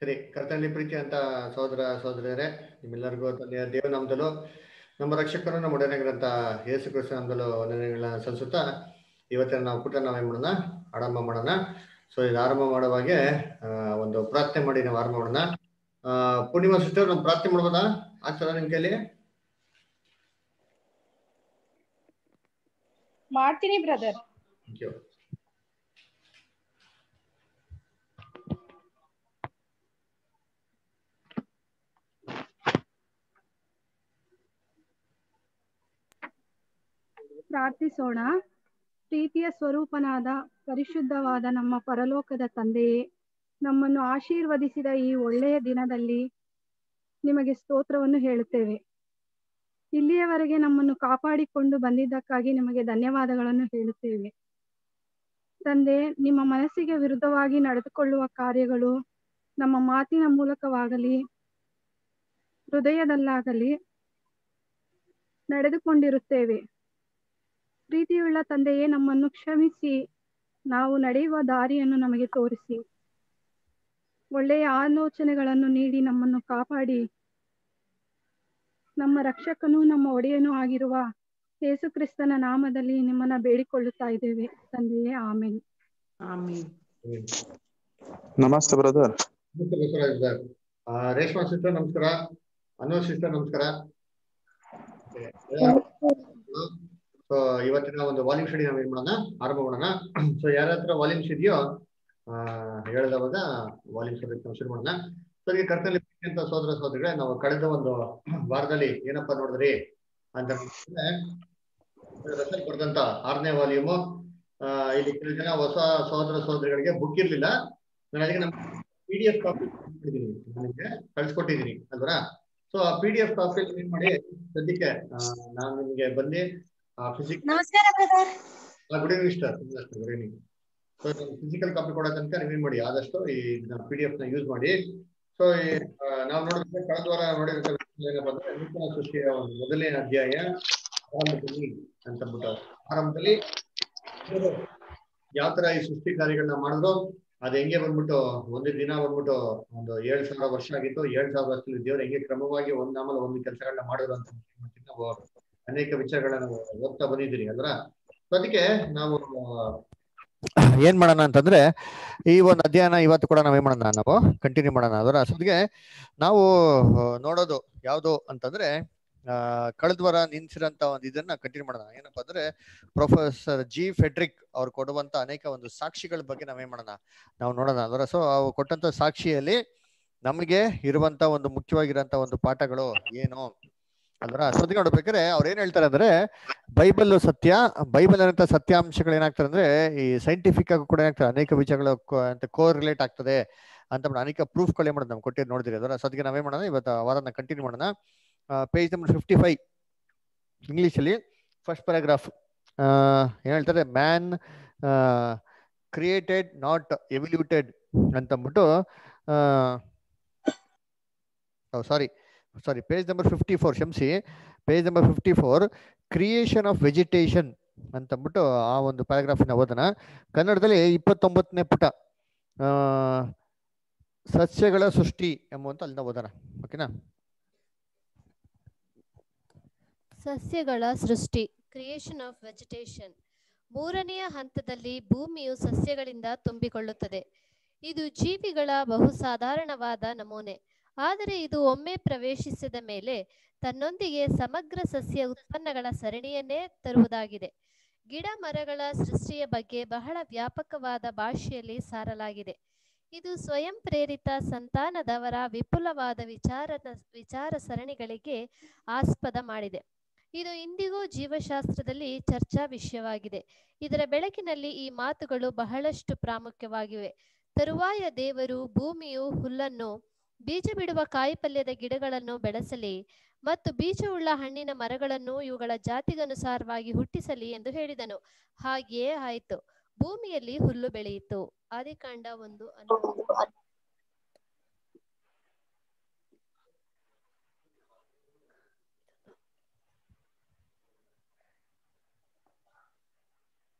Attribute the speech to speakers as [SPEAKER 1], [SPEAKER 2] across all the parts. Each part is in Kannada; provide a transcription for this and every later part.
[SPEAKER 1] ಸರಿ ಕರ್ತನಲ್ಲಿ ಪ್ರೀತಿ ಅಂತ ಸಹೋದರ ಸಹೋದರಿಯರೇ ನಿಮ್ಮೆಲ್ಲರಿಗೂ ತಂದೆಯ ದೇವನಾಮದಲ್ಲೂ ನಮ್ಮ ರಕ್ಷಕರು ನಮ್ಮ ಒಡೆಯನಾಗಿರಂತ ಯೇಸು ಕ್ರಿಸ್ತ ನಾಮದಲ್ಲೂ ವಂದನೆಗಳನ್ನ ಸಲ್ಲಿಸುತ್ತಾ ಇವತ್ತಿನ ನಾವು ಪುಟ ನಾವೇನ್ ಮಾಡೋಣ ಆರಂಭ ಮಾಡೋಣ ಸೊ ಇದು ಆರಂಭ ಮಾಡುವಾಗೆ ಆ, ಒಂದು ಪ್ರಾರ್ಥನೆ ಮಾಡಿ ನಾವು ಆರಂಭ ಮಾಡೋಣ ಆ, ಪೂರ್ಣಿಮಾ ಸಿಸ್ಟರ್ ನಾವು ಪ್ರಾರ್ಥನೆ ಮಾಡ್ಬೋದಾ ಆಗ್ತದ ನಿಮ್ ಕೈಲಿ
[SPEAKER 2] ಮಾಡ್ತೀನಿ ಬ್ರದರ್
[SPEAKER 1] ಥ್ಯಾಂಕ್ ಯು
[SPEAKER 3] ಪ್ರಾರ್ಥಿಸೋಣ ಪ್ರೀತಿಯ ಸ್ವರೂಪನಾದ ಪರಿಶುದ್ಧವಾದ ನಮ್ಮ ಪರಲೋಕದ ತಂದೆಯೇ ನಮ್ಮನ್ನು ಆಶೀರ್ವದಿಸಿದ ಈ ಒಳ್ಳೆಯ ದಿನದಲ್ಲಿ ನಿಮಗೆ ಸ್ತೋತ್ರವನ್ನು ಹೇಳುತ್ತೇವೆ ಇಲ್ಲಿಯವರೆಗೆ ನಮ್ಮನ್ನು ಕಾಪಾಡಿಕೊಂಡು ಬಂದಿದ್ದಕ್ಕಾಗಿ ನಿಮಗೆ ಧನ್ಯವಾದಗಳನ್ನು ಹೇಳುತ್ತೇವೆ ತಂದೆ ನಿಮ್ಮ ಮನಸ್ಸಿಗೆ ವಿರುದ್ಧವಾಗಿ ನಡೆದುಕೊಳ್ಳುವ ಕಾರ್ಯಗಳು ನಮ್ಮ ಮಾತಿನ ಮೂಲಕವಾಗಲಿ ಹೃದಯದಲ್ಲಾಗಲಿ ನಡೆದುಕೊಂಡಿರುತ್ತೇವೆ ಪ್ರೀತಿಯುಳ್ಳ ತಂದೆಯೇ ನಮ್ಮನ್ನು ಕ್ಷಮಿಸಿ ನಾವು ನಡೆಯುವ ದಾರಿಯನ್ನು ನಮಗೆ ತೋರಿಸಿ ಒಳ್ಳೆಯ ಆಲೋಚನೆಗಳನ್ನು ನೀಡಿ ನಮ್ಮನ್ನು ಕಾಪಾಡಿ ನಮ್ಮ ರಕ್ಷಕನೂ ನಮ್ಮ ಒಡೆಯನೂ ಆಗಿರುವ ಯೇಸು ಕ್ರಿಸ್ತನ ನಾಮದಲ್ಲಿ ನಿಮ್ಮನ್ನ ಬೇಡಿಕೊಳ್ಳುತ್ತಾ ಇದ್ದೇವೆ ತಂದೆಯೇ ಆಮೇಲೆ
[SPEAKER 4] ಆಮೀನ್
[SPEAKER 5] ನಮಸ್ತೆ ಬ್ರದರ್
[SPEAKER 1] ನಮಸ್ತೆ ಬಸವರಾಜ್ ಸರ್ ಆ, ರೇಷ್ಮಾ ಸಿಸ್ಟರ್ ನಮಸ್ಕಾರ ಅನು ಸಿಸ್ಟರ್ ನಮಸ್ಕಾರ ಸೊ ಇವತ್ತಿನ ಒಂದು ವಾಲ್ಯೂಮ್ ಸ್ಟಡಿ ನಾವು ಏನ್ ಮಾಡೋಣ ಆರಂಭ ಮಾಡೋಣ ಸೊ ಯಾರ ಹತ್ರ ವಾಲ್ಯೂಮ್ಸ್ ಇದೆಯೋ ಆ, ಹೇಳಿದವಾಗ ವಾಲ್ಯೂಮ್ ಸ್ಟಡಿ ನಾವು ಶುರು ಮಾಡೋಣ ಸೊ ಈ ಕರ್ತನಲ್ಲಿ ಪ್ರೀತಿ ಅಂತ ಸೋದರ ಸೋದರಿಗಳೇ ನಾವು ಕಳೆದ ಒಂದು ವಾರದಲ್ಲಿ ಏನಪ್ಪಾ ನೋಡಿದ್ರಿ ಅಂತ ಅಂದ್ರೆ, ರಸಲ್ ಬರೆದಂತ ಆರನೇ ವಾಲ್ಯೂಮು ಇಲ್ಲಿ ಕೆಲವು ಜನ ಹೊಸ ಸಹೋದರ ಸಹೋದರಿಗಳಿಗೆ ಬುಕ್ ಇರ್ಲಿಲ್ಲ ನಾನು ಅದಕ್ಕೆ ನಮ್ಮ ಪಿ ಡಿ ಎಫ್ ಕಾಪಿ ಮಾಡಿದ್ದೀನಿ ನಿಮಗೆ ಕಳ್ಸಿಕೊಟ್ಟಿದ್ದೀನಿ ಅಲ್ವರಾ ಸೊ ಆ ಪಿ ಡಿ ಎಫ್ ಕಾಪಿ ಏನ್ ಮಾಡಿ ಸದ್ಯಕ್ಕೆ ಆ, ನಾನು ನಿಮಗೆ ಬಂದು ಫಿಸಿಕ್
[SPEAKER 6] ನಮಸ್ಕಾರ brother
[SPEAKER 1] good evening sir good evening so physical copy ಕೊಡೋ ತನಕ ನೀವೇನ್ ಮಾಡಿ ಆದಷ್ಟು ಈ ಪಿ ಡಿ ಎಫ್ ನ ಯೂಸ್ ಮಾಡಿ ಸೊ ನಾವು ನೋಡಿದ್ರೆ ಕಳೆದ ವಾರ ನೋಡಿರೋ ಏನಪ್ಪ ಅಂದ್ರೆ ನೂತನ ಸೃಷ್ಟಿಯ ಒಂದು ಮೊದಲನೇ ಅಧ್ಯಾಯ ಆರಂಭದಲ್ಲಿ ಅಂತಂದ್ಬಿಟ್ಟು ಆರಂಭದಲ್ಲಿ ದೇವರು ಯಾವ ತರ ಈ ಸೃಷ್ಟಿ ಕಾರ್ಯಗಳನ್ನ ಮಾಡಿದ್ರು ಅದ್ ಹೆಂಗೆ ಬಂದ್ಬಿಟ್ಟು ಒಂದು ದಿನ ಬಂದ್ಬಿಟ್ಟು ಒಂದು ಏಳ್ ಸಾವಿರ ವರ್ಷ ಆಗಿತ್ತು ಏಳ್ ಸಾವಿರ ವರ್ಷದಲ್ಲಿ ದೇವ್ರು ಹೆಂಗೆ ಕ್ರಮವಾಗಿ ಒಂದ್ ಆಮೇಲೆ ಒಂದು ಕೆಲಸಗಳನ್ನ ಮಾಡಿದ್ರು ಅಂತ ನಾವು ಅನೇಕ ವಿಚಾರಗಳನ್ನ ನಾವು ಓದ್ತಾ ಬಂದಿದ್ದೀರಿ ಅಲ್ರ So ಅದಕ್ಕೆ ನಾವು ಏನ್ ಮಾಡೋಣ ಅಂತಂದ್ರೆ ಈ ಒಂದು ಅಧ್ಯಯನ ಇವತ್ತು ಕೂಡ ನಾವೇನ್ ಮಾಡೋಣ ನಾವು ಕಂಟಿನ್ಯೂ ಮಾಡೋಣ ಅದರ ಅಷ್ಟೊತ್ತಿಗೆ ನಾವು ಆ, ನೋಡೋದು ಯಾವುದು ಅಂತಂದ್ರೆ ಆ ಕಳೆದ ವಾರ ನಿನ್ಸಿರಂತ ಒಂದು ಇದನ್ನ ಕಂಟಿನ್ಯೂ ಮಾಡೋಣ ಏನಪ್ಪಾ ಅಂದ್ರೆ ಪ್ರೊಫೆಸರ್ ಜಿ ಫೆಡ್ರಿಕ್ ಅವ್ರು ಕೊಡುವಂತ ಅನೇಕ ಒಂದು ಸಾಕ್ಷಿಗಳ ಬಗ್ಗೆ ನಾವೇನ್ ಮಾಡೋಣ ನಾವು ನೋಡೋಣ ಅದರ ಸೊ ಅವ್ರು ಕೊಟ್ಟಂತ ಸಾಕ್ಷಿಯಲ್ಲಿ ನಮಗೆ ಇರುವಂತ ಒಂದು ಮುಖ್ಯವಾಗಿರಂತ ಒಂದು ಪಾಠಗಳು ಏನು ಅಲ್ವರ ಸದ್ಯ ನೋಡ್ಬೇಕಾದ್ರೆ ಅವ್ರು ಏನ್ ಹೇಳ್ತಾರೆ ಅಂದ್ರೆ ಬೈಬಲ್ ಸತ್ಯ ಬೈಬಲ್ ಅನ್ನಂತ ಸತ್ಯಾಂಶಗಳು ಏನಾಗ್ತದೆ ಅಂದ್ರೆ ಈ ಸೈಂಟಿಫಿಕ್ ಆಗಿ ಕೂಡ ಏನಾಗ್ತದೆ ಅನೇಕ ವಿಚಾರಗಳು ಕೋ- ಅಂತ ಕೋ ರಿಲೇಟ್ ಆಗ್ತದೆ ಅಂತ ಬಿಟ್ಟು ಅನೇಕ ಪ್ರೂಫ್ಗಳು ಏನ್ ಮಾಡೋದು ನಾವು ಕೊಟ್ಟಿದ್ದು ನೋಡಿದ್ರಿ ಅದರ ಸದ್ಯಕ್ಕೆ ನಾವೇನ್ ಮಾಡೋಣ ಇವತ್ತು ಆ ವಾರನ ಕಂಟಿನ್ಯೂ ಮಾಡೋಣ ಪೇಜ್ ನಂಬರ್ ಫಿಫ್ಟಿ ಫೈವ್ ಇಂಗ್ಲಿಷಲ್ಲಿ ಫಸ್ಟ್ ಪ್ಯಾರಾಗ್ರಾಫ್ ಏನ್ ಹೇಳ್ತಾರೆ ಮ್ಯಾನ್ ಕ್ರಿಯೇಟೆಡ್ ನಾಟ್ ಎವಿಲ್ಯೂಟೆಡ್ ಅಂತಂದ್ಬಿಟ್ಟು sorry sorry page number fifty four ಕ್ಷಮಿಸಿ page number fifty four creation of vegetation ಅಂತಂದ್ಬಿಟ್ಟು ಆ ಒಂದು ಪ್ಯಾರಾಗ್ರಾಫಿನ ಓದನ ಕನ್ನಡದಲ್ಲಿ ಇಪ್ಪತ್ತೊಂಬತ್ತನೇ ಪುಟ ಆ, ಸಸ್ಯಗಳ ಸೃಷ್ಟಿ ಎಂಬುವಂತ ಅಲ್ಲಿಂದ ಓದೋಣ ಓಕೆನಾ
[SPEAKER 6] ಸಸ್ಯಗಳ ಸೃಷ್ಟಿ ಕ್ರಿಯೇಷನ್ ಆಫ್ ವೆಜಿಟೇಷನ್ ಮೂರನೆಯ ಹಂತದಲ್ಲಿ ಭೂಮಿಯು ಸಸ್ಯಗಳಿಂದ ತುಂಬಿಕೊಳ್ಳುತ್ತದೆ ಇದು ಜೀವಿಗಳ ಬಹುಸಾಧಾರಣವಾದ ನಮೂನೆ ಆದರೆ ಇದು ಒಮ್ಮೆ ಪ್ರವೇಶಿಸಿದ ಮೇಲೆ ತನ್ನೊಂದಿಗೆ ಸಮಗ್ರ ಸಸ್ಯ ಉತ್ಪನ್ನಗಳ ಸರಣಿಯನ್ನೇ ತರುವುದಾಗಿದೆ ಗಿಡ ಮರಗಳ ಸೃಷ್ಟಿಯ ಬಗ್ಗೆ ಬಹಳ ವ್ಯಾಪಕವಾದ ಭಾಷೆಯಲ್ಲಿ ಸಾರಲಾಗಿದೆ ಇದು ಸ್ವಯಂ ಪ್ರೇರಿತ ಸಂತಾನದವರ ವಿಪುಲವಾದ ವಿಚಾರದ ವಿಚಾರ ಸರಣಿಗಳಿಗೆ ಆಸ್ಪದ ಮಾಡಿದೆ ಇದು ಇಂದಿಗೂ ಜೀವಶಾಸ್ತ್ರದಲ್ಲಿ ಚರ್ಚಾ ವಿಷಯವಾಗಿದೆ ಇದರ ಬೆಳಕಿನಲ್ಲಿ ಈ ಮಾತುಗಳು ಬಹಳಷ್ಟು ಪ್ರಾಮುಖ್ಯವಾಗಿವೆ ತರುವಾಯ ದೇವರು ಭೂಮಿಯು ಹುಲ್ಲನ್ನು ಬೀಜ ಬಿಡುವ ಕಾಯಿಪಲ್ಯದ ಗಿಡಗಳನ್ನು ಬೆಳೆಸಲಿ ಮತ್ತು ಬೀಜವುಳ್ಳ ಹಣ್ಣಿನ ಮರಗಳನ್ನು ಇವುಗಳ ಜಾತಿಗನುಸಾರವಾಗಿ ಹುಟ್ಟಿಸಲಿ ಎಂದು ಹೇಳಿದನು ಹಾಗೆಯೇ ಆಯಿತು ಭೂಮಿಯಲ್ಲಿ ಹುಲ್ಲು ಬೆಳೆಯಿತು ಆದಿಕಾಂಡ ಒಂದು ಹನ್ನೊಂದು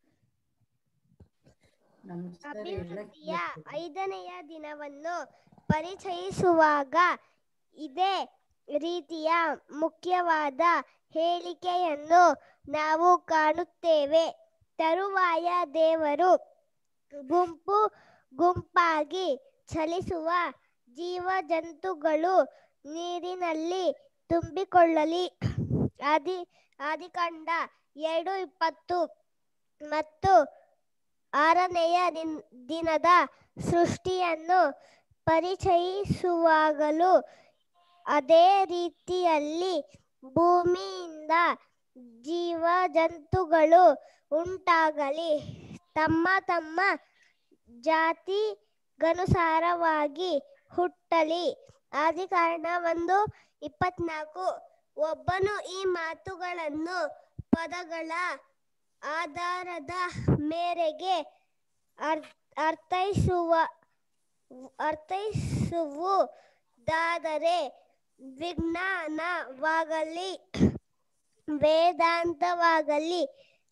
[SPEAKER 4] ನಮಸ್ಕಾರ
[SPEAKER 7] ಅಭಿವೃದ್ಧಿಯ ಐದನೆಯ ದಿನವನ್ನು
[SPEAKER 2] ಪರಿಚಯಿಸುವಾಗ ಇದೇ ರೀತಿಯ ಮುಖ್ಯವಾದ ಹೇಳಿಕೆಯನ್ನು ನಾವು ಕಾಣುತ್ತೇವೆ ತರುವಾಯ ದೇವರು ಗುಂಪು ಗುಂಪಾಗಿ ಚಲಿಸುವ ಜೀವಜಂತುಗಳು ನೀರಿನಲ್ಲಿ ತುಂಬಿಕೊಳ್ಳಲಿ ಆದಿ ಆದಿಕಾಂಡ ಎರಡು ಇಪ್ಪತ್ತು ಮತ್ತು ಆರನೆಯ ದಿನ್- ದಿನದ ಸೃಷ್ಟಿಯನ್ನು ಪರಿಚಯಿಸುವಾಗಲೂ ಅದೇ ರೀತಿಯಲ್ಲಿ ಭೂಮಿಯಿಂದ ಜೀವಜಂತುಗಳು ಉಂಟಾಗಲಿ ತಮ್ಮ ತಮ್ಮ ಜಾತಿಗನುಸಾರವಾಗಿ ಹುಟ್ಟಲಿ ಆದಿಕಾರಣ ಒಂದು ಇಪ್ಪತ್ನಾಲ್ಕು ಒಬ್ಬನು ಈ ಮಾತುಗಳನ್ನು ಪದಗಳ ಆಧಾರದ ಮೇರೆಗೆ ಅರ್ ಅರ್ಥೈಸುವ ಅರ್ಥೈಸುವುದಾದರೆ ವಿಜ್ಞಾನವಾಗಲಿ ವೇದಾಂತವಾಗಲಿ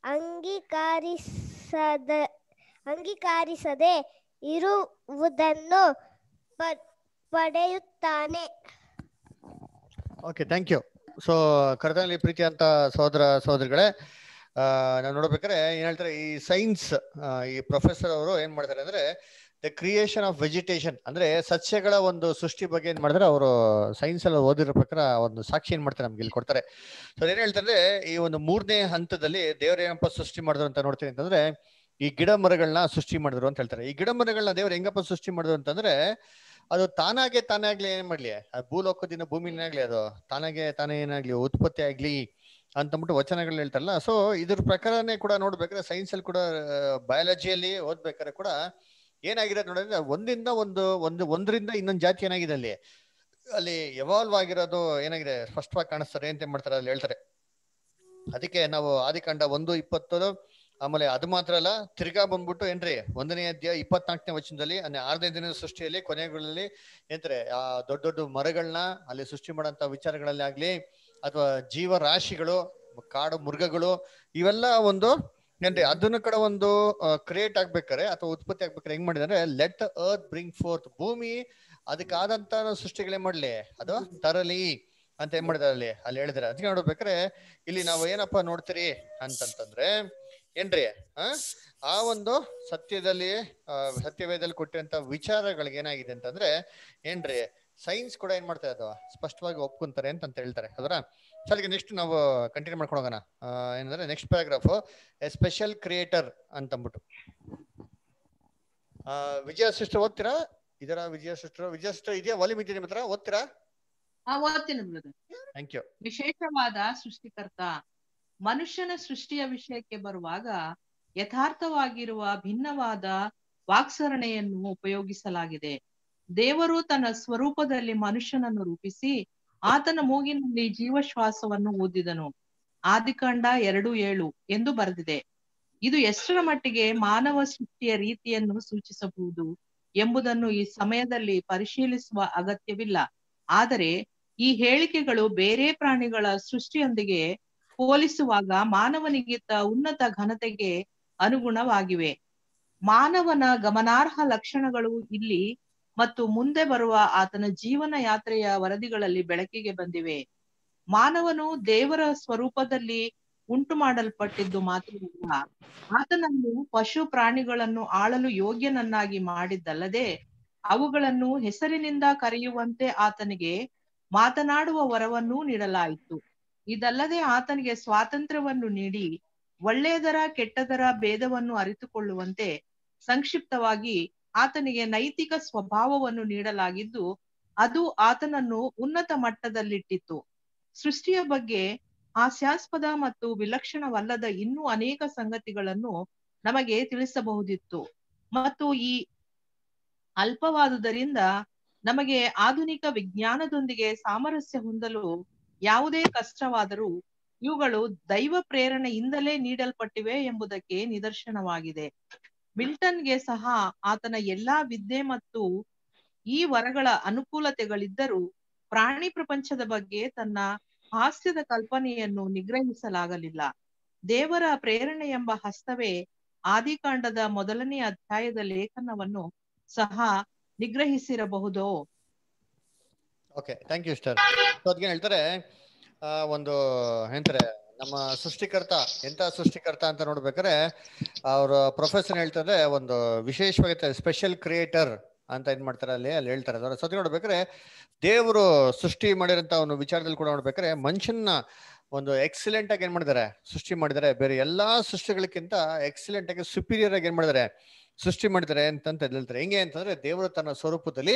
[SPEAKER 2] ಅಂಗೀಕರಿಸದ ಅಂಗೀಕರಿಸದೆ ಇರುವುದನ್ನು ಪ- ಪಡೆಯುತ್ತಾನೆ
[SPEAKER 1] ಓಕೆ ಥ್ಯಾಂಕ್ ಯು ಸೊ ಕರ್ತನಲ್ಲಿ ಪ್ರೀತಿ ಅಂತ ಸಹೋದರ ಸಹೋದರಿಗಳೇ ಆ, ನಾವು ನೋಡ್ಬೇಕಾದ್ರೆ ಏನ್ ಹೇಳ್ತಾರೆ ಈ ಸೈನ್ಸ್ ಈ ಪ್ರೊಫೆಸರ್ ಅವರು ಏನ್ ಮಾಡ್ತಾರೆ ಅಂದ್ರೆ ದ ಕ್ರಿಯೇಷನ್ ಆಫ್ ವೆಜಿಟೇಷನ್ ಅಂದ್ರೆ ಸಸ್ಯಗಳ ಒಂದು ಸೃಷ್ಟಿ ಬಗ್ಗೆ ಏನ್ ಮಾಡ್ತಾರೆ ಅವರು ಸೈನ್ಸ್ ಅಲ್ಲಿ ಓದಿರೋ ಪ್ರಕಾರ ಒಂದು ಸಾಕ್ಷಿ ಏನ್ ಮಾಡ್ತಾರೆ ನಮ್ಗೆ ಇಲ್ಲಿ ಕೊಡ್ತಾರೆ ಸೊ ಏನ್ ಹೇಳ್ತಾರೆ ಅಂದ್ರೆ ಈ ಒಂದು ಮೂರನೇ ಹಂತದಲ್ಲಿ ದೇವ್ರ ಏನಪ್ಪ ಸೃಷ್ಟಿ ಮಾಡಿದ್ರು ಅಂತ ನೋಡ್ತೀನಿ ಅಂತಂದ್ರೆ ಈ ಗಿಡ ಮರಗಳನ್ನ ಸೃಷ್ಟಿ ಮಾಡಿದ್ರು ಅಂತ ಹೇಳ್ತಾರೆ ಈ ಗಿಡ ಮರಗಳನ್ನ ದೇವ್ರು ಹೆಂಗಪ್ಪ ಸೃಷ್ಟಿ ಮಾಡಿದ್ರು ಅಂತಂದ್ರೆ ಅದು ತಾನಾಗೆ ತಾನೇ ಆಗ್ಲಿ ಏನ್ ಮಾಡ್ಲಿ ಆ ಭೂಲೋಕದಿಂದ ಭೂಮಿನಾಗ್ಲಿ ಅದು ತಾನಾಗೆ ತಾನೇ ಏನಾಗ್ಲಿ ಉತ್ಪತ್ತಿ ಆಗ್ಲಿ ಅಂತಂದ್ಬಿಟ್ಟು ವಚನಗಳು ಹೇಳ್ತಾರಲ್ಲ ಸೊ ಇದ್ರ ಪ್ರಕಾರನೇ ಕೂಡ ನೋಡ್ಬೇಕಾದ್ರೆ ಸೈನ್ಸ್ ಅಲ್ಲಿ ಕೂಡ ಬಯಾಲಜಿಯಲ್ಲಿ ಓದ್ಬೇಕಾದ್ರೆ ಕೂಡ ಏನಾಗಿದೆ ನೋಡಿದ್ರೆ ಒಂದಿಂದ ಒಂದು ಒಂದು ಒಂದರಿಂದ ಇನ್ನೊಂದು ಜಾತಿ ಏನಾಗಿದೆ ಅಲ್ಲಿ ಅಲ್ಲಿ ಎವಾಲ್ವ್ ಆಗಿರೋದು ಏನಾಗಿದೆ ಸ್ಪಷ್ಟವಾಗಿ ಕಾಣಿಸ್ತಾರೆ ಅಂತ ಏನ್ ಮಾಡ್ತಾರೆ ಅಲ್ಲಿ ಹೇಳ್ತಾರೆ ಅದಕ್ಕೆ ನಾವು ಆದಿಕಾಂಡ ಒಂದು ಇಪ್ಪತ್ತು ಆಮೇಲೆ ಅದು ಮಾತ್ರ ಅಲ್ಲ ತಿರ್ಗಾ ಬಂದ್ಬಿಟ್ಟು ಏನ್ರಿ ಒಂದನೇ ಅಧ್ಯಾಯ ಇಪ್ಪತ್ನಾಲ್ಕನೇ ವಚನದಲ್ಲಿ ಅಂದ್ರೆ ಆರನೇ ದಿನದ ಸೃಷ್ಟಿಯಲ್ಲಿ ಕೊನೆಗಳಲ್ಲಿ ಏನ್ತಾರೆ ಆ ದೊಡ್ಡ ದೊಡ್ಡ ಮರಗಳನ್ನ ಅಲ್ಲಿ ಸೃಷ್ಟಿ ಮಾಡೋಂಥ ವಿಚಾರಗಳಲ್ಲಿ ಆಗ್ಲಿ ಅಥವಾ ಜೀವರಾಶಿಗಳು ಕಾಡು ಮೃಗಗಳು ಇವೆಲ್ಲ ಒಂದು ಏನ್ರಿ ಅದನ್ನ ಕಡೆ ಒಂದು ಕ್ರಿಯೇಟ್ ಆಗ್ಬೇಕಾರೆ ಅಥವಾ ಉತ್ಪತ್ತಿ ಆಗ್ಬೇಕಾರೆ ಹೆಂಗ್ ಮಾಡಿದ್ರೆ ಲೆಟ್ ಅರ್ತ್ ಬ್ರಿಂಗ್ ಫೋರ್ತ್ ಭೂಮಿ ಅದಕ್ಕಾದಂತ ಸೃಷ್ಟಿಗಳೇ ಮಾಡ್ಲಿ ಅದು ತರಲಿ ಅಂತ ಏನ್ ಮಾಡಿದಾರೆ ಅಲ್ಲಿ ಅಲ್ಲಿ ಹೇಳಿದಾರೆ ಅದಕ್ಕೆ ನೋಡ್ಬೇಕಾರೆ ಇಲ್ಲಿ ನಾವು ಏನಪ್ಪಾ ನೋಡ್ತೀರಿ ಅಂತಂತಂದ್ರೆ ಏನ್ರಿ ಆ ಆ ಒಂದು ಸತ್ಯದಲ್ಲಿ ಆ, ಸತ್ಯವೇದದಲ್ಲಿ ಕೊಟ್ಟಿರಂತ ವಿಚಾರಗಳಿಗೆ ಏನಾಗಿದೆ ಅಂತಂದ್ರೆ ಏನ್ರಿ ಸೈನ್ಸ್ ಕೂಡ ಏನ್ ಮಾಡ್ತಾರೆ ಅದು ಸ್ಪಷ್ಟವಾಗಿ ಒಪ್ಕೊಂತಾರೆ ಅಂತ ಅಂತ ಹೇಳ್ತಾರೆ ಅದರ ಸರಿ ನೆಕ್ಸ್ಟ್ ನಾವು ಕಂಟಿನ್ಯೂ ಮಾಡ್ಕೊಂಡು ಹೋಗೋಣ ಆ, ಏನಂದ್ರೆ next paragraph a special creator ಅಂತಂದ್ಬಿಟ್ಟು ಆ, ವಿಜಯ ಸಿಸ್ಟರ್ ಓದ್ತೀರಾ ಇದರ ವಿಜಯ ಸಿಸ್ಟರ್ ವಿಜಯ ಸಿಸ್ಟರ್ ಇದೆಯಾ ವಾಲ್ಯೂಮ್ ಇದೆಯಾ ನಿಮ್ಮ ಹತ್ರ ಓದ್ತೀರಾ
[SPEAKER 4] ಆ ಓದ್ತೀನಿ ಬ್ರದರ್
[SPEAKER 1] ಥ್ಯಾಂಕ್ ಯು
[SPEAKER 4] ವಿಶೇಷವಾದ ಸೃಷ್ಟಿಕರ್ತ ಮನುಷ್ಯನ ಸೃಷ್ಟಿಯ ವಿಷಯಕ್ಕೆ ಬರುವಾಗ ಯಥಾರ್ಥವಾಗಿರುವ ಭಿನ್ನವಾದ ವಾಕ್ಸರಣೆಯನ್ನು ಉಪಯೋಗಿಸಲಾಗಿದೆ ದೇವರು ತನ್ನ ಸ್ವರೂಪದಲ್ಲಿ ಮನುಷ್ಯನನ್ನು ರೂಪಿಸಿ ಆತನ ಮೂಗಿನಲ್ಲಿ ಜೀವಶ್ವಾಸವನ್ನು ಊದಿದನು ಆದಿಕಾಂಡ ಎರಡು ಏಳು ಎಂದು ಬರೆದಿದೆ ಇದು ಎಷ್ಟರ ಮಟ್ಟಿಗೆ ಮಾನವ ಸೃಷ್ಟಿಯ ರೀತಿಯನ್ನು ಸೂಚಿಸಬಹುದು ಎಂಬುದನ್ನು ಈ ಸಮಯದಲ್ಲಿ ಪರಿಶೀಲಿಸುವ ಅಗತ್ಯವಿಲ್ಲ ಆದರೆ ಈ ಹೇಳಿಕೆಗಳು ಬೇರೆ ಪ್ರಾಣಿಗಳ ಸೃಷ್ಟಿಯೊಂದಿಗೆ ಹೋಲಿಸುವಾಗ ಮಾನವನಿಗಿಂತ ಉನ್ನತ ಘನತೆಗೆ ಅನುಗುಣವಾಗಿವೆ ಮಾನವನ ಗಮನಾರ್ಹ ಲಕ್ಷಣಗಳು ಇಲ್ಲಿ ಮತ್ತು ಮುಂದೆ ಬರುವ ಆತನ ಜೀವನ ಯಾತ್ರೆಯ ವರದಿಗಳಲ್ಲಿ ಬೆಳಕಿಗೆ ಬಂದಿವೆ ಮಾನವನು ದೇವರ ಸ್ವರೂಪದಲ್ಲಿ ಉಂಟು ಮಾಡಲ್ಪಟ್ಟಿದ್ದು ಮಾತ್ರವಲ್ಲ ಆತನನ್ನು ಪಶು ಪ್ರಾಣಿಗಳನ್ನು ಆಳಲು ಯೋಗ್ಯನನ್ನಾಗಿ ಮಾಡಿದ್ದಲ್ಲದೆ ಅವುಗಳನ್ನು ಹೆಸರಿನಿಂದ ಕರೆಯುವಂತೆ ಆತನಿಗೆ ಮಾತನಾಡುವ ವರವನ್ನೂ ನೀಡಲಾಯಿತು ಇದಲ್ಲದೆ ಆತನಿಗೆ ಸ್ವಾತಂತ್ರ್ಯವನ್ನು ನೀಡಿ ಒಳ್ಳೆಯದರ ಕೆಟ್ಟದರ ಭೇದವನ್ನು ಅರಿತುಕೊಳ್ಳುವಂತೆ ಸಂಕ್ಷಿಪ್ತವಾಗಿ ಆತನಿಗೆ ನೈತಿಕ ಸ್ವಭಾವವನ್ನು ನೀಡಲಾಗಿದ್ದು ಅದು ಆತನನ್ನು ಉನ್ನತ ಮಟ್ಟದಲ್ಲಿಟ್ಟಿತ್ತು ಸೃಷ್ಟಿಯ ಬಗ್ಗೆ ಹಾಸ್ಯಾಸ್ಪದ ಮತ್ತು ವಿಲಕ್ಷಣವಲ್ಲದ ಇನ್ನೂ ಅನೇಕ ಸಂಗತಿಗಳನ್ನು ನಮಗೆ ತಿಳಿಸಬಹುದಿತ್ತು ಮತ್ತು ಈ ಅಲ್ಪವಾದುದರಿಂದ ನಮಗೆ ಆಧುನಿಕ ವಿಜ್ಞಾನದೊಂದಿಗೆ ಸಾಮರಸ್ಯ ಹೊಂದಲು ಯಾವುದೇ ಕಷ್ಟವಾದರೂ ಇವುಗಳು ದೈವ ಪ್ರೇರಣೆಯಿಂದಲೇ ನೀಡಲ್ಪಟ್ಟಿವೆ ಎಂಬುದಕ್ಕೆ ನಿದರ್ಶನವಾಗಿದೆ ಮಿಲ್ಟನ್ಗೆ ಸಹ ಆತನ ಎಲ್ಲಾ ವಿದ್ಯೆ ಮತ್ತು ಈ ವರಗಳ ಅನುಕೂಲತೆಗಳಿದ್ದರೂ ಪ್ರಾಣಿ ಪ್ರಪಂಚದ ಬಗ್ಗೆ ತನ್ನ ಹಾಸ್ಯದ ಕಲ್ಪನೆಯನ್ನು ನಿಗ್ರಹಿಸಲಾಗಲಿಲ್ಲ ದೇವರ ಪ್ರೇರಣೆ ಎಂಬ ಹಸ್ತವೇ ಆದಿಕಾಂಡದ ಮೊದಲನೇ ಅಧ್ಯಾಯದ ಲೇಖನವನ್ನು ಸಹ ನಿಗ್ರಹಿಸಿರಬಹುದೋ
[SPEAKER 1] okay thank you star so ಅದಕ್ಕೆ ಹೇಳ್ತಾರೆ ಆ, ಒಂದು ಹೇಳ್ತಾರೆ ನಮ್ಮ ಸೃಷ್ಟಿಕರ್ತ ಎಂತ ಸೃಷ್ಟಿಕರ್ತ ಅಂತ ನೋಡ್ಬೇಕಾದ್ರೆ ಅವ್ರ ಪ್ರೊಫೆಸರ್ ಹೇಳ್ತಾರೆ ಒಂದು ವಿಶೇಷವಾಗಿ ಸ್ಪೆಷಲ್ ಕ್ರಿಯೇಟರ್ ಅಂತ ಏನ್ ಮಾಡ್ತಾರೆ ಅಲ್ಲಿ ಅಲ್ಲಿ ಹೇಳ್ತಾರೆ ಅದರ ಸತಿ ನೋಡ್ಬೇಕಾದ್ರೆ ದೇವರು ಸೃಷ್ಟಿ ಮಾಡಿರೋಂತ ಒಂದು ವಿಚಾರದಲ್ಲಿ ಕೂಡ ನೋಡ್ಬೇಕಾದ್ರೆ ಮನುಷ್ಯನ ಒಂದು ಎಕ್ಸಲೆಂಟ್ ಆಗಿ ಏನ್ ಮಾಡಿದ್ದಾರೆ ಸೃಷ್ಟಿ ಮಾಡಿದ್ದಾರೆ ಬೇರೆ ಎಲ್ಲಾ ಸೃಷ್ಟಿಗಳಕ್ಕಿಂತ ಎಕ್ಸಲೆಂಟ್ ಆಗಿ ಸುಪೀರಿಯರ್ ಆಗಿ ಏನ್ ಮಾಡಿದ್ದಾರೆ ಸೃಷ್ಟಿ ಮಾಡಿದ್ದಾರೆ ಅಂತಂತ ಹೇಳ್ತಾರೆ ಹೆಂಗೆ ಅಂತಂದ್ರೆ ದೇವರು ತನ್ನ ಸ್ವರೂಪದಲ್ಲಿ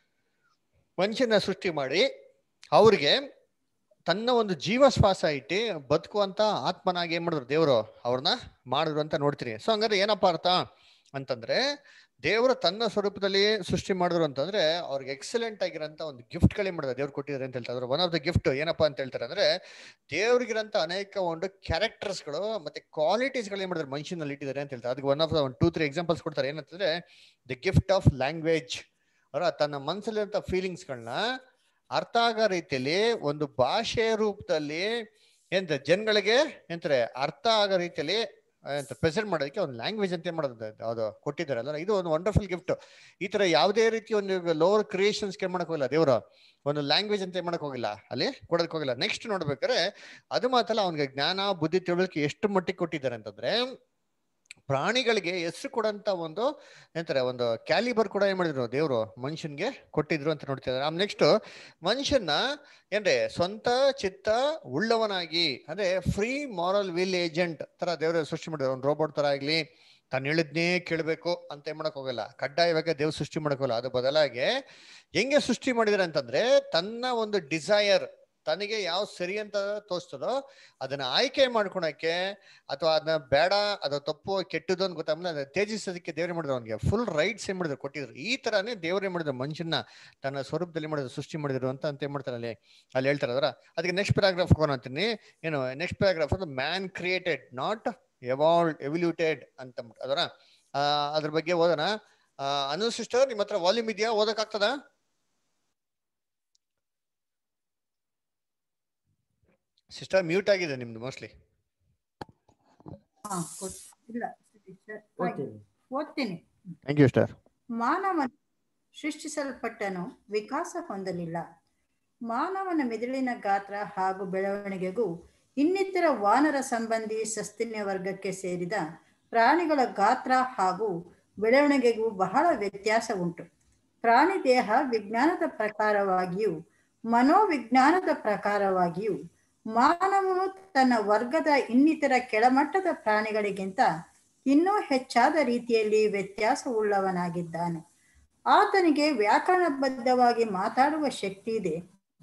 [SPEAKER 1] ಮನುಷ್ಯನ ಸೃಷ್ಟಿ ಮಾಡಿ ಅವ್ರಿಗೆ ತನ್ನ ಒಂದು ಜೀವ ಶ್ವಾಸ ಇಟ್ಟು ಬದುಕುವಂತ ಆತ್ಮನಾಗಿ ಏನ್ ಮಾಡಿದ್ರು ದೇವರು ಅವ್ರನ್ನ ಮಾಡಿದ್ರು ಅಂತ ನೋಡ್ತೀರಿ ಸೊ ಹಂಗಾದ್ರೆ ಏನಪ್ಪಾ ಅರ್ಥ ಅಂತಂದ್ರೆ ದೇವರು ತನ್ನ ಸ್ವರೂಪದಲ್ಲಿ ಸೃಷ್ಟಿ ಮಾಡಿದ್ರು ಅಂತಂದ್ರೆ ಅವ್ರಿಗೆ ಎಕ್ಸಲೆಂಟ್ ಆಗಿರೋಂಥ ಒಂದು ಗಿಫ್ಟ್ ಗಳೇ ಮಾಡಿದ್ರೆ ದೇವ್ರು ಕೊಟ್ಟಿದ್ದಾರೆ ಅಂತ ಹೇಳ್ತಾರೆ ಒನ್ ಆಫ್ ದ ಗಿಫ್ಟ್ ಏನಪ್ಪಾ ಅಂತ ಹೇಳ್ತಾರೆ ಅಂದ್ರೆ ದೇವ್ರಿಗಿರಂತ ಅನೇಕ ಒಂದು ಕ್ಯಾರೆಕ್ಟರ್ಸ್ಗಳು ಮತ್ತೆ ಕ್ವಾಲಿಟೀಸ್ ಗಳು ಏನ್ ಮಾಡಿದ್ರೆ ಮನುಷ್ಯನಲ್ಲಿ ಇಟ್ಟಿದ್ದಾರೆ ಅಂತ ಹೇಳ್ತಾರೆ ಅದಕ್ಕೆ ಒನ್ ಆಫ್ ದ ಒಂದು ಟೂ ತ್ರೀ ಎಕ್ಸಾಂಪಲ್ಸ್ ಕೊಡ್ತಾರೆ ಏನಂತಂದ್ರೆ ದಿ ಗಿಫ್ಟ್ ಆಫ್ ಲ್ಯಾಂಗ್ವೇಜ್ ಅವರ ತನ್ನ ಮನಸ್ಸಲ್ಲಿರುವಂತ ಫೀಲಿಂಗ್ಸ್ಗಳನ್ನ ಅರ್ಥ ಆಗೋ ರೀತಿಯಲ್ಲಿ ಒಂದು ಭಾಷೆಯ ರೂಪದಲ್ಲಿ ಎಂತ ಜನಗಳಿಗೆ ಎಂತಾರೆ ಅರ್ಥ ಆಗೋ ರೀತಿಯಲ್ಲಿ ಎಂತ ಪ್ರೆಸೆಂಟ್ ಮಾಡೋದಕ್ಕೆ ಒಂದು ಲ್ಯಾಂಗ್ವೇಜ್ ಅಂತ ಏನ್ ಮಾಡೋದು ಅದು ಕೊಟ್ಟಿದ್ದಾರೆ ಅಲ್ಲ ಇದು ಒಂದು ವಂಡರ್ಫುಲ್ ಗಿಫ್ಟ್ ಈ ತರ ಯಾವುದೇ ರೀತಿ ಒಂದು ಲೋವರ್ ಕ್ರಿಯೇಷನ್ಸ್ ಏನ್ ಮಾಡಕ್ ಹೋಗಿಲ್ಲ ದೇವರು ಒಂದು ಲ್ಯಾಂಗ್ವೇಜ್ ಅಂತ ಏನ್ ಮಾಡಕ್ ಹೋಗಿಲ್ಲ ಅಲ್ಲಿ ಕೊಡೋದಕ್ಕೆ ಹೋಗಿಲ್ಲ ನೆಕ್ಸ್ಟ್ ನೋಡ್ಬೇಕಾದ್ರೆ ಅದು ಮಾತ್ರ ಅವನಿಗೆ ಜ್ಞಾನ ಬುದ್ಧಿ ತಿಳುವಳಿಕೆ ಎಷ್ಟು ಮಟ್ಟಿಗೆ ಕೊಟ್ಟಿದ್ದಾರೆ ಅಂತಂದ್ರೆ ಪ್ರಾಣಿಗಳಿಗೆ ಹೆಸರು ಕೊಡಂತ ಒಂದು ಏನಂತಾರೆ ಒಂದು ಕ್ಯಾಲಿಬರ್ ಕೂಡ ಏನ್ ಮಾಡಿದ್ರು ದೇವರು ಮನುಷ್ಯನ್ಗೆ ಕೊಟ್ಟಿದ್ರು ಅಂತ ನೋಡ್ತಿದ್ದಾರೆ ಆಮೇಲೆ ನೆಕ್ಸ್ಟ್ ಮನುಷ್ಯನ ಏನ್ರೆ ಸ್ವಂತ ಚಿತ್ತ ಉಳ್ಳವನಾಗಿ ಅಂದ್ರೆ ಫ್ರೀ ಮಾರಲ್ ವಿಲ್ ಏಜೆಂಟ್ ತರ ದೇವರು ಸೃಷ್ಟಿ ಮಾಡಿದ್ರು ಒಂದು ರೋಬೋಟ್ ತರ ಆಗ್ಲಿ ತಾನು ಹೇಳಿದ್ನೇ ಕೇಳಬೇಕು ಅಂತ ಏನ್ ಮಾಡಕ್ ಹೋಗಲ್ಲ ಕಡ್ಡಾಯವಾಗಿ ದೇವ್ರು ಸೃಷ್ಟಿ ಮಾಡಕ್ ಹೋಗಲ್ಲ ಅದು ಬದಲಾಗಿ ಹೆಂಗೆ ಸೃಷ್ಟಿ ಮಾಡಿದ್ರೆ ಅಂತಂದ್ರೆ ತನ್ನ ಒಂದು ಡಿಸೈರ್ ತನಗೆ ಯಾವ ಸರಿ ಅಂತ ತೋರಿಸ್ತದೋ ಅದನ್ನ ಆಯ್ಕೆ ಮಾಡ್ಕೊಳಕ್ಕೆ ಅಥವಾ ಅದನ್ನ ಬೇಡ ಅದು ತಪ್ಪು ಕೆಟ್ಟದ್ದು ಅಂತ ಗೊತ್ತಾಗ್ಮೇಲೆ ಅದನ್ನ ತ್ಯಜಿಸೋದಕ್ಕೆ ದೇವ್ರೇ ಮಾಡಿದ್ರು ಅವನಿಗೆ ಫುಲ್ ರೈಟ್ಸ್ ಏನ್ ಮಾಡಿದ್ರು ಕೊಟ್ಟಿದ್ರು ಈ ತರಾನೇ ದೇವ್ರೇ ಮಾಡಿದ್ರು ಮನುಷ್ಯನ ತನ್ನ ಸ್ವರೂಪದಲ್ಲಿ ಮಾಡಿದ್ರು ಸೃಷ್ಟಿ ಮಾಡಿದ್ರು ಅಂತ ಅಂತ ಏನ್ ಮಾಡ್ತಾರೆ ಅಲ್ಲಿ ಅಲ್ಲಿ ಹೇಳ್ತಾರೆ ಅದರ ಅದಕ್ಕೆ ನೆಕ್ಸ್ಟ್ ಪ್ಯಾರಾಗ್ರಾಫ್ ಅಂತೀನಿ ಏನು ನೆಕ್ಸ್ಟ್ ಪ್ಯಾರಾಗ್ರಾಫ್ ಅದು man created not evolve evoluted ಅಂತ ಅದರ ಅದ್ರ ಬಗ್ಗೆ ಓದೋಣ ಅನು ಸಿಸ್ಟರ್ ನಿಮ್ಮ ಹತ್ರ ವಾಲ್ಯೂಮ್ ಇದೆಯಾ ಓದಕ್ಕಾಗ್ತದಾ ಸಿಸ್ಟರ್ ಮ್ಯೂಟ್ ಆಗಿದೆ ನಿಮ್ದು ಮೋಸ್ಟ್ಲಿ
[SPEAKER 5] ಹಾ, ಕೊಡ್- ಇಲ್ಲ ಸರಿ, ಆಯ್ತು. ಓದ್ತೀನಿ
[SPEAKER 1] ಥ್ಯಾಂಕ್ ಯು ಸ್ಟಾರ್
[SPEAKER 5] ಮಾನವ ಸೃಷ್ಟಿಸಲ್ಪಟ್ಟನು ವಿಕಾಸ ಹೊಂದಲಿಲ್ಲ ಮಾನವನ ಮೆದುಳಿನ ಗಾತ್ರ ಹಾಗೂ ಬೆಳವಣಿಗೆಗೂ ಇನ್ನಿತರ ವಾನರ ಸಂಬಂಧಿ ಸಸ್ತಿನ್ಯ ವರ್ಗಕ್ಕೆ ಸೇರಿದ ಪ್ರಾಣಿಗಳ ಗಾತ್ರ ಹಾಗೂ ಬೆಳವಣಿಗೆಗೂ ಬಹಳ ವ್ಯತ್ಯಾಸ ಉಂಟು ಪ್ರಾಣಿ ದೇಹ ವಿಜ್ಞಾನದ ಪ್ರಕಾರವಾಗಿಯೂ ಮನೋವಿಜ್ಞಾನದ ಪ್ರಕಾರವಾಗಿಯೂ ಮಾನವನು ತನ್ನ ವರ್ಗದ ಇನ್ನಿತರ ಕೆಳಮಟ್ಟದ ಪ್ರಾಣಿಗಳಿಗಿಂತ ಇನ್ನೂ ಹೆಚ್ಚಾದ ರೀತಿಯಲ್ಲಿ ವ್ಯತ್ಯಾಸವುಳ್ಳವನಾಗಿದ್ದಾನೆ ಆತನಿಗೆ ವ್ಯಾಕರಣಬದ್ಧವಾಗಿ ಮಾತಾಡುವ ಶಕ್ತಿ ಇದೆ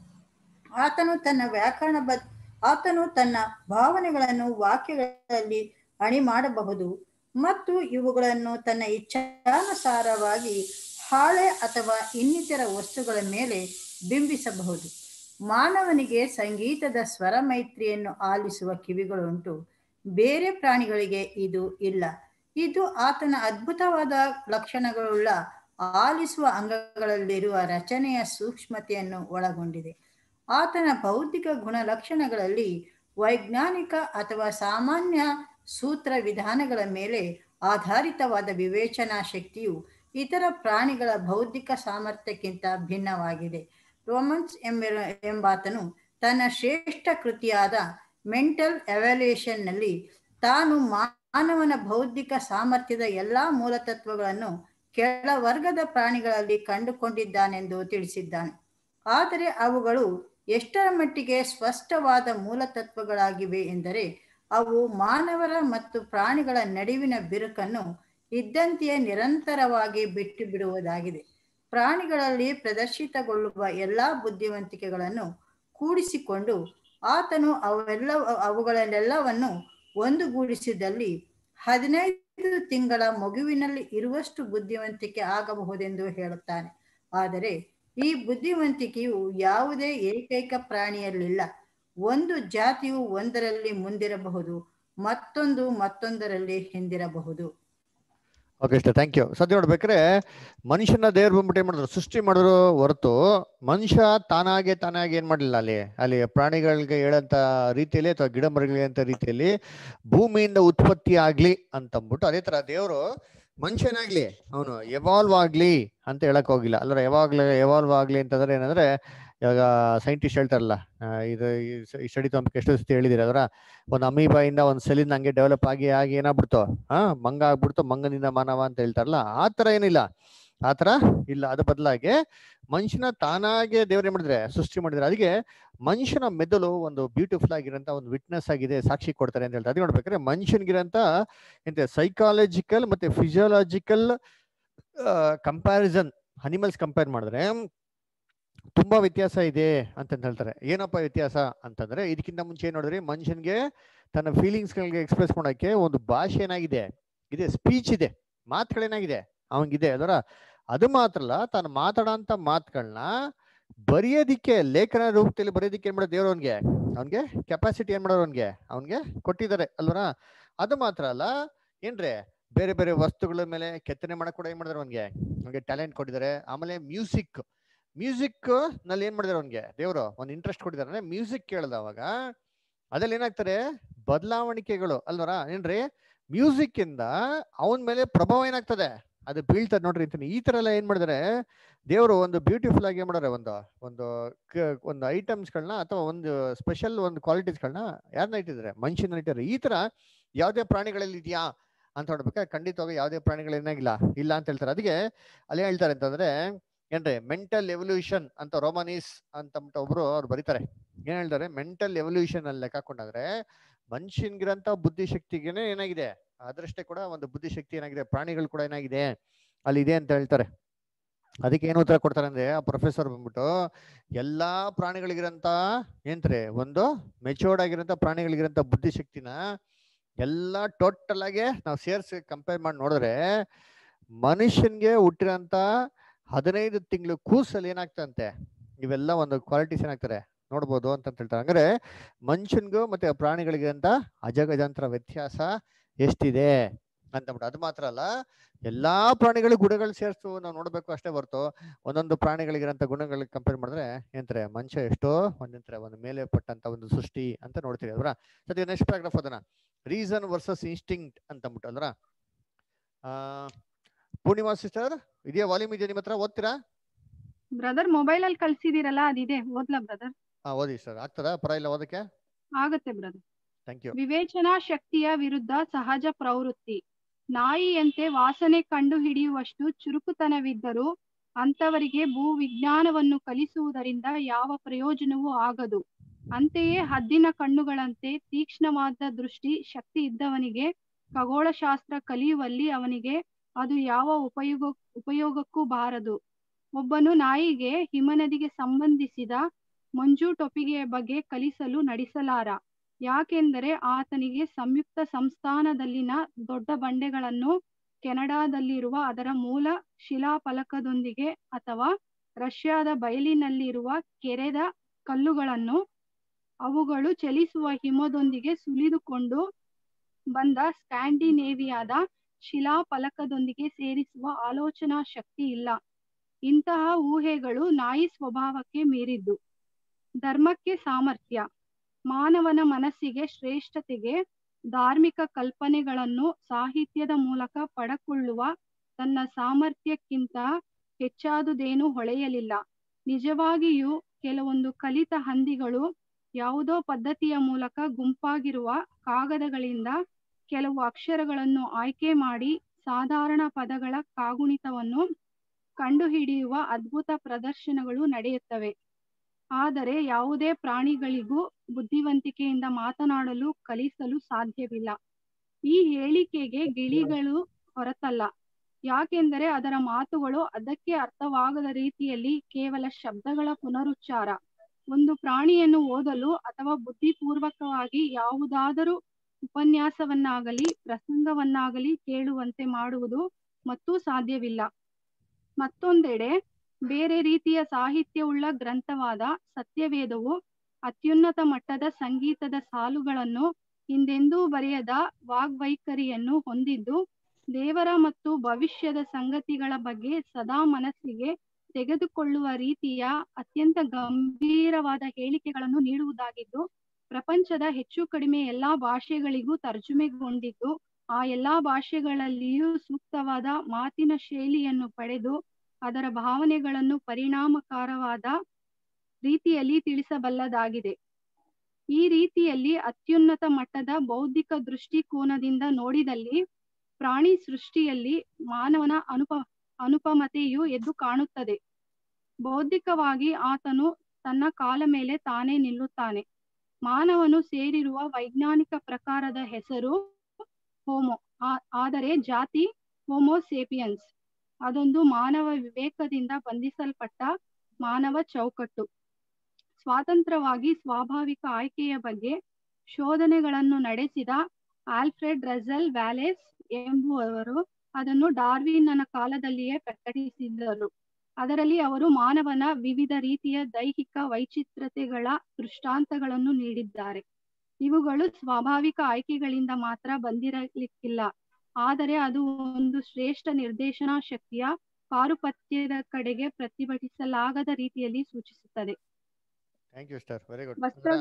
[SPEAKER 5] ಆತನು ತನ್ನ ವ್ಯಾಕರಣಬದ್ಧ ಆತನು ತನ್ನ ಭಾವನೆಗಳನ್ನು ವಾಕ್ಯಗಳಲ್ಲಿ ಅಣಿ ಮಾಡಬಹುದು ಮತ್ತು ಇವುಗಳನ್ನು ತನ್ನ ಇಚ್ಛಾನುಸಾರವಾಗಿ ಹಾಳೆ ಅಥವಾ ಇನ್ನಿತರ ವಸ್ತುಗಳ ಮೇಲೆ ಬಿಂಬಿಸಬಹುದು ಮಾನವನಿಗೆ ಸಂಗೀತದ ಸ್ವರ ಮೈತ್ರಿಯನ್ನು ಆಲಿಸುವ ಕಿವಿಗಳುಂಟು ಬೇರೆ ಪ್ರಾಣಿಗಳಿಗೆ ಇದು ಇಲ್ಲ ಇದು ಆತನ ಅದ್ಭುತವಾದ ಲಕ್ಷಣಗಳುಳ್ಳ ಆಲಿಸುವ ಅಂಗಗಳಲ್ಲಿರುವ ರಚನೆಯ ಸೂಕ್ಷ್ಮತೆಯನ್ನು ಒಳಗೊಂಡಿದೆ ಆತನ ಬೌದ್ಧಿಕ ಗುಣಲಕ್ಷಣಗಳಲ್ಲಿ ವೈಜ್ಞಾನಿಕ ಅಥವಾ ಸಾಮಾನ್ಯ ಸೂತ್ರ ವಿಧಾನಗಳ ಮೇಲೆ ಆಧಾರಿತವಾದ ವಿವೇಚನಾ ಶಕ್ತಿಯು ಇತರ ಪ್ರಾಣಿಗಳ ಬೌದ್ಧಿಕ ಸಾಮರ್ಥ್ಯಕ್ಕಿಂತ ಭಿನ್ನವಾಗಿದೆ ರೋಮನ್ಸ್ ಎಂಬ ಎಂಬಾತನು ತನ್ನ ಶ್ರೇಷ್ಠ ಕೃತಿಯಾದ ಮೆಂಟಲ್ ಎವ್ಯಾಲ್ಯೂಯೇಷನ್ನಲ್ಲಿ ತಾನು ಮಾನವನ ಬೌದ್ಧಿಕ ಸಾಮರ್ಥ್ಯದ ಎಲ್ಲಾ ಮೂಲತತ್ವಗಳನ್ನು ಕೆಳವರ್ಗದ ಪ್ರಾಣಿಗಳಲ್ಲಿ ಕಂಡುಕೊಂಡಿದ್ದಾನೆಂದು ತಿಳಿಸಿದ್ದಾನೆ ಆದರೆ ಅವುಗಳು ಎಷ್ಟರ ಮಟ್ಟಿಗೆ ಸ್ಪಷ್ಟವಾದ ಮೂಲತತ್ವಗಳಾಗಿವೆ ಎಂದರೆ ಅವು ಮಾನವರ ಮತ್ತು ಪ್ರಾಣಿಗಳ ನಡುವಿನ ಬಿರುಕನ್ನು ಇದ್ದಂತೆಯೇ ನಿರಂತರವಾಗಿ ಬಿಟ್ಟು ಬಿಡುವುದಾಗಿದೆ ಪ್ರಾಣಿಗಳಲ್ಲಿ ಪ್ರದರ್ಶಿತಗೊಳ್ಳುವ ಎಲ್ಲಾ ಬುದ್ಧಿವಂತಿಕೆಗಳನ್ನು ಕೂಡಿಸಿಕೊಂಡು ಆತನು ಅವೆಲ್ಲ ಅವುಗಳನ್ನೆಲ್ಲವನ್ನು ಒಂದುಗೂಡಿಸಿದಲ್ಲಿ ಹದಿನೈದು ತಿಂಗಳ ಮಗುವಿನಲ್ಲಿ ಇರುವಷ್ಟು ಬುದ್ಧಿವಂತಿಕೆ ಆಗಬಹುದೆಂದು ಹೇಳುತ್ತಾನೆ ಆದರೆ ಈ ಬುದ್ಧಿವಂತಿಕೆಯು ಯಾವುದೇ ಏಕೈಕ ಪ್ರಾಣಿಯಲ್ಲಿಲ್ಲ ಒಂದು ಜಾತಿಯು ಒಂದರಲ್ಲಿ ಮುಂದಿರಬಹುದು ಮತ್ತೊಂದು ಮತ್ತೊಂದರಲ್ಲಿ ಹಿಂದಿರಬಹುದು
[SPEAKER 1] ಓಕೆ ಇಷ್ಟ ಥ್ಯಾಂಕ್ ಯು ಸದ್ಯ ನೋಡ್ಬೇಕ್ರೆ ಮನುಷ್ಯನ ದೇವ್ರು ಬಂದ್ಬಿಟ್ಟು ಏನ್ ಮಾಡಿದ್ರು ಸೃಷ್ಟಿ ಮಾಡಿದ್ರು ಹೊರತು ಮನುಷ್ಯ ತಾನಾಗೆ ತಾನಾಗೆ ಏನ್ ಮಾಡಲಿಲ್ಲ ಅಲ್ಲಿ ಅಲ್ಲಿ ಪ್ರಾಣಿಗಳಿಗೆ ಹೇಳಂತ ರೀತಿಯಲ್ಲಿ ಅಥವಾ ಗಿಡ ಮರಗಳಿಗೆ ಅಂತ ರೀತಿಯಲ್ಲಿ ಭೂಮಿಯಿಂದ ಉತ್ಪತ್ತಿ ಆಗ್ಲಿ ಅಂತಂದ್ಬಿಟ್ಟು ಅದೇ ತರ ದೇವರು ಮನುಷ್ಯನಾಗ್ಲಿ ಅವನು ಎವಾಲ್ವ್ ಆಗ್ಲಿ ಅಂತ ಹೇಳಕ್ ಹೋಗಿಲ್ಲ ಅಲ್ಲರ ಯಾವಾಗ್ಲೂ ಎವಾಲ್ವ್ ಆಗ್ಲಿ ಅಂತಂದ್ರೆ ಏನಂದ್ರೆ ಇವಾಗ ಸೈಂಟಿಸ್ಟ್ ಹೇಳ್ತಾರಲ್ಲ ಆ, ಇದು ಈ ಸ್ಟಡಿ ತೊಂಬಕ್ಕೆ ಎಷ್ಟು ಸತಿ ಹೇಳಿದಿರಿ ಅದರ ಒಂದು ಅಮೀಬಾಯಿಂದ ಒಂದು ಸೆಲಿಂದ ಹಂಗೆ ಡೆವಲಪ್ ಆಗಿ ಆಗಿ ಏನಾಗ್ಬಿಡ್ತು ಹಾ ಮಂಗ ಆಗ್ಬಿಡ್ತು ಮಂಗನಿಂದ ಮಾನವ ಅಂತ ಹೇಳ್ತಾರಲ್ಲ ಆ ತರ ಏನಿಲ್ಲ ಆ ತರ ಇಲ್ಲ ಅದ್ರ ಬದಲಾಗಿ ಮನುಷ್ಯನ ತಾನಾಗೆ ದೇವ್ರು ಏನ್ ಮಾಡಿದ್ರೆ ಸೃಷ್ಟಿ ಮಾಡಿದ್ರೆ ಅದಕ್ಕೆ ಮನುಷ್ಯನ ಮೆದುಳು ಒಂದು ಬ್ಯೂಟಿಫುಲ್ ಆಗಿರೋಂಥ ಒಂದು ವಿಟ್ನೆಸ್ ಆಗಿದೆ ಸಾಕ್ಷಿ ಕೊಡ್ತಾರೆ ಅಂತ ಹೇಳ್ತಾರೆ ಅದು ನೋಡ್ಬೇಕಾದ್ರೆ ಮನುಷ್ಯನಿಗಿರೋಂಥ ಎಂತ ಸೈಕಾಲಜಿಕಲ್ ಮತ್ತೆ ಫಿಸಿಯೋಲಾಜಿಕಲ್ ಕಂಪ್ಯಾರಿಸನ್ ಅನಿಮಲ್ಸ್ ಕಂಪೇರ್ ಮಾಡಿದ್ರೆ ತುಂಬಾ ವ್ಯತ್ಯಾಸ ಇದೆ ಅಂತ ಹೇಳ್ತಾರೆ ಏನಪ್ಪ ವ್ಯತ್ಯಾಸ ಅಂತಂದ್ರೆ ಇದಕ್ಕಿಂತ ಮುಂಚೆ ಏನ್ ನೋಡಿದ್ರೆ ಮನುಷ್ಯನ್ಗೆ ತನ್ನ ಫೀಲಿಂಗ್ಸ್ ಗಳಿಗೆ ಎಕ್ಸ್ಪ್ರೆಸ್ ಮಾಡೋಕೆ ಒಂದು ಭಾಷೆ ಏನಾಗಿದೆ ಇದೆ ಸ್ಪೀಚ್ ಇದೆ ಮಾತುಗಳೇನಾಗಿದೆ ಅವನಿಗಿದೆ ಅದರ ಅದು ಮಾತ್ರ ಅಲ್ಲ ತಾನು ಮಾತಾಡೋಂಥ ಮಾತುಗಳನ್ನ ಬರೆಯೋದಿಕ್ಕೆ ಲೇಖನ ರೂಪದಲ್ಲಿ ಬರೆಯೋದಿಕ್ಕೆ ಏನ್ ಮಾಡೋದು ದೇವ್ರು ಅವನ್ಗೆ ಅವನ್ಗೆ ಕೆಪಾಸಿಟಿ ಏನ್ ಮಾಡೋರು ಅವನ್ಗೆ ಅವನ್ಗೆ ಕೊಟ್ಟಿದ್ದಾರೆ ಅಲ್ವರ ಅದು ಮಾತ್ರ ಅಲ್ಲ ಏನ್ರಿ ಬೇರೆ ಬೇರೆ ವಸ್ತುಗಳ ಮೇಲೆ ಕೆತ್ತನೆ ಮಾಡಕ್ ಕೂಡ ಏನ್ ಮಾಡಿದಾರೆ ಅವನ್ಗೆ ಅವನ್ಗೆ ಟ್ಯಾಲೆಂಟ್ ಕೊಟ್ಟಿದ್ದಾರೆ ಆಮೇಲೆ ಮ್ಯೂಸಿಕ್ ಮ್ಯೂಸಿಕ್ ನಲ್ಲಿ ಏನ್ ಮಾಡಿದಾರೆ ಅವನ್ಗೆ ದೇವರು ಒಂದು ಇಂಟ್ರೆಸ್ಟ್ ಕೊಟ್ಟಿದ್ದಾರೆ ಅಂದ್ರೆ ಮ್ಯೂಸಿಕ್ ಕೇಳ್ದ ಅವಾಗ ಅದ್ರಲ್ಲಿ ಏನಾಗ್ತಾರೆ ಬದಲಾವಣಿಕೆಗಳು ಅಲ್ವರ ಏನ್ರಿ ಮ್ಯೂಸಿಕ್ ಇಂದ ಅವನ ಮೇಲೆ ಪ್ರಭಾವ ಏನಾಗ್ತದೆ ಅದು ಬೀಳ್ತದೆ ನೋಡ್ರಿ ಅಂತೀನಿ ಈ ತರ ಎಲ್ಲ ಏನ್ ಮಾಡಿದಾರೆ ದೇವರು ಒಂದು ಬ್ಯೂಟಿಫುಲ್ ಆಗಿ ಏನ್ ಮಾಡಾರೆ ಒಂದು ಒಂದು ಕ- ಒಂದು ಐಟಮ್ಸ್ಗಳನ್ನ ಅಥವಾ ಒಂದು ಸ್ಪೆಷಲ್ ಒಂದು ಕ್ವಾಲಿಟೀಸ್ಗಳನ್ನ ಯಾರನ್ನ ಇಟ್ಟಿದ್ದಾರೆ ಮನುಷ್ಯನ ಇಟ್ಟಿದ್ದಾರೆ ಈ ತರ ಯಾವುದೇ ಪ್ರಾಣಿಗಳಲ್ಲಿ ಇದೆಯಾ ಅಂತ ನೋಡ್ಬೇಕಾದ್ರೆ ಖಂಡಿತವಾಗಿ ಯಾವುದೇ ಪ್ರಾಣಿಗಳು ಏನಾಗಿಲ್ಲ ಇಲ್ಲ ಅಂತ ಹೇಳ್ತಾರೆ ಅದಕ್ಕೆ ಅಲ್ಲಿ ಹೇಳ್ತಾರೆ ಅಂತಂದ್ರೆ ಏನ್ರಿ ಮೆಂಟಲ್ ಎವಲ್ಯೂಷನ್ ಅಂತ ರೋಮನೀಸ್ ಅಂತ ಅಂದ್ಬಿಟ್ಟು ಒಬ್ರು ಅವ್ರು ಬರೀತಾರೆ ಏನ್ ಹೇಳ್ತಾರೆ ಮೆಂಟಲ್ ಎವಲ್ಯೂಷನ್ ಅಲ್ಲಿ ಲೆಕ್ಕ ಹಾಕೊಂಡಾದ್ರೆ ಮನುಷ್ಯನ್ಗಿರಂತ ಬುದ್ಧಿಶಕ್ತಿಗೆನೆ ಏನಾಗಿದೆ ಅದರಷ್ಟೇ ಕೂಡ ಒಂದು ಬುದ್ಧಿಶಕ್ತಿ ಏನಾಗಿದೆ ಪ್ರಾಣಿಗಳು ಕೂಡ ಏನಾಗಿದೆ ಅಲ್ಲಿ ಇದೆ ಅಂತ ಹೇಳ್ತಾರೆ ಅದಕ್ಕೆ ಏನು ಉತ್ತರ ಕೊಡ್ತಾರೆ ಅಂದ್ರೆ ಆ ಪ್ರೊಫೆಸರ್ ಬಂದ್ಬಿಟ್ಟು ಎಲ್ಲಾ ಪ್ರಾಣಿಗಳಿಗಿರಂತ ಏನ್ತ್ರಿ ಒಂದು ಮೆಚೂರ್ಡ್ ಆಗಿರೋಂಥ ಪ್ರಾಣಿಗಳಿಗಿರಂತ ಬುದ್ಧಿಶಕ್ತಿನ ಎಲ್ಲ ಟೋಟಲ್ ಆಗಿ ನಾವು ಸೇರ್ಸಿ ಕಂಪೇರ್ ಮಾಡಿ ನೋಡಿದ್ರೆ ಮನುಷ್ಯನ್ಗೆ ಹುಟ್ಟಿರೋಂಥ ಹದಿನೈದು ತಿಂಗಳು ಕೂಸಲ್ಲಿ ಏನಾಗ್ತಂತೆ ಇವೆಲ್ಲ ಒಂದು ಕ್ವಾಲಿಟೀಸ್ ಏನಾಗ್ತಾರೆ ನೋಡ್ಬೋದು ಅಂತ ಹೇಳ್ತಾರೆ ಅಂದ್ರೆ ಮನುಷ್ಯನ್ಗೂ ಮತ್ತೆ ಪ್ರಾಣಿಗಳಿಗೆ ಅಂತ ಅಜಗಜಾಂತರ ವ್ಯತ್ಯಾಸ ಎಷ್ಟಿದೆ ಅಂತಬಿಟ್ಟು ಅದು ಮಾತ್ರ ಅಲ್ಲ ಎಲ್ಲಾ ಪ್ರಾಣಿಗಳ ಗುಣಗಳು ಸೇರಿಸು ನಾವು ನೋಡ್ಬೇಕು ಅಷ್ಟೇ ಹೊರ್ತು ಒಂದೊಂದು ಪ್ರಾಣಿಗಳಿಗಿರಂತ ಗುಣಗಳಿಗೆ ಕಂಪೇರ್ ಮಾಡಿದ್ರೆ ಏನಂತಾರೆ ಮನುಷ್ಯ ಎಷ್ಟೋ ಒಂದಂತಾರೆ ಒಂದು ಮೇಲೆ ಪಟ್ಟಂತ ಒಂದು ಸೃಷ್ಟಿ ಅಂತ ನೋಡ್ತೀವಿ ಅಲ್ವಾ ಸದ್ಯ ನೆಕ್ಸ್ಟ್ ಪ್ಯಾರಾಗ್ರಾಫ್ ಅದನ್ನ ರೀಸನ್ ವರ್ಸಸ್ ಇನ್ಸ್ಟಿಂಕ್ಟ್ ಅಂತ ಅಂದ್ಬಿಟ್ಟು ಅಲ್ರ ಆ ಪೂರ್ಣಿಮಾ ಸಿಸ್ಟರ್ ಇದೆಯಾ ವಾಲ್ಯೂಮ್ ಇದೆಯಾ ನಿಮ್ಮ ಹತ್ರ ಓದ್ತೀರಾ
[SPEAKER 3] ಬ್ರದರ್ ಮೊಬೈಲ್ ಅಲ್ಲಿ ಕಳ್ಸಿದಿರಲ್ಲ ಅದಿದೆ ಓದ್ಲಾ ಬ್ರದರ್
[SPEAKER 1] ಹಾ ಓದಿ ಸರ್ ಆಗ್ತದಾ ಪರವಾಗಿಲ್ಲ ಓದಕ್ಕೆ
[SPEAKER 3] ಆಗತ್ತೆ ಬ್ರದರ್
[SPEAKER 1] ಥ್ಯಾಂಕ್ ಯು
[SPEAKER 3] ವಿವೇಚನಾ ಶಕ್ತಿಯ ವಿರುದ್ಧ ಸಹಜ ಪ್ರವೃತ್ತಿ ನಾಯಿಯಂತೆ ವಾಸನೆ ಕಂಡು ಹಿಡಿಯುವಷ್ಟು ಚುರುಕುತನವಿದ್ದರೂ ಅಂತವರಿಗೆ ಭೂವಿಜ್ಞಾನವನ್ನು ಕಲಿಸುವುದರಿಂದ ಯಾವ ಪ್ರಯೋಜನವೂ ಆಗದು ಅಂತೆಯೇ ಹದ್ದಿನ ಕಣ್ಣುಗಳಂತೆ ತೀಕ್ಷ್ಣವಾದ ದೃಷ್ಟಿ ಶಕ್ತಿ ಇದ್ದವನಿಗೆ ಖಗೋಳಶಾಸ್ತ್ರ ಕಲಿಯುವಲ್ಲಿ ಅವನಿಗೆ ಅದು ಯಾವ ಉಪಯೋಗ ಉಪಯೋಗಕ್ಕೂ ಬಾರದು ಒಬ್ಬನು ನಾಯಿಗೆ ಹಿಮನದಿಗೆ ಸಂಬಂಧಿಸಿದ ಮಂಜು ಟೊಪಿಗೆಯ ಬಗ್ಗೆ ಕಲಿಸಲು ನಡೆಸಲಾರ ಯಾಕೆಂದರೆ ಆತನಿಗೆ ಸಂಯುಕ್ತ ಸಂಸ್ಥಾನದಲ್ಲಿನ ದೊಡ್ಡ ಬಂಡೆಗಳನ್ನು ಕೆನಡಾದಲ್ಲಿರುವ ಅದರ ಮೂಲ ಶಿಲಾಫಲಕದೊಂದಿಗೆ ಅಥವಾ ರಷ್ಯಾದ ಬಯಲಿನಲ್ಲಿರುವ ಕೆರೆದ ಕಲ್ಲುಗಳನ್ನು ಅವುಗಳು ಚಲಿಸುವ ಹಿಮದೊಂದಿಗೆ ಸುಲಿದುಕೊಂಡು ಬಂದ ಸ್ಕ್ಯಾಂಡಿನೇವಿಯಾದ ಶಿಲಾಫಲಕದೊಂದಿಗೆ ಸೇರಿಸುವ ಆಲೋಚನಾ ಶಕ್ತಿ ಇಲ್ಲ ಇಂತಹ ಊಹೆಗಳು ನಾಯಿ ಸ್ವಭಾವಕ್ಕೆ ಮೀರಿದ್ದು ಧರ್ಮಕ್ಕೆ ಸಾಮರ್ಥ್ಯ ಮಾನವನ ಮನಸ್ಸಿಗೆ ಶ್ರೇಷ್ಠತೆಗೆ ಧಾರ್ಮಿಕ ಕಲ್ಪನೆಗಳನ್ನು ಸಾಹಿತ್ಯದ ಮೂಲಕ ಪಡಕೊಳ್ಳುವ ತನ್ನ ಸಾಮರ್ಥ್ಯಕ್ಕಿಂತ ಹೆಚ್ಚಾದುದೇನು ಹೊಳೆಯಲಿಲ್ಲ ನಿಜವಾಗಿಯೂ ಕೆಲವೊಂದು ಕಲಿತ ಹಂದಿಗಳು ಯಾವುದೋ ಪದ್ಧತಿಯ ಮೂಲಕ ಗುಂಪಾಗಿರುವ ಕಾಗದಗಳಿಂದ ಕೆಲವು ಅಕ್ಷರಗಳನ್ನು ಆಯ್ಕೆ ಮಾಡಿ ಸಾಧಾರಣ ಪದಗಳ ಕಾಗುಣಿತವನ್ನು ಕಂಡುಹಿಡಿಯುವ ಅದ್ಭುತ ಪ್ರದರ್ಶನಗಳು ನಡೆಯುತ್ತವೆ ಆದರೆ ಯಾವುದೇ ಪ್ರಾಣಿಗಳಿಗೂ ಬುದ್ಧಿವಂತಿಕೆಯಿಂದ ಮಾತನಾಡಲು ಕಲಿಸಲು ಸಾಧ್ಯವಿಲ್ಲ ಈ ಹೇಳಿಕೆಗೆ ಗಿಳಿಗಳು ಹೊರತಲ್ಲ ಯಾಕೆಂದರೆ ಅದರ ಮಾತುಗಳು ಅದಕ್ಕೆ ಅರ್ಥವಾಗದ ರೀತಿಯಲ್ಲಿ ಕೇವಲ ಶಬ್ದಗಳ ಪುನರುಚ್ಚಾರ ಒಂದು ಪ್ರಾಣಿಯನ್ನು ಓದಲು ಅಥವಾ ಬುದ್ಧಿಪೂರ್ವಕವಾಗಿ ಯಾವುದಾದರೂ ಉಪನ್ಯಾಸವನ್ನಾಗಲಿ ಪ್ರಸಂಗವನ್ನಾಗಲಿ ಕೇಳುವಂತೆ ಮಾಡುವುದು ಮತ್ತು ಸಾಧ್ಯವಿಲ್ಲ ಮತ್ತೊಂದೆಡೆ ಬೇರೆ ರೀತಿಯ ಸಾಹಿತ್ಯವುಳ್ಳ ಗ್ರಂಥವಾದ ಸತ್ಯವೇದವು ಅತ್ಯುನ್ನತ ಮಟ್ಟದ ಸಂಗೀತದ ಸಾಲುಗಳನ್ನು ಹಿಂದೆಂದೂ ಬರೆಯದ ವಾಗ್ವೈಖರಿಯನ್ನು ಹೊಂದಿದ್ದು ದೇವರ ಮತ್ತು ಭವಿಷ್ಯದ ಸಂಗತಿಗಳ ಬಗ್ಗೆ ಸದಾ ಮನಸ್ಸಿಗೆ ತೆಗೆದುಕೊಳ್ಳುವ ರೀತಿಯ ಅತ್ಯಂತ ಗಂಭೀರವಾದ ಹೇಳಿಕೆಗಳನ್ನು ನೀಡುವುದಾಗಿದ್ದು ಪ್ರಪಂಚದ ಹೆಚ್ಚು ಕಡಿಮೆ ಎಲ್ಲಾ ಭಾಷೆಗಳಿಗೂ ತರ್ಜುಮೆಗೊಂಡಿದ್ದು ಆ ಎಲ್ಲಾ ಭಾಷೆಗಳಲ್ಲಿಯೂ ಸೂಕ್ತವಾದ ಮಾತಿನ ಶೈಲಿಯನ್ನು ಪಡೆದು ಅದರ ಭಾವನೆಗಳನ್ನು ಪರಿಣಾಮಕಾರವಾದ ರೀತಿಯಲ್ಲಿ ತಿಳಿಸಬಲ್ಲದಾಗಿದೆ ಈ ರೀತಿಯಲ್ಲಿ ಅತ್ಯುನ್ನತ ಮಟ್ಟದ ಬೌದ್ಧಿಕ ದೃಷ್ಟಿಕೋನದಿಂದ ನೋಡಿದಲ್ಲಿ ಪ್ರಾಣಿ ಸೃಷ್ಟಿಯಲ್ಲಿ ಮಾನವನ ಅನುಪ ಅನುಪಮತೆಯು ಎದ್ದು ಕಾಣುತ್ತದೆ ಬೌದ್ಧಿಕವಾಗಿ ಆತನು ತನ್ನ ಕಾಲ ಮೇಲೆ ತಾನೇ ನಿಲ್ಲುತ್ತಾನೆ ಮಾನವನು ಸೇರಿರುವ ವೈಜ್ಞಾನಿಕ ಪ್ರಕಾರದ ಹೆಸರು ಹೋಮೋ ಆ- ಆದರೆ ಜಾತಿ ಹೋಮೋಸೇಪಿಯನ್ಸ್ ಅದೊಂದು ಮಾನವ ವಿವೇಕದಿಂದ ಬಂಧಿಸಲ್ಪಟ್ಟ ಮಾನವ ಚೌಕಟ್ಟು ಸ್ವಾತಂತ್ರ್ಯವಾಗಿ ಸ್ವಾಭಾವಿಕ ಆಯ್ಕೆಯ ಬಗ್ಗೆ ಶೋಧನೆಗಳನ್ನು ನಡೆಸಿದ ಆಲ್ಫ್ರೆಡ್ ರಜಲ್ ವ್ಯಾಲೆಸ್ ಎಂಬುವವರು ಅದನ್ನು ಡಾರ್ವಿನ್ನನ ಕಾಲದಲ್ಲಿಯೇ ಪ್ರಕಟಿಸಿದರು ಅದರಲ್ಲಿ ಅವರು ಮಾನವನ ವಿವಿಧ ರೀತಿಯ ದೈಹಿಕ ವೈಚಿತ್ರತೆಗಳ ದೃಷ್ಟಾಂತಗಳನ್ನು ನೀಡಿದ್ದಾರೆ ಇವುಗಳು ಸ್ವಾಭಾವಿಕ ಆಯ್ಕೆಗಳಿಂದ ಮಾತ್ರ ಬಂದಿರಲಿಕ್ಕಿಲ್ಲ ಆದರೆ ಅದು ಒಂದು ಶ್ರೇಷ್ಠ ನಿರ್ದೇಶನಾ ಶಕ್ತಿಯ ಪಾರುಪತ್ಯದ ಕಡೆಗೆ ಪ್ರತಿಭಟಿಸಲಾಗದ ರೀತಿಯಲ್ಲಿ ಸೂಚಿಸುತ್ತದೆ
[SPEAKER 1] thank you star very good
[SPEAKER 3] ವಸ್ತ್ರ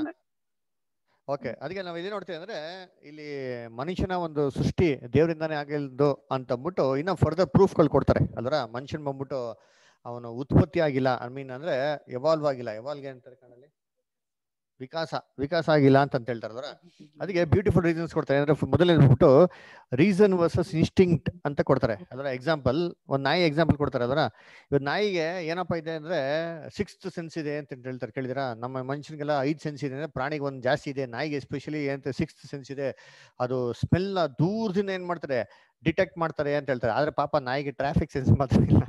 [SPEAKER 1] ಓಕೆ ಅದಕ್ಕೆ ನಾವು ಇಲ್ಲಿ ನೋಡ್ತೀವಿ ಅಂದ್ರೆ ಇಲ್ಲಿ ಮನುಷ್ಯನ ಒಂದು ಸೃಷ್ಟಿ ದೇವರಿಂದಾನೇ ಆಗಿಲ್ದು ಅಂತ ಅಂದ್ಬಿಟ್ಟು ಇನ್ನ ಫರ್ದರ್ ಪ್ರೂಫ್ಗಳು ಕೊಡ್ತಾರೆ ಅಲ್ವರ ಮನುಷ್ಯನ್ ಬಂದ್ಬಿಟ್ಟು ಅವನು ಉತ್ಪತ್ತಿ ಆಗಿಲ್ಲ ಐ ಮೀನ್ ಅಂದ್ರೆ ಎವಾಲ್ವ್ ಆಗಿಲ್ಲ ಎವಾಲ್ವ್ ಅಂತಾರೆ ಕಣ್ಣಲ್ಲಿ ವಿಕಾಸ ವಿಕಾಸ ಆಗಿಲ್ಲ ಅಂತ ಅಂತ ಹೇಳ್ತಾರೆ ಅಲ್ವರ ಅದಕ್ಕೆ ಬ್ಯೂಟಿಫುಲ್ ರೀಸನ್ಸ್ ಕೊಡ್ತಾರೆ ಅಂದ್ರೆ ಮೊದಲನೇ ಬಿಟ್ಟು ರೀಸನ್ ವರ್ಸಸ್ ಇನ್ಸ್ಟಿಂಕ್ಟ್ ಅಂತ ಕೊಡ್ತಾರೆ ಅದರ ಎಕ್ಸಾಂಪಲ್ ಒಂದ್ ನಾಯಿ ಎಕ್ಸಾಂಪಲ್ ಕೊಡ್ತಾರೆ ಅದರ ಇವತ್ತು ನಾಯಿಗೆ ಏನಪ್ಪಾ ಇದೆ ಅಂದ್ರೆ ಸಿಕ್ಸ್ತ್ ಸೆನ್ಸ್ ಇದೆ ಅಂತ ಹೇಳ್ತಾರೆ ಕೇಳಿದಿರಾ ನಮ್ಮ ಮನುಷ್ಯನಿಗೆಲ್ಲ ಐದ್ ಸೆನ್ಸ್ ಇದೆ ಅಂದ್ರೆ ಪ್ರಾಣಿಗೆ ಒಂದು ಜಾಸ್ತಿ ಇದೆ ನಾಯಿಗೆ ಎಸ್ಪೆಷಲಿ ಏನಂತ ಸಿಕ್ಸ್ತ್ ಸೆನ್ಸ್ ಇದೆ ಅದು ಸ್ಮೆಲ್ ನ ದೂರದಿಂದ ಏನ್ ಮಾಡ್ತಾರೆ ಡಿಟೆಕ್ಟ್ ಮಾಡ್ತಾರೆ ಅಂತ ಹೇಳ್ತಾರೆ ಆದ್ರೆ ಪಾಪ ನಾಯಿಗೆ ಟ್ರಾಫಿಕ್ ಸೆನ್ಸ್ ಮಾತ್ರ ಇಲ್ಲ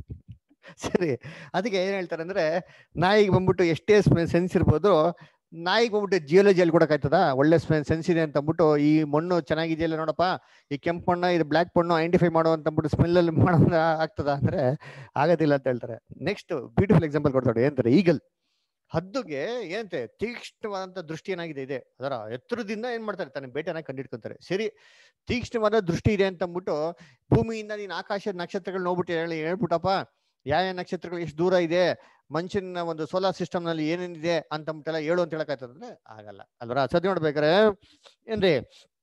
[SPEAKER 1] ಸರಿ ಅದಕ್ಕೆ ಏನ್ ಹೇಳ್ತಾರೆ ಅಂದ್ರೆ ನಾಯಿಗೆ ಬಂದ್ಬಿಟ್ಟು ಎಷ್ಟೇ ಸೆನ್ಸ್ ಇರ್ಬೋದು ನಾಯಿಗೆ ಬಂದ್ಬಿಟ್ಟು ಜಿಯೋಲಜಿಯಲ್ಲಿ ಕೊಡಕ್ಕಾಯ್ತದ ಒಳ್ಳೆ ಸೆನ್ಸ್ ಇದೆ ಅಂತ ಅಂದ್ಬಿಟ್ಟು ಈ ಮಣ್ಣು ಚೆನ್ನಾಗಿದೆಯಲ್ಲ ನೋಡಪ್ಪ ಈ ಕೆಂಪು ಮಣ್ಣ ಇದು ಬ್ಲ್ಯಾಕ್ ಮಣ್ಣು ಐಡೆಂಟಿಫೈ ಮಾಡೋ ಅಂತ ಅಂದ್ಬಿಟ್ಟು ಸ್ಮೆಲ್ ಅಲ್ಲಿ ಮಾಡೋದ ಆಗ್ತದ ಅಂದ್ರೆ ಆಗೋದಿಲ್ಲ ಅಂತ ಹೇಳ್ತಾರೆ ನೆಕ್ಸ್ಟ್ ಬ್ಯೂಟಿಫುಲ್ ಎಕ್ಸಾಂಪಲ್ ಕೊಡ್ತಾರೆ ಏನಂತಾರೆ ಈಗಲ್ ಹದ್ದುಗೆ ಏನಂತೆ ತೀಕ್ಷ್ಣವಾದಂತ ದೃಷ್ಟಿ ಏನಾಗಿದೆ ಇದೆ ಅದರ ಎತ್ತರದಿಂದ ಏನ್ ಮಾಡ್ತಾರೆ ತಾನೆ ಬೇಟೆನ ಕಂಡಿಡ್ಕೊಂತಾರೆ ಸರಿ ತೀಕ್ಷ್ಣವಾದ ದೃಷ್ಟಿ ಇದೆ ಅಂತ ಅಂದ್ಬಿಟ್ಟು ಭೂಮಿಯಿಂದ ನೀನ್ ಆಕಾಶದ ನಕ್ಷತ್ರಗಳು ನೋಡ್ಬಿಟ್ಟು ಹೇಳಿ ಹೇಳ್ಬಿಟ್ಟಪ್ಪ ಯಾವ ಯಾವ ನಕ್ಷತ್ರಗಳು ಎಷ್ಟು ದೂರ ಇದೆ ಮನುಷ್ಯನ ಒಂದು ಸೋಲಾರ್ ಸಿಸ್ಟಮ್ ನಲ್ಲಿ ಏನೇನಿದೆ ಅಂತ ಅಂದ್ಬಿಟ್ಟೆಲ್ಲ ಹೇಳು ಅಂತ ಹೇಳಕ್ಕಾಯ್ತದಂದ್ರೆ ಆಗಲ್ಲ ಅಲ್ವರ ಸದ್ಯ ನೋಡ್ಬೇಕಾರೆ ಏನ್ರಿ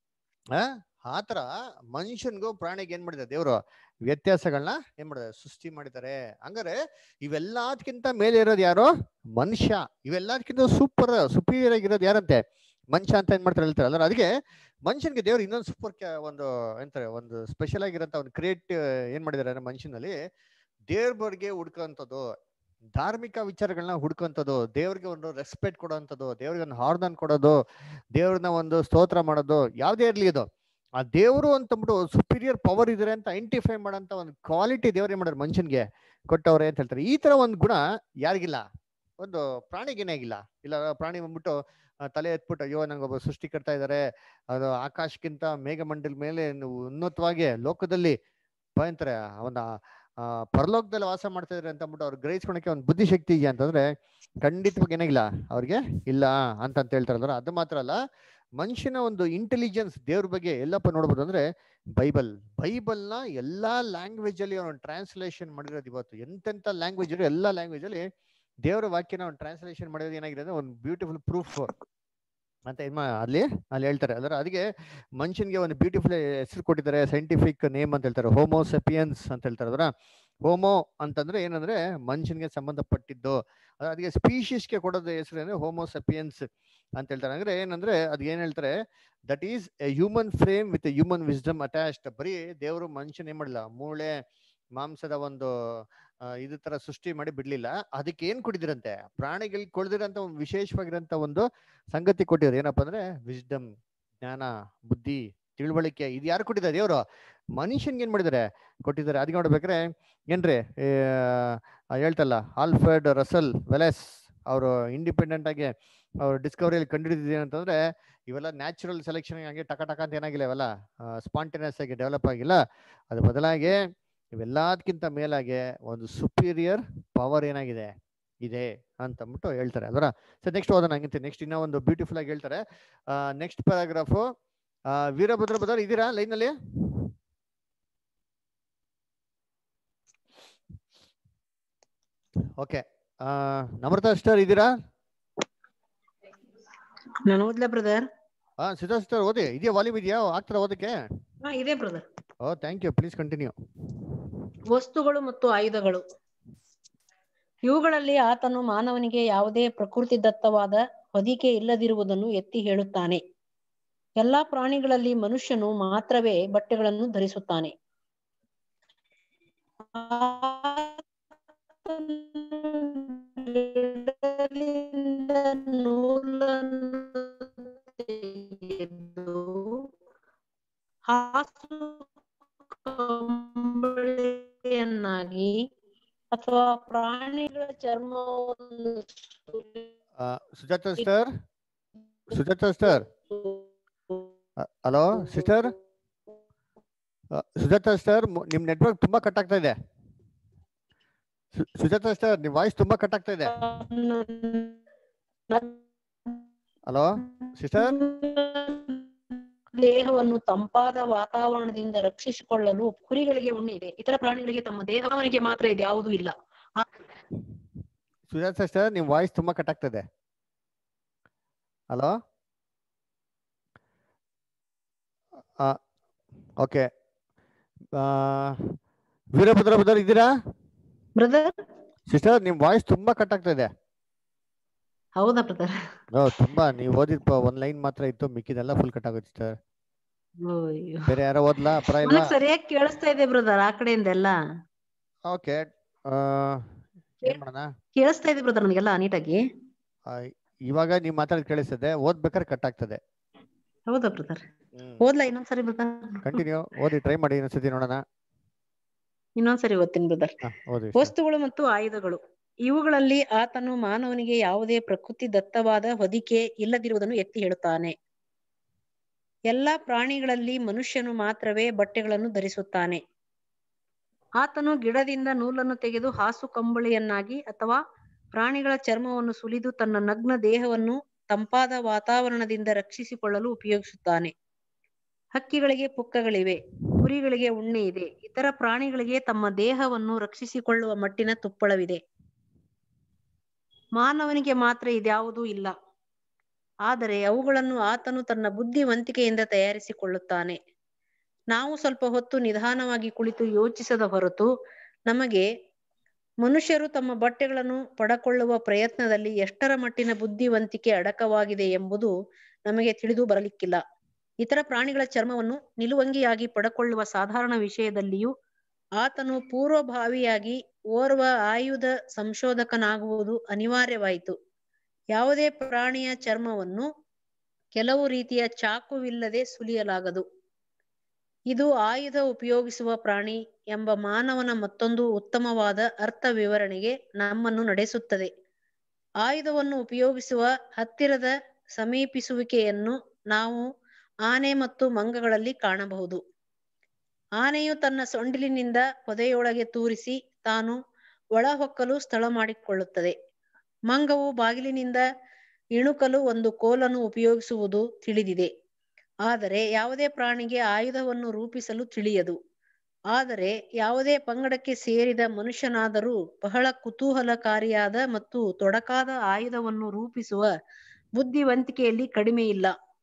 [SPEAKER 1] ಆ ಆತರ ಮನುಷ್ಯನ್ಗೂ ಪ್ರಾಣಿಗೆ ಏನ್ ಮಾಡಿದ್ದಾರೆ ದೇವ್ರು ವ್ಯತ್ಯಾಸಗಳನ್ನ ಏನ್ ಮಾಡಿದ್ದಾರೆ ಸೃಷ್ಟಿ ಮಾಡಿದ್ದಾರೆ ಹಂಗಾರೆ ಇವೆಲ್ಲದಕ್ಕಿಂತ ಮೇಲೆ ಇರೋದು ಯಾರು ಮನುಷ್ಯ ಇವೆಲ್ಲದಕ್ಕಿಂತ ಸೂಪರ್ ಸುಪೀರಿಯರ್ ಆಗಿರೋದು ಯಾರಂತೆ ಮನುಷ್ಯ ಅಂತ ಏನ್ ಮಾಡ್ತಾರೆ ಹೇಳ್ತಾರೆ ಅಲ್ಲ ಅದಕ್ಕೆ ಮನುಷ್ಯನ್ಗೆ ದೇವ್ರು ಇನ್ನೊಂದು ಸೂಪರ್ ಒಂದು ಎಂತಾರೆ ಒಂದು ಸ್ಪೆಷಲ್ ಆಗಿರೋಂಥ ಒಂದು ಕ್ರಿಯೇಟ್ ಏನ್ ಮಾಡಿದ್ದಾರೆ ಅಂದ್ರೆ ಮನುಷ್ಯನಲ್ಲಿ ದೇವ್ರ ಬಗ್ಗೆ ಹುಡ್ಕೋಂಥದ್ದು ಧಾರ್ಮಿಕ ವಿಚಾರಗಳನ್ನ ಹುಡ್ಕೋಂಥದ್ದು ದೇವ್ರಿಗೆ ಒಂದು ರೆಸ್ಪೆಕ್ಟ್ ಕೊಡೋಂಥದ್ದು ದೇವ್ರಿಗೆ ಒಂದು ಹಾರ್ದನ್ ಕೊಡೋದು ದೇವ್ರನ್ನ ಒಂದು ಸ್ತೋತ್ರ ಮಾಡೋದು ಯಾವುದೇ ಇರ್ಲಿ ಇದು ಆ ದೇವರು ಅಂತಂದ್ಬಿಟ್ಟು ಸುಪೀರಿಯರ್ ಪವರ್ ಇದ್ರೆ ಅಂತ ಐಡೆಂಟಿಫೈ ಮಾಡೋಂಥ ಒಂದು ಕ್ವಾಲಿಟಿ ದೇವ್ರು ಏನ್ ಮಾಡೋರು ಮನುಷ್ಯನ್ಗೆ ಕೊಟ್ಟವ್ರೆ ಅಂತ ಹೇಳ್ತಾರೆ ಈ ತರ ಒಂದು ಗುಣ ಯಾರಿಗಿಲ್ಲ ಒಂದು ಪ್ರಾಣಿಗೇನೇ ಆಗಿಲ್ಲ ಇಲ್ಲ ಪ್ರಾಣಿ ಬಂದ್ಬಿಟ್ಟು ಆ, ತಲೆ ಎತ್ಬಿಟ್ಟು ಅಯ್ಯೋ ನಂಗೊಬ್ಬ ಸೃಷ್ಟಿ ಕಟ್ತಾ ಇದ್ದಾರೆ ಅದು ಆಕಾಶಕ್ಕಿಂತ ಮೇಘಮಂಡಲ ಮೇಲೆ ನೀವು ಉನ್ನತವಾಗಿ ಲೋಕದಲ್ಲಿ ಭಯಂತರ ಅವನ ಆ ಪರಲೋಕದಲ್ಲಿ ವಾಸ ಮಾಡ್ತಾ ಇದ್ರೆ ಅಂತ ಅಂದ್ಬಿಟ್ಟು ಅವ್ರು ಗ್ರಹಿಸ್ಕೊಳಕ್ಕೆ ಒಂದು ಬುದ್ಧಿಶಕ್ತಿ ಇದೆಯಾ ಅಂತಂದ್ರೆ ಖಂಡಿತವಾಗಿ ಏನಾಗಿಲ್ಲ ಅವ್ರಿಗೆ ಇಲ್ಲ ಅಂತ ಅಂತ ಹೇಳ್ತಾರಲ್ಲ ಅದು ಮಾತ್ರ ಅಲ್ಲ ಮನುಷ್ಯನ ಒಂದು ಇಂಟೆಲಿಜೆನ್ಸ್ ದೇವ್ರ ಬಗ್ಗೆ ಎಲ್ಲಪ್ಪ ನೋಡ್ಬೋದು ಅಂದ್ರೆ ಬೈಬಲ್ ಬೈಬಲ್ನ ಎಲ್ಲಾ ಲ್ಯಾಂಗ್ವೇಜ್ ಅಲ್ಲಿ ಅವನು ಟ್ರಾನ್ಸ್ಲೇಷನ್ ಮಾಡಿರೋದು ಇವತ್ತು ಎಂತೆಂತ ಲ್ಯಾಂಗ್ವೇಜ್ ಇರೋ ಎಲ್ಲಾ ಲ್ಯಾಂಗ್ವೇಜ್ ಅಲ್ಲಿ ದೇವರ ವಾಕ್ಯನ ಅವ್ನು ಟ್ರಾನ್ಸ್ಲೇಷನ್ ಮಾಡಿರೋದು ಏನಾಗಿದೆ ಅಂದ್ರೆ ಒಂದು ಬ್ಯೂಟಿಫುಲ್ ಪ್ರೂಫ್ ಅಂತ ಏನ್ ಮಾ- ಅಲ್ಲಿ ಅಲ್ಲಿ ಹೇಳ್ತಾರೆ ಅದರ ಅದಕ್ಕೆ ಮನುಷ್ಯನ್ಗೆ ಒಂದು ಬ್ಯೂಟಿಫುಲ್ ಹೆಸರು ಕೊಟ್ಟಿದ್ದಾರೆ ಸೈಂಟಿಫಿಕ್ ನೇಮ್ ಅಂತ ಹೇಳ್ತಾರೆ ಹೋಮೋಸೆಪಿಯನ್ಸ್ ಅಂತ ಹೇಳ್ತಾರೆ ಅದರ ಹೋಮೋ ಅಂತಂದ್ರೆ ಏನಂದ್ರೆ ಮನುಷ್ಯನ್ಗೆ ಸಂಬಂಧಪಟ್ಟಿದ್ದು ಅದ್ರ- ಅದಕ್ಕೆ ಸ್ಪೀಶೀಸ್ಗೆ ಕೊಡೋದು ಹೆಸರು ಅಂದ್ರೆ ಹೋಮೋಸೆಪಿಯನ್ಸ್ ಅಂತ ಹೇಳ್ತಾರೆ ಅಂದ್ರೆ ಏನಂದ್ರೆ ಅದ್ ಏನ್ ಹೇಳ್ತಾರೆ that is a human frame with human wisdom attached ಬರೀ ದೇವರು ಮನುಷ್ಯನ್ ಏನ್ ಮಾಡಲ್ಲ ಮೂಳೆ ಮಾಂಸದ ಒಂದು ಆ, ಇದು ತರ ಸೃಷ್ಟಿ ಮಾಡಿ ಬಿಡ್ಲಿಲ್ಲ ಅದಕ್ಕೆ ಏನ್ ಕೊಟ್ಟಿದ್ರಂತೆ ಪ್ರಾಣಿಗಳಿಗೆ ಕೊಡ್ದಿರಂತ ಒಂದು ವಿಶೇಷವಾಗಿರಂತ ಒಂದು ಸಂಗತಿ ಕೊಟ್ಟಿದ್ರು ಏನಪ್ಪಾ ಅಂದ್ರೆ ವಿಸ್ಡಮ್ ಜ್ಞಾನ ಬುದ್ಧಿ ತಿಳುವಳಿಕೆ ಇದು ಯಾರು ಕೊಟ್ಟಿದ್ದಾರೆ ದೇವರು ಮನುಷ್ಯನ್ಗೆ ಏನ್ ಮಾಡಿದ್ದಾರೆ ಕೊಟ್ಟಿದ್ದಾರೆ ಅದಕ್ಕೆ ನೋಡ್ಬೇಕಾರೆ ಏನ್ರಿ ಏ, ಆ, ಹೇಳ್ತಲ್ಲ ಆಲ್ಫರ್ಡ್ ರಸಲ್ ವೆಲೆಸ್ ಅವರು ಇಂಡಿಪೆಂಡೆಂಟ್ ಆಗಿ ಅವ್ರು ಡಿಸ್ಕವರಿಯಲ್ಲಿ ಕಂಡುಹಿಡಿದಿದೆ ಅಂತಂದ್ರೆ ಇವೆಲ್ಲ ನ್ಯಾಚುರಲ್ ಸೆಲೆಕ್ಷನ್ ಹಂಗೆ ಟಕ ಟಕ ಅಂತ ಏನಾಗಿಲ್ಲ ಇವೆಲ್ಲ ಸ್ಪಾಂಟೇನಿಯಸ್ ಆಗಿ ಡೆವಲಪ್ ಆಗಿಲ್ಲ ಅದ್ರ ಬದಲಾಗಿ ಇವೆಲ್ಲದಕ್ಕಿಂತ ಮೇಲಾಗೆ ಒಂದು ಸುಪೀರಿಯರ್ ಪವರ್ ಏನಾಗಿದೆ ಇದೆ ಅಂತ ಅಂದ್ಬಿಟ್ಟು ಹೇಳ್ತಾರೆ ಅದರ ಸೊ ನೆಕ್ಸ್ಟ್ ಓದೋಣ ಹಂಗಂತೆ ನೆಕ್ಸ್ಟ್ ಇನ್ನೂ ಒಂದು ಬ್ಯೂಟಿಫುಲ್ ಆಗಿ ಹೇಳ್ತಾರೆ ನೆಕ್ಸ್ಟ್ ಪ್ಯಾರಾಗ್ರಾಫು ವೀರಭದ್ರ ಬದರ್ ಇದ್ದೀರಾ ಲೈನಲ್ಲಿ ಓಕೆ ನಮ್ರತಾ ಸ್ಟರ್ ಇದ್ದೀರಾ
[SPEAKER 7] ನಾನು ಓದ್ಲಾ ಬ್ರದರ್
[SPEAKER 1] ಹಾ ಸಿದ್ಧಾರ್ಥ ಸ್ಟರ್ ಓದಿ ಇದೆಯಾ ವಾಲ್ಯೂಮ್ ಇದೆಯಾ ಆಗ್ತಾರ ಓದಕ್ಕೆ
[SPEAKER 7] ಹಾ ಇದೆ brother
[SPEAKER 1] oh thank you please continue
[SPEAKER 7] ವಸ್ತುಗಳು ಮತ್ತು ಆಯುಧಗಳು ಇವುಗಳಲ್ಲಿ ಆತನು ಮಾನವನಿಗೆ ಯಾವುದೇ ಪ್ರಕೃತಿದತ್ತವಾದ ಹೊದಿಕೆ ಇಲ್ಲದಿರುವುದನ್ನು ಎತ್ತಿ ಹೇಳುತ್ತಾನೆ ಎಲ್ಲಾ ಪ್ರಾಣಿಗಳಲ್ಲಿ ಮನುಷ್ಯನು ಮಾತ್ರವೇ ಬಟ್ಟೆಗಳನ್ನು ಧರಿಸುತ್ತಾನೆ ಗಿಡದಿಂದ ನೂಲನ್ನು ತೆಗೆದು ಹಾಸು ಕಂಬಳಿಯನ್ನಾಗಿ ಅಥವಾ ಪ್ರಾಣಿಗಳ ಚರ್ಮವನ್ನು
[SPEAKER 1] Sujatha sir Sujatha sir hello sister Sujatha sir ನಿಮ್ ನೆಟ್ವರ್ಕ್ ತುಂಬಾ ಕಟ್ ಆಗ್ತಾ ಇದೆ ಸು- ಸುಜಾತ ಸರ್ ನಿಮ್ ವಾಯ್ಸ್ ತುಂಬಾ ಕಟ್ ಆಗ್ತಾ ಇದೆ ಹಲೋ ಸಿಸ್ಟರ್
[SPEAKER 7] ದೇಹವನ್ನು ತಂಪಾದ ವಾತಾವರಣದಿಂದ ರಕ್ಷಿಸಿಕೊಳ್ಳಲು ಕುರಿಗಳಿಗೆ ಉಣ್ಣೆ ಇದೆ ಇತರ ಪ್ರಾಣಿಗಳಿಗೆ ತಮ್ಮ ದೇಹವನಿಗೆ ಮಾತ್ರ ಇದೆ ಯಾವುದೂ ಇಲ್ಲ
[SPEAKER 1] ಸುಜಾತ ಸರ್ ನಿಮ್ ವಾಯ್ಸ್ ತುಂಬಾ ಕಟ್ ಆಗ್ತಾ ಇದೆ ಹಲೋ ಓಕೆ ವೀರಭದ್ರ ಬ್ರದರ್ ಇದ್ದೀರಾ
[SPEAKER 7] ಬ್ರದರ್
[SPEAKER 1] ಸಿಸ್ಟರ್ ನಿಮ್ ವಾಯ್ಸ್ ತುಂಬಾ ಕಟ್ ಆಗ್ತಾ ಇದೆ
[SPEAKER 7] ಹೌದಾ ಬ್ರದರ್
[SPEAKER 1] ಓ ತುಂಬಾ ನೀವು ಓದಿದ್ ಪ- ಒಂದ್ ಲೈನ್ ಮಾತ್ರ ಇತ್ತು ಮಿಕ್ಕಿದೆಲ್ಲ ಫುಲ್ ಕಟ್ ಆಗುತ್ತೆ ಸರ್
[SPEAKER 7] ಅಯ್ಯೋ
[SPEAKER 1] ಬೇರೆ ಯಾರೋ ಓದ್ಲಾ ಪರ ಇಲ್ಲ
[SPEAKER 7] ನನಗ್ ಸರಿಯಾಗಿ ಕೇಳಿಸ್ತಾ ಇದೆ ಬ್ರದರ್ ಆ ಕಡೆಯಿಂದ ಎಲ್ಲ
[SPEAKER 1] ಓಕೆ ಏನ್ ಮಾಡೋಣ
[SPEAKER 7] ಕೇಳಿಸ್ತಾ ಇದೆ ಬ್ರದರ್ ನನಗೆಲ್ಲ ನೀಟಾಗಿ
[SPEAKER 1] ಆ, ಇವಾಗ ನೀವ್ ಮಾತಾಡೋದು ಕೇಳಿಸ್ತದೆ ಓದ್ಬೇಕಾದ್ರೆ ಕಟ್ ಆಗ್ತದೆ
[SPEAKER 7] ಹೌದಾ ಬ್ರದರ್ ಓದ್ಲಾ ಇನ್ನೊಂದ್ಸರಿ ಬ್ರದರ್
[SPEAKER 1] ಕಂಟಿನ್ಯೂ ಓದಿ ಟ್ರೈ ಮಾಡಿ ಇನ್ನೊಂದ್ಸತಿ ನೋಡೋಣ
[SPEAKER 7] ಇನ್ನೊಂದ್ಸರಿ ಓದ್ತೀನಿ ಬ್ರದರ್
[SPEAKER 1] ಹಾ, ಓದಿ
[SPEAKER 7] ವಸ್ತುಗಳು ಮತ್ತು ಆಯುಧಗಳು ಇವುಗಳಲ್ಲಿ ಆತನು ಮಾನವನಿಗೆ ಯಾವುದೇ ಪ್ರಕೃತಿ ದತ್ತವಾದ ಹೊದಿಕೆ ಇಲ್ಲದಿರುವುದನ್ನು ಎತ್ತಿ ಹೇಳುತ್ತಾನೆ ಎಲ್ಲಾ ಪ್ರಾಣಿಗಳಲ್ಲಿ ಮನುಷ್ಯನು ಮಾತ್ರವೇ ಬಟ್ಟೆಗಳನ್ನು ಧರಿಸುತ್ತಾನೆ ಆತನು ಗಿಡದಿಂದ ನೂಲನ್ನು ತೆಗೆದು ಹಾಸು ಕಂಬಳಿಯನ್ನಾಗಿ ಅಥವಾ ಪ್ರಾಣಿಗಳ ಚರ್ಮವನ್ನು ಸುಲಿದು ತನ್ನ ನಗ್ನ ದೇಹವನ್ನು ತಂಪಾದ ವಾತಾವರಣದಿಂದ ರಕ್ಷಿಸಿಕೊಳ್ಳಲು ಉಪಯೋಗಿಸುತ್ತಾನೆ ಹಕ್ಕಿಗಳಿಗೆ ಪುಕ್ಕಗಳಿವೆ ಕುರಿಗಳಿಗೆ ಉಣ್ಣೆ ಇದೆ ಇತರ ಪ್ರಾಣಿಗಳಿಗೆ ತಮ್ಮ ದೇಹವನ್ನು ರಕ್ಷಿಸಿಕೊಳ್ಳುವ ಮಟ್ಟಿನ ತುಪ್ಪಳವಿದೆ ಮಾನವನಿಗೆ ಮಾತ್ರ ಇದ್ಯಾವುದೂ ಇಲ್ಲ ಆದರೆ ಅವುಗಳನ್ನು ಆತನು ತನ್ನ ಬುದ್ಧಿವಂತಿಕೆಯಿಂದ ತಯಾರಿಸಿಕೊಳ್ಳುತ್ತಾನೆ ನಾವು ಸ್ವಲ್ಪ ಹೊತ್ತು ನಿಧಾನವಾಗಿ ಕುಳಿತು ಯೋಚಿಸದ ಹೊರತು ನಮಗೆ ಮನುಷ್ಯರು ತಮ್ಮ ಬಟ್ಟೆಗಳನ್ನು ಪಡಕೊಳ್ಳುವ ಪ್ರಯತ್ನದಲ್ಲಿ ಎಷ್ಟರ ಮಟ್ಟಿನ ಬುದ್ಧಿವಂತಿಕೆ ಅಡಕವಾಗಿದೆ ಎಂಬುದು ನಮಗೆ ತಿಳಿದು ಬರಲಿಕ್ಕಿಲ್ಲ ಇತರ ಪ್ರಾಣಿಗಳ ಚರ್ಮವನ್ನು ನಿಲುವಂಗಿಯಾಗಿ ಪಡಕೊಳ್ಳುವ ಸಾಧಾರಣ ವಿಷಯದಲ್ಲಿಯೂ ಆತನು ಪೂರ್ವಭಾವಿಯಾಗಿ ಓರ್ವ ಆಯುಧ ಸಂಶೋಧಕನಾಗುವುದು ಅನಿವಾರ್ಯವಾಯಿತು ಯಾವುದೇ ಪ್ರಾಣಿಯ ಚರ್ಮವನ್ನು ಕೆಲವು ರೀತಿಯ ಚಾಕುವಿಲ್ಲದೆ ಸುಲಿಯಲಾಗದು ಇದು ಆಯುಧ ಉಪಯೋಗಿಸುವ ಪ್ರಾಣಿ ಎಂಬ ಮಾನವನ ಮತ್ತೊಂದು ಉತ್ತಮವಾದ ಅರ್ಥ ವಿವರಣೆಗೆ ನಮ್ಮನ್ನು ನಡೆಸುತ್ತದೆ ಆಯುಧವನ್ನು ಉಪಯೋಗಿಸುವ ಹತ್ತಿರದ ಸಮೀಪಿಸುವಿಕೆಯನ್ನು ನಾವು ಆನೆ ಮತ್ತು ಮಂಗಗಳಲ್ಲಿ ಕಾಣಬಹುದು ಆನೆಯು ತನ್ನ ಸೊಂಡಿಲಿನಿಂದ ಪೊದೆಯೊಳಗೆ ತೂರಿಸಿ ತಾನು ಒಳಹೊಕ್ಕಲು ಸ್ಥಳ ಮಾಡಿಕೊಳ್ಳುತ್ತದೆ ಮಂಗವು ಬಾಗಿಲಿನಿಂದ ಇಣುಕಲು ಒಂದು ಕೋಲನ್ನು ಉಪಯೋಗಿಸುವುದು ತಿಳಿದಿದೆ ಆದರೆ ಯಾವುದೇ ಪ್ರಾಣಿಗೆ ಆಯುಧವನ್ನು ರೂಪಿಸಲು ತಿಳಿಯದು ಆದರೆ ಯಾವುದೇ ಪಂಗಡಕ್ಕೆ ಸೇರಿದ ಮನುಷ್ಯನಾದರೂ ಬಹಳ ಕುತೂಹಲಕಾರಿಯಾದ ಮತ್ತು ತೊಡಕಾದ ಆಯುಧವನ್ನು ರೂಪಿಸುವ ಬುದ್ಧಿವಂತಿಕೆಯಲ್ಲಿ ಕಡಿಮೆ ಇಲ್ಲ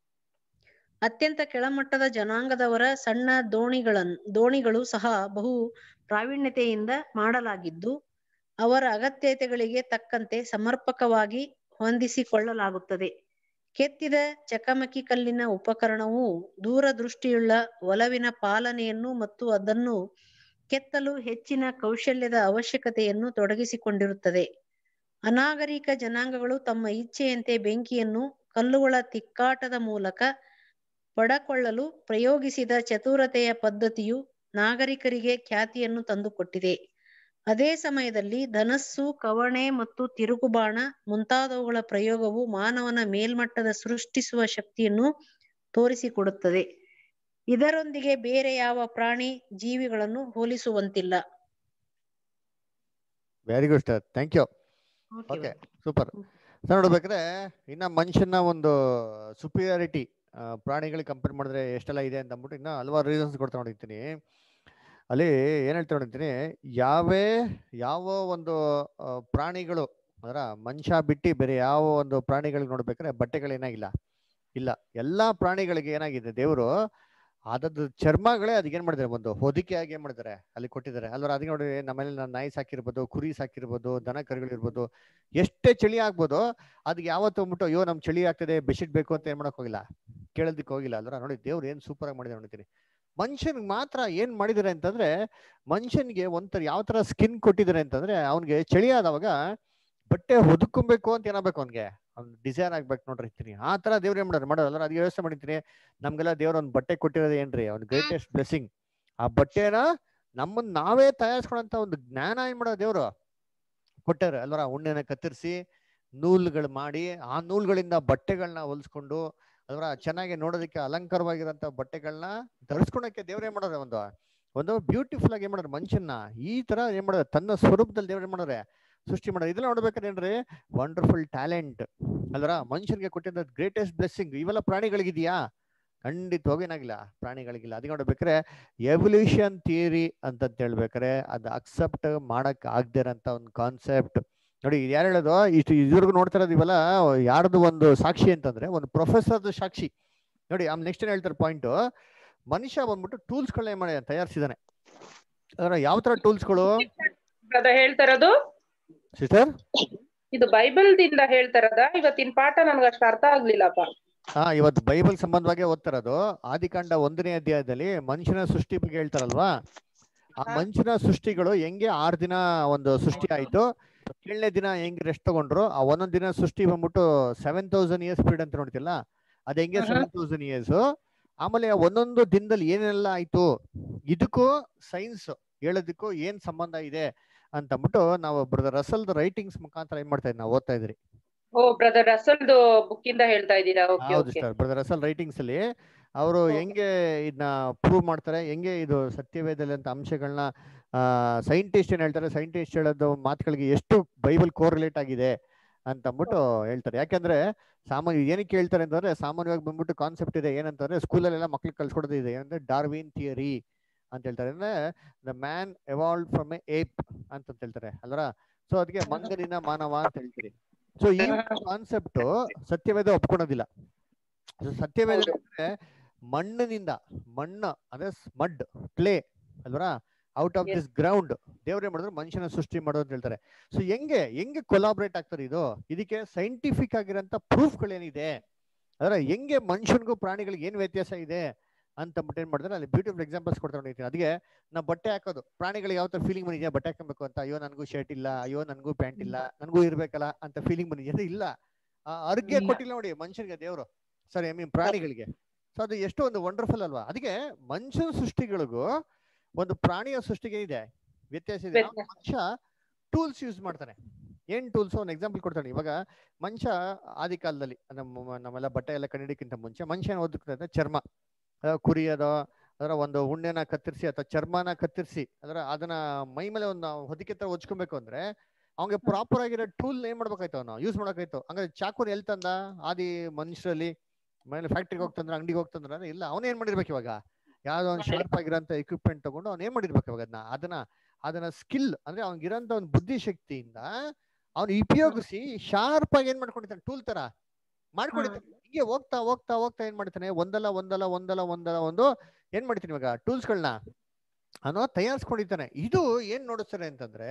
[SPEAKER 7] ಅತ್ಯಂತ ಕೆಳಮಟ್ಟದ ಜನಾಂಗದವರ ಸಣ್ಣ ದೋಣಿಗಳನ್ ದೋಣಿಗಳು ಸಹ ಬಹು ಪ್ರಾವೀಣ್ಯತೆಯಿಂದ ಮಾಡಲಾಗಿದ್ದು ಅವರ ಅಗತ್ಯತೆಗಳಿಗೆ ತಕ್ಕಂತೆ ಸಮರ್ಪಕವಾಗಿ ಹೊಂದಿಸಿಕೊಳ್ಳಲಾಗುತ್ತದೆ ಕೆತ್ತಿದ ಚಕಮಕಿ ಕಲ್ಲಿನ ಉಪಕರಣವು ದೂರದೃಷ್ಟಿಯುಳ್ಳ ಒಲವಿನ ಪಾಲನೆಯನ್ನು ಮತ್ತು ಅದನ್ನು ಕೆತ್ತಲು ಹೆಚ್ಚಿನ ಕೌಶಲ್ಯದ ಅವಶ್ಯಕತೆಯನ್ನು ತೊಡಗಿಸಿಕೊಂಡಿರುತ್ತದೆ ಅನಾಗರಿಕ ಜನಾಂಗಗಳು ತಮ್ಮ ಇಚ್ಛೆಯಂತೆ ಬೆಂಕಿಯನ್ನು ಕಲ್ಲುಗಳ ತಿಕ್ಕಾಟದ ಮೂಲಕ ಪಡಕೊಳ್ಳಲು ಪ್ರಯೋಗಿಸಿದ ಚತುರತೆಯ ಪದ್ಧತಿಯು ನಾಗರಿಕರಿಗೆ ಖ್ಯಾತಿಯನ್ನು ತಂದುಕೊಟ್ಟಿದೆ ಅದೇ ಸಮಯದಲ್ಲಿ ಧನಸ್ಸು ಕವಣೆ ಮತ್ತು ತಿರುಗುಬಾಣ ಮುಂತಾದವುಗಳ ಪ್ರಯೋಗವು ಮಾನವನ ಮೇಲ್ಮಟ್ಟದ ಸೃಷ್ಟಿಸುವ ಶಕ್ತಿಯನ್ನು ತೋರಿಸಿಕೊಡುತ್ತದೆ ಇದರೊಂದಿಗೆ ಬೇರೆ ಯಾವ ಪ್ರಾಣಿ ಜೀವಿಗಳನ್ನು ಹೋಲಿಸುವಂತಿಲ್ಲ
[SPEAKER 1] very good sir thank you okay super sir ನೋಡ್ಬೇಕಾದ್ರೆ ಇನ್ನ ಮನುಷ್ಯನ ಒಂದು ಸುಪೀರಿಯಾರಿಟಿ ಪ್ರಾಣಿಗಳಿಗೆ ಕಂಪೇರ್ ಮಾಡಿದ್ರೆ ಎಷ್ಟೆಲ್ಲ ಇದೆ ಅಂತ ಅಂದ್ಬಿಟ್ಟು ಇನ್ನ ಹಲವಾರು ರೀಸನ್ಸ್ ಕೊಡ್ತಾ ನೋಡಿರ್ತೀನಿ ಅಲ್ಲಿ ಏನ್ ಹೇಳ್ತಾ ನೋಡಿರ್ತೀನಿ ಯಾವೇ ಯಾವ ಒಂದು ಆ, ಪ್ರಾಣಿಗಳು ಅದರ ಮನುಷ್ಯ ಬಿಟ್ಟು ಬೇರೆ ಯಾವ ಒಂದು ಪ್ರಾಣಿಗಳಿಗೆ ನೋಡ್ಬೇಕಾದ್ರೆ ಬಟ್ಟೆಗಳು ಏನಾಗಿಲ್ಲ ಇಲ್ಲ ಎಲ್ಲಾ ಪ್ರಾಣಿಗಳಿಗೆ ಏನಾಗಿದೆ ದೇವರು ಅದದ್ದು ಚರ್ಮಗಳೇ ಅದಕ್ಕೆ ಏನ್ ಮಾಡಿದ್ದಾರೆ ಒಂದು ಹೊದಿಕೆಯಾಗಿ ಏನ್ ಮಾಡಿದ್ದಾರೆ ಅಲ್ಲಿ ಕೊಟ್ಟಿದ್ದಾರೆ ಅಲ್ವಾ ಅದಕ್ಕೆ ನೋಡಿ ನಮ್ಮಲ್ಲಿ ನಾನು ನಾಯಿ ಸಾಕಿರ್ಬೋದು ಕುರಿ ಸಾಕಿರ್ಬೋದು ದನ ಕರುಗಳಿರ್ಬೋದು ಎಷ್ಟೇ ಚಳಿ ಆಗ್ಬೋದು ಅದಕ್ಕೆ ಯಾವತ್ತು ಹೋಗ್ಬಿಟ್ಟು ಅಯ್ಯೋ ನಮ್ ಚಳಿ ಆಗ್ತದೆ ಬೆಡ್ಶೀಟ್ ಬೇಕು ಅಂತ ಏನ್ ಮಾಡಕ್ ಹೋಗಿಲ್ಲ ಕೇಳೋದಕ್ಕೆ ಹೋಗಿಲ್ಲ ಅಲ್ವಾ ನೋಡಿ ದೇವ್ರು ಏನ್ ಸೂಪರ್ ಆಗಿ ಮಾಡಿದ್ದಾರೆ ನೋಡ್ತೀನಿ ಮನುಷ್ಯನ್ಗೆ ಮಾತ್ರ ಏನ್ ಮಾಡಿದ್ದಾರೆ ಅಂತಂದ್ರೆ ಮನುಷ್ಯನ್ಗೆ ಒಂಥರ ಯಾವ ತರ ಸ್ಕಿನ್ ಕೊಟ್ಟಿದ್ದಾರೆ ಅಂತಂದ್ರೆ ಅವ್ನಿಗೆ ಚಳಿ ಆದವಾಗ ಬಟ್ಟೆ ಹೊದ್ಕೊಬೇಕು ಅಂತ ಏನಾಗಬೇಕು ಅವ್ನಿಗೆ ಅವ್ನ್ ಡಿಸೈರ್ ಆಗ್ಬೇಕು ನೋಡ್ರಿ ಇರ್ತೀನಿ ಆ ತರ ದೇವ್ರು ಏನ್ ಮಾಡೋರು ಮಾಡೋದಲ್ಲ ಅದಕ್ಕೆ ವ್ಯವಸ್ಥೆ ಮಾಡಿರ್ತೀನಿ ನಮ್ಗೆಲ್ಲ ದೇವ್ರ ಒಂದ್ ಬಟ್ಟೆ ಕೊಟ್ಟಿರೋದು ಏನ್ರಿ ಅವ್ನ ಗ್ರೇಟೆಸ್ಟ್ ಬ್ಲೆಸ್ಸಿಂಗ್ ಆ ಬಟ್ಟೆನ ನಮ್ಮನ್ನ ನಾವೇ ತಯಾರಿಸ್ಕೊಳಂತ ಒಂದು ಜ್ಞಾನ ಏನ್ ಮಾಡೋದು ದೇವ್ರು ಕೊಟ್ಟಾರೆ ಅಲ್ವರ ಉಣ್ಣೆನ ಕತ್ತರಿಸಿ ನೂಲ್ಗಳು ಮಾಡಿ ಆ ನೂಲ್ಗಳಿಂದ ಬಟ್ಟೆಗಳನ್ನ ಹೊಲ್ಸ್ಕೊಂಡು ಅಲ್ವರ ಚೆನ್ನಾಗಿ ನೋಡೋದಕ್ಕೆ ಅಲಂಕಾರವಾಗಿರೋಂಥ ಬಟ್ಟೆಗಳನ್ನ ಧರಿಸ್ಕೊಳಕ್ಕೆ ದೇವ್ರು ಏನ್ ಮಾಡೋರೆ ಒಂದು ಒಂದು ಬ್ಯೂಟಿಫುಲ್ ಆಗಿ ಏನ್ ಮಾಡೋರು ಮನುಷ್ಯನ್ನ ಈ ತರ ಏನ್ ಮಾಡೋದು ತನ್ನ ಸ್ವರೂಪದಲ್ಲಿ ದೇವ್ರು ಏನ್ ಮಾಡೋರೆ ಸೃಷ್ಟಿ ಮಾಡೋದು ಇದೆಲ್ಲ ನೋಡ್ಬೇಕಾದ್ರೆ ಏನ್ರಿ ವಂಡರ್ಫುಲ್ ಟ್ಯಾಲೆಂಟ್ ಅಲ್ವರ ಮನುಷ್ಯನಿಗೆ ಕೊಟ್ಟಿದ್ದ ಗ್ರೇಟೆಸ್ಟ್ ಬ್ಲೆಸ್ಸಿಂಗ್ ಇವೆಲ್ಲ ಪ್ರಾಣಿಗಳಿಗಿದೆಯಾ ಖಂಡಿತವಾಗಿ ಏನಾಗಿಲ್ಲ ಪ್ರಾಣಿಗಳಿಗಿಲ್ಲ ಅದಕ್ಕೆ ನೋಡ್ಬೇಕಾರೆ ಎವಲ್ಯೂಷನ್ ಥಿಯರಿ ಅಂತ ಹೇಳ್ಬೇಕಾರೆ ಅದು ಅಕ್ಸೆಪ್ಟ್ ಮಾಡಕ್ ಆಗದೆ ಇರೋಂಥ ಒಂದು ಕಾನ್ಸೆಪ್ಟ್ ನೋಡಿ ಇದು ಯಾರು ಹೇಳೋದು ಇಷ್ಟು ಇದ್ರಿಗೂ ನೋಡ್ತಾ ಇರೋದು ಇವೆಲ್ಲ ಯಾರ್ದು ಒಂದು ಸಾಕ್ಷಿ ಅಂತಂದ್ರೆ ಒಂದು ಪ್ರೊಫೆಸರ್ದು ಸಾಕ್ಷಿ ನೋಡಿ ಆಮೇಲೆ ನೆಕ್ಸ್ಟ್ ಏನ್ ಹೇಳ್ತಾರೆ ಪಾಯಿಂಟ್ ಮನುಷ್ಯ ಬಂದ್ಬಿಟ್ಟು ಟೂಲ್ಸ್ಗಳನ್ನ ಏನ್ ಮಾಡಿ ತಯಾರಿಸಿದಾನೆ ಅದರ ಯಾವ ತರ ಟೂಲ್ಸ್ಗಳು
[SPEAKER 8] ಅದ ಹೇಳ್ತಾರದು
[SPEAKER 1] ಸಿಸ್ಟರ್
[SPEAKER 8] ಇದು ಬೈಬಲ್ದಿಂದ ಹೇಳ್ತಾರದ ಇವತ್ತಿನ ಪಾಠ ನನ್ಗೆ ಅಷ್ಟು ಅರ್ಥ ಆಗ್ಲಿಲ್ಲಪ್ಪ
[SPEAKER 1] ಹಾ ಇವತ್ತು ಬೈಬಲ್ ಸಂಬಂಧವಾಗಿ ಓದ್ತಿರೋದು ಆದಿಕಾಂಡ ಒಂದನೇ ಅಧ್ಯಾಯದಲ್ಲಿ ಮನುಷ್ಯನ ಸೃಷ್ಟಿ ಬಗ್ಗೆ ಹೇಳ್ತಾರಲ್ವಾ ಆ ಮನುಷ್ಯನ ಸೃಷ್ಟಿಗಳು ಹೆಂಗೆ ಆರ್ ದಿನ ಒಂದು ಸೃಷ್ಟಿ ಆಯ್ತು ಏಳನೇ ದಿನ ಹೆಂಗ್ ರೆಸ್ಟ್ ತಗೊಂಡ್ರು ಆ ಒಂದೊಂದ್ ದಿನ ಸೃಷ್ಟಿ ಬಂದ್ಬಿಟ್ಟು ಸೆವೆನ್ ತೌಸಂಡ್ ಇಯರ್ಸ್ ಪೀರಿಯಡ್ ಅಂತ ನೋಡ್ತಿಲ್ಲ ಅದ್ ಹೆಂಗೆ
[SPEAKER 8] ಆಹಾ.
[SPEAKER 1] ಸೆವೆನ್ ತೌಸಂಡ್ ಇಯರ್ಸ್ ಆಮೇಲೆ ಒಂದೊಂದು ದಿನದಲ್ಲಿ ಏನೆಲ್ಲ ಆಯ್ತು ಇದಕ್ಕೂ ಸೈನ್ಸ್ ಹೇಳೋದಕ್ಕೂ ಏನ್ ಸಂಬಂಧ ಇದೆ ಅಂತ ಅಂದ್ಬಿಟ್ಟು ನಾವು ಬ್ರದರ್ ರಸಲ್ದ ರೈಟಿಂಗ್ಸ್ ಮುಖಾಂತರ ಏನ್ ಮಾಡ್ತಾ ಇದ್ವಿ ನಾವು ಓದ್ತಾ ಇದ್ರಿ
[SPEAKER 8] ಓ ಬ್ರದರ್ ರಸಲ್ದು ಬುಕ್ ಇಂದ ಹೇಳ್ತಾ ಇದ್ದೀರಾ ಓಕೆ
[SPEAKER 1] ಹೌದು
[SPEAKER 8] okay
[SPEAKER 1] sir brother Russell writings ಅಲ್ಲಿ ಅವರು ಹೆಂಗೆ ಇದನ್ನ ಪ್ರೂವ್ ಮಾಡ್ತಾರೆ ಹೆಂಗೆ ಇದು ಸತ್ಯವೇದಲ್ಲಿ ಅಂತ ಅಂಶಗಳನ್ನ ಸೈಂಟಿಸ್ಟ್ ಏನ್ ಹೇಳ್ತಾರೆ ಸೈಂಟಿಸ್ಟ್ ಹೇಳೋದು ಮಾತುಗಳಿಗೆ ಎಷ್ಟು ಬೈಬಲ್ ಕೋರಿಲೇಟ್ ಆಗಿದೆ ಅಂತ ಅಂದ್ಬಿಟ್ಟು ಹೇಳ್ತಾರೆ ಯಾಕಂದ್ರೆ ಸಾಮಾನ್ಯ ಏನಕ್ಕೆ ಹೇಳ್ತಾರೆ ಅಂತಂದ್ರೆ ಸಾಮಾನ್ಯವಾಗಿ ಬಂದ್ಬಿಟ್ಟು ಕಾನ್ಸೆಪ್ಟ್ ಇದೆ ಏನಂತಂದ್ರೆ ಸ್ಕೂಲಲ್ಲೆಲ್ಲ ಮಕ್ಳಿಗೆ ಕಳ್ಸ್ಕೊಡೋದು ಇದೆ ಏನಂದ್ರೆ ಡಾರ್ವಿನ್ ಥಿಯರಿ ಅಂತ ಹೇಳ್ತಾರೆ ಅಂದ್ರೆ the man evolve from a ape ಅಂತ ಹೇಳ್ತಾರೆ ಅಲ್ವರ ಸೊ ಅದಕ್ಕೆ ಮಂಗನಿನ ಮಾನವ ಅಂತ ಹೇಳ್ತೀರಿ ಸೊ ಈ ಕಾನ್ಸೆಪ್ಟ್ ಸತ್ಯವೇದ ಒಪ್ಕೊಳೋದಿಲ್ಲ So ಸತ್ಯವೇದ ಅಂದ್ರೆ ಮಣ್ಣಿನಿಂದ ಮಣ್ಣು ಅಂದ್ರೆ ಮಡ್ ಕ್ಲೇ ಅಲ್ವರ ಔಟ್ ಆಫ್ ದಿಸ್ ಗ್ರೌಂಡ್ ದೇವ್ರೇ ಮಾಡಿದ್ರು ಮನುಷ್ಯನ ಸೃಷ್ಟಿ ಮಾಡೋದು ಅಂತ ಹೇಳ್ತಾರೆ ಸೊ ಹೆಂಗೆ ಹೆಂಗೆ ಕೊಲಾಬ್ರೇಟ್ ಆಗ್ತಾರೆ ಇದು ಇದಕ್ಕೆ ಸೈಂಟಿಫಿಕ್ ಆಗಿರೋಂಥ ಪ್ರೂಫ್ಗಳೇನಿದೆ ಅದರ ಹೆಂಗೆ ಮನುಷ್ಯನಿಗೂ ಪ್ರಾಣಿಗಳಿಗೆ ಏನ್ ವ್ಯತ್ಯಾಸ ಇದೆ ಅಂತ ಅಂದ್ಬಿಟ್ಟು ಏನ್ ಮಾಡ್ತಾರೆ ಅಲ್ಲಿ ಬ್ಯೂಟಿಫುಲ್ ಎಕ್ಸಾಂಪಲ್ಸ್ ಕೊಡ್ತಾ ನೋಡಿರ್ತೀನಿ ಅದಕ್ಕೆ ನಾವು ಬಟ್ಟೆ ಹಾಕೋದು ಪ್ರಾಣಿಗಳಿಗೆ ಯಾವ ತರ ಫೀಲಿಂಗ್ ಬಂದಿದ್ಯಾ ಬಟ್ಟೆ ಹಾಕೊಬೇಕು ಅಂತ ಅಯ್ಯೋ ನನಗೂ ಶರ್ಟ್ ಇಲ್ಲ ಅಯ್ಯೋ ನನಗೂ ಪ್ಯಾಂಟ್ ಇಲ್ಲ ನನಗೂ ಇರ್ಬೇಕಲ್ಲ ಅಂತ ಫೀಲಿಂಗ್ ಬಂದಿದ್ಯಾ ಅದು ಇಲ್ಲ ಆ ಅರ್ಗೆ
[SPEAKER 8] ಇಲ್ಲ.
[SPEAKER 1] ಕೊಟ್ಟಿಲ್ಲ ನೋಡಿ ಮನುಷ್ಯನಿಗೆ ದೇವರು ಸರಿ ಐ ಮೀನ್ ಪ್ರಾಣಿಗಳಿಗೆ ಸೊ ಅದು ಎಷ್ಟು ಒಂದು ವಂಡರ್ಫುಲ್ ಅಲ್ವಾ ಅದಕ್ಕೆ ಮನುಷ್ಯನ ಸೃಷ್ಟಿಗಳಿಗೂ ಒಂದು ಪ್ರಾಣಿಯ ಸೃಷ್ಟಿಗೆ ಇದೆ ವ್ಯತ್ಯಾಸ ಇದೆ ಆ
[SPEAKER 8] ವ್ಯತ್ಯಾಸ.
[SPEAKER 1] ಮನುಷ್ಯ ಟೂಲ್ಸ್ ಯೂಸ್ ಮಾಡ್ತಾನೆ ಏನ್ ಟೂಲ್ಸ್ ಒಂದು ಎಕ್ಸಾಂಪಲ್ ಕೊಡ್ತಾನೆ ಇವಾಗ ಮನುಷ್ಯ ಆದಿ ಕಾಲದಲ್ಲಿ ನಮ್ಮ ನಮ್ಮೆಲ್ಲ ಬಟ್ಟೆ ಎಲ್ಲ ಕಂಡಿಡಿಕ್ಕಿಂತ ಮುಂಚೆ ಮನುಷ್ಯ ಓದಕ್ಕೆ ಚರ್ಮ ಆ, ಕುರಿಯೋದು ಅದರ ಒಂದು ಉಣ್ಣೆನ ಕತ್ತರಿಸಿ ಅಥವಾ ಚರ್ಮನ ಕತ್ತರಿಸಿ ಅದರ ಅದನ್ನ ಮೈ ಮೇಲೆ ಒಂದು ಹೊದಿಕೆ ತರ ಹೊಚ್ಕೊಬೇಕು ಅಂದ್ರೆ ಅವ್ನಿಗೆ ಪ್ರಾಪರ್ ಆಗಿರೋ ಟೂಲ್ ಏನ್ ಮಾಡ್ಬೇಕಾಯ್ತು ಅವನು ಯೂಸ್ ಮಾಡಬೇಕಾಯ್ತು ಹಂಗಾದ್ರೆ ಚಾಕುನ ಎಲ್ ತಂದ ಆದಿ ಮನುಷ್ಯರಲ್ಲಿ ಮೇಲೆ ಫ್ಯಾಕ್ಟ್ರಿಗೆ ಹೋಗ್ತಂದ್ರೆ ಅಂಗಡಿಗೆ ಹೋಗ್ತಂದ್ರೆ ಅಂದ್ರೆ ಇಲ್ಲ ಅವನೇ ಏನ್ ಮಾಡಿರ್ಬೇಕು ಇವಾಗ ಯಾವ್ದೋ ಒಂದು ಶಾರ್ಪ್ ಆಗಿರೋಂಥ ಎಕ್ವಿಪ್ಮೆಂಟ್ ತಗೊಂಡು ಅವ್ನು ಏನ್ ಮಾಡಿರ್ಬೇಕು ಇವಾಗ ಅದನ್ನ ಅದನ್ನ ಅದನ್ನ ಸ್ಕಿಲ್ ಅಂದ್ರೆ ಅವ್ನಿಗಿರೋಂಥ ಒಂದು ಬುದ್ಧಿಶಕ್ತಿಯಿಂದ ಅವ್ನು ಉಪಯೋಗಿಸಿ ಶಾರ್ಪ್ ಆಗಿ ಏನ್ ಮಾಡ್ಕೊಂಡಿರ್ತಾನೆ ಟೂಲ್ ತರ ಮಾಡ್ಕೊಂಡಿರ್ತಾನೆ ಹಿಂಗೆ ಹೋಗ್ತಾ ಹೋಗ್ತಾ ಹೋಗ್ತಾ ಏನ್ ಮಾಡ್ತಾನೆ ಒಂದಲ್ಲ ಒಂದಲ್ಲ ಒಂದಲ್ಲ ಒಂದಲ್ಲ ಒಂದು ಏನ್ ಮಾಡ್ತೀನಿ ಇವಾಗ ಟೂಲ್ಸ್ಗಳನ್ನ ಅವನು ತಯಾರಿಸ್ಕೊಂಡಿರ್ತಾನೆ ಇದು ಏನ್ ನೋಡಿಸ್ತಾರೆ ಅಂತಂದ್ರೆ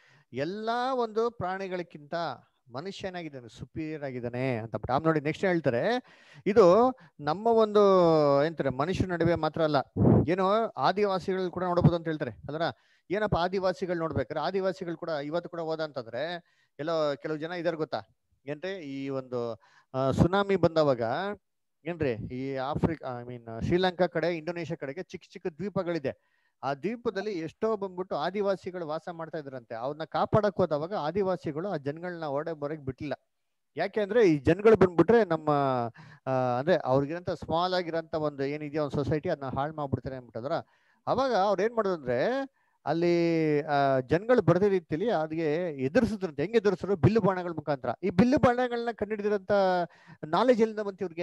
[SPEAKER 1] ಎಲ್ಲಾ ಒಂದು ಪ್ರಾಣಿಗಳಕ್ಕಿಂತ ಮನುಷ್ಯನಾಗಿದ್ದಾನೆ ಸುಪೀರಿಯರ್ ಆಗಿದ್ದಾನೆ ಅಂತ ಬಿಟ್ಟು ಆಮೇಲೆ ನೋಡಿ ನೆಕ್ಸ್ಟ್ ಹೇಳ್ತಾರೆ ಇದು ನಮ್ಮ ಒಂದು ಎಂತಾರೆ ಮನುಷ್ಯರ ನಡುವೆ ಮಾತ್ರ ಅಲ್ಲ ಏನೋ ಆದಿವಾಸಿಗಳು ಕೂಡ ನೋಡ್ಬೋದು ಅಂತ ಹೇಳ್ತಾರೆ ಅದರ ಏನಪ್ಪ ಆದಿವಾಸಿಗಳು ನೋಡ್ಬೇಕಾದ್ರೆ ಆದಿವಾಸಿಗಳು ಕೂಡ ಇವತ್ತು ಕೂಡ ಹೋದ ಅಂತಂದ್ರೆ ಎಲ್ಲೋ ಕೆಲವು ಜನ ಇದಾರೆ ಗೊತ್ತಾ ಏನ್ರಿ ಈ ಒಂದು ಸುನಾಮಿ ಬಂದವಾಗ ಏನ್ರಿ ಈ ಆಫ್ರಿಕಾ ಐ ಮೀನ್ ಶ್ರೀಲಂಕಾ ಕಡೆ ಇಂಡೋನೇಷ್ಯಾ ಕಡೆಗೆ ಚಿಕ್ಕ ಚಿಕ್ಕ ದ್ವೀಪಗಳಿದೆ ಆ ದ್ವೀಪದಲ್ಲಿ ಎಷ್ಟೋ ಬಂದ್ಬಿಟ್ಟು ಆದಿವಾಸಿಗಳು ವಾಸ ಮಾಡ್ತಾ ಇದ್ರಂತೆ ಅವ್ರನ್ನ ಕಾಪಾಡಕ್ ಹೋದವಾಗ ಆದಿವಾಸಿಗಳು ಆ ಜನಗಳನ್ನ ಓಡೆ ಬರಕ್ ಬಿಟ್ಟಿಲ್ಲ ಯಾಕೆ ಅಂದ್ರೆ ಈ ಜನಗಳು ಬಂದ್ಬಿಟ್ರೆ ನಮ್ಮ ಆ, ಅಂದ್ರೆ ಅವ್ರಿಗಿರಂತ ಸ್ಮಾಲ್ ಆಗಿರೋಂಥ ಒಂದು ಏನಿದೆಯೋ ಒಂದು ಸೊಸೈಟಿ ಅದನ್ನ ಹಾಳು ಮಾಡ್ಬಿಡ್ತಾರೆ ಅಂದ್ಬಿಟ್ಟದ್ರ ಅವಾಗ ಅವ್ರು ಏನ್ ಮಾಡೋದು ಅಂದ್ರೆ ಅಲ್ಲಿ ಆ ಜನಗಳು ಬರದೇ ರೀತಿಯಲ್ಲಿ ಅದಕ್ಕೆ ಎದುರಿಸಿದ್ರಂತೆ ಹೆಂಗ್ ಎದುರಿಸಿದ್ರು ಬಿಲ್ಲು ಬಾಣಗಳ ಮುಖಾಂತರ ಈ ಬಿಲ್ಲು ಬಾಣಗಳನ್ನ ಕಂಡುಹಿಡಿದಿರೋಂಥ ನಾಲೆಜ್ ಎಲ್ಲಿಂದ ಬಂತು ಇವ್ರಿಗೆ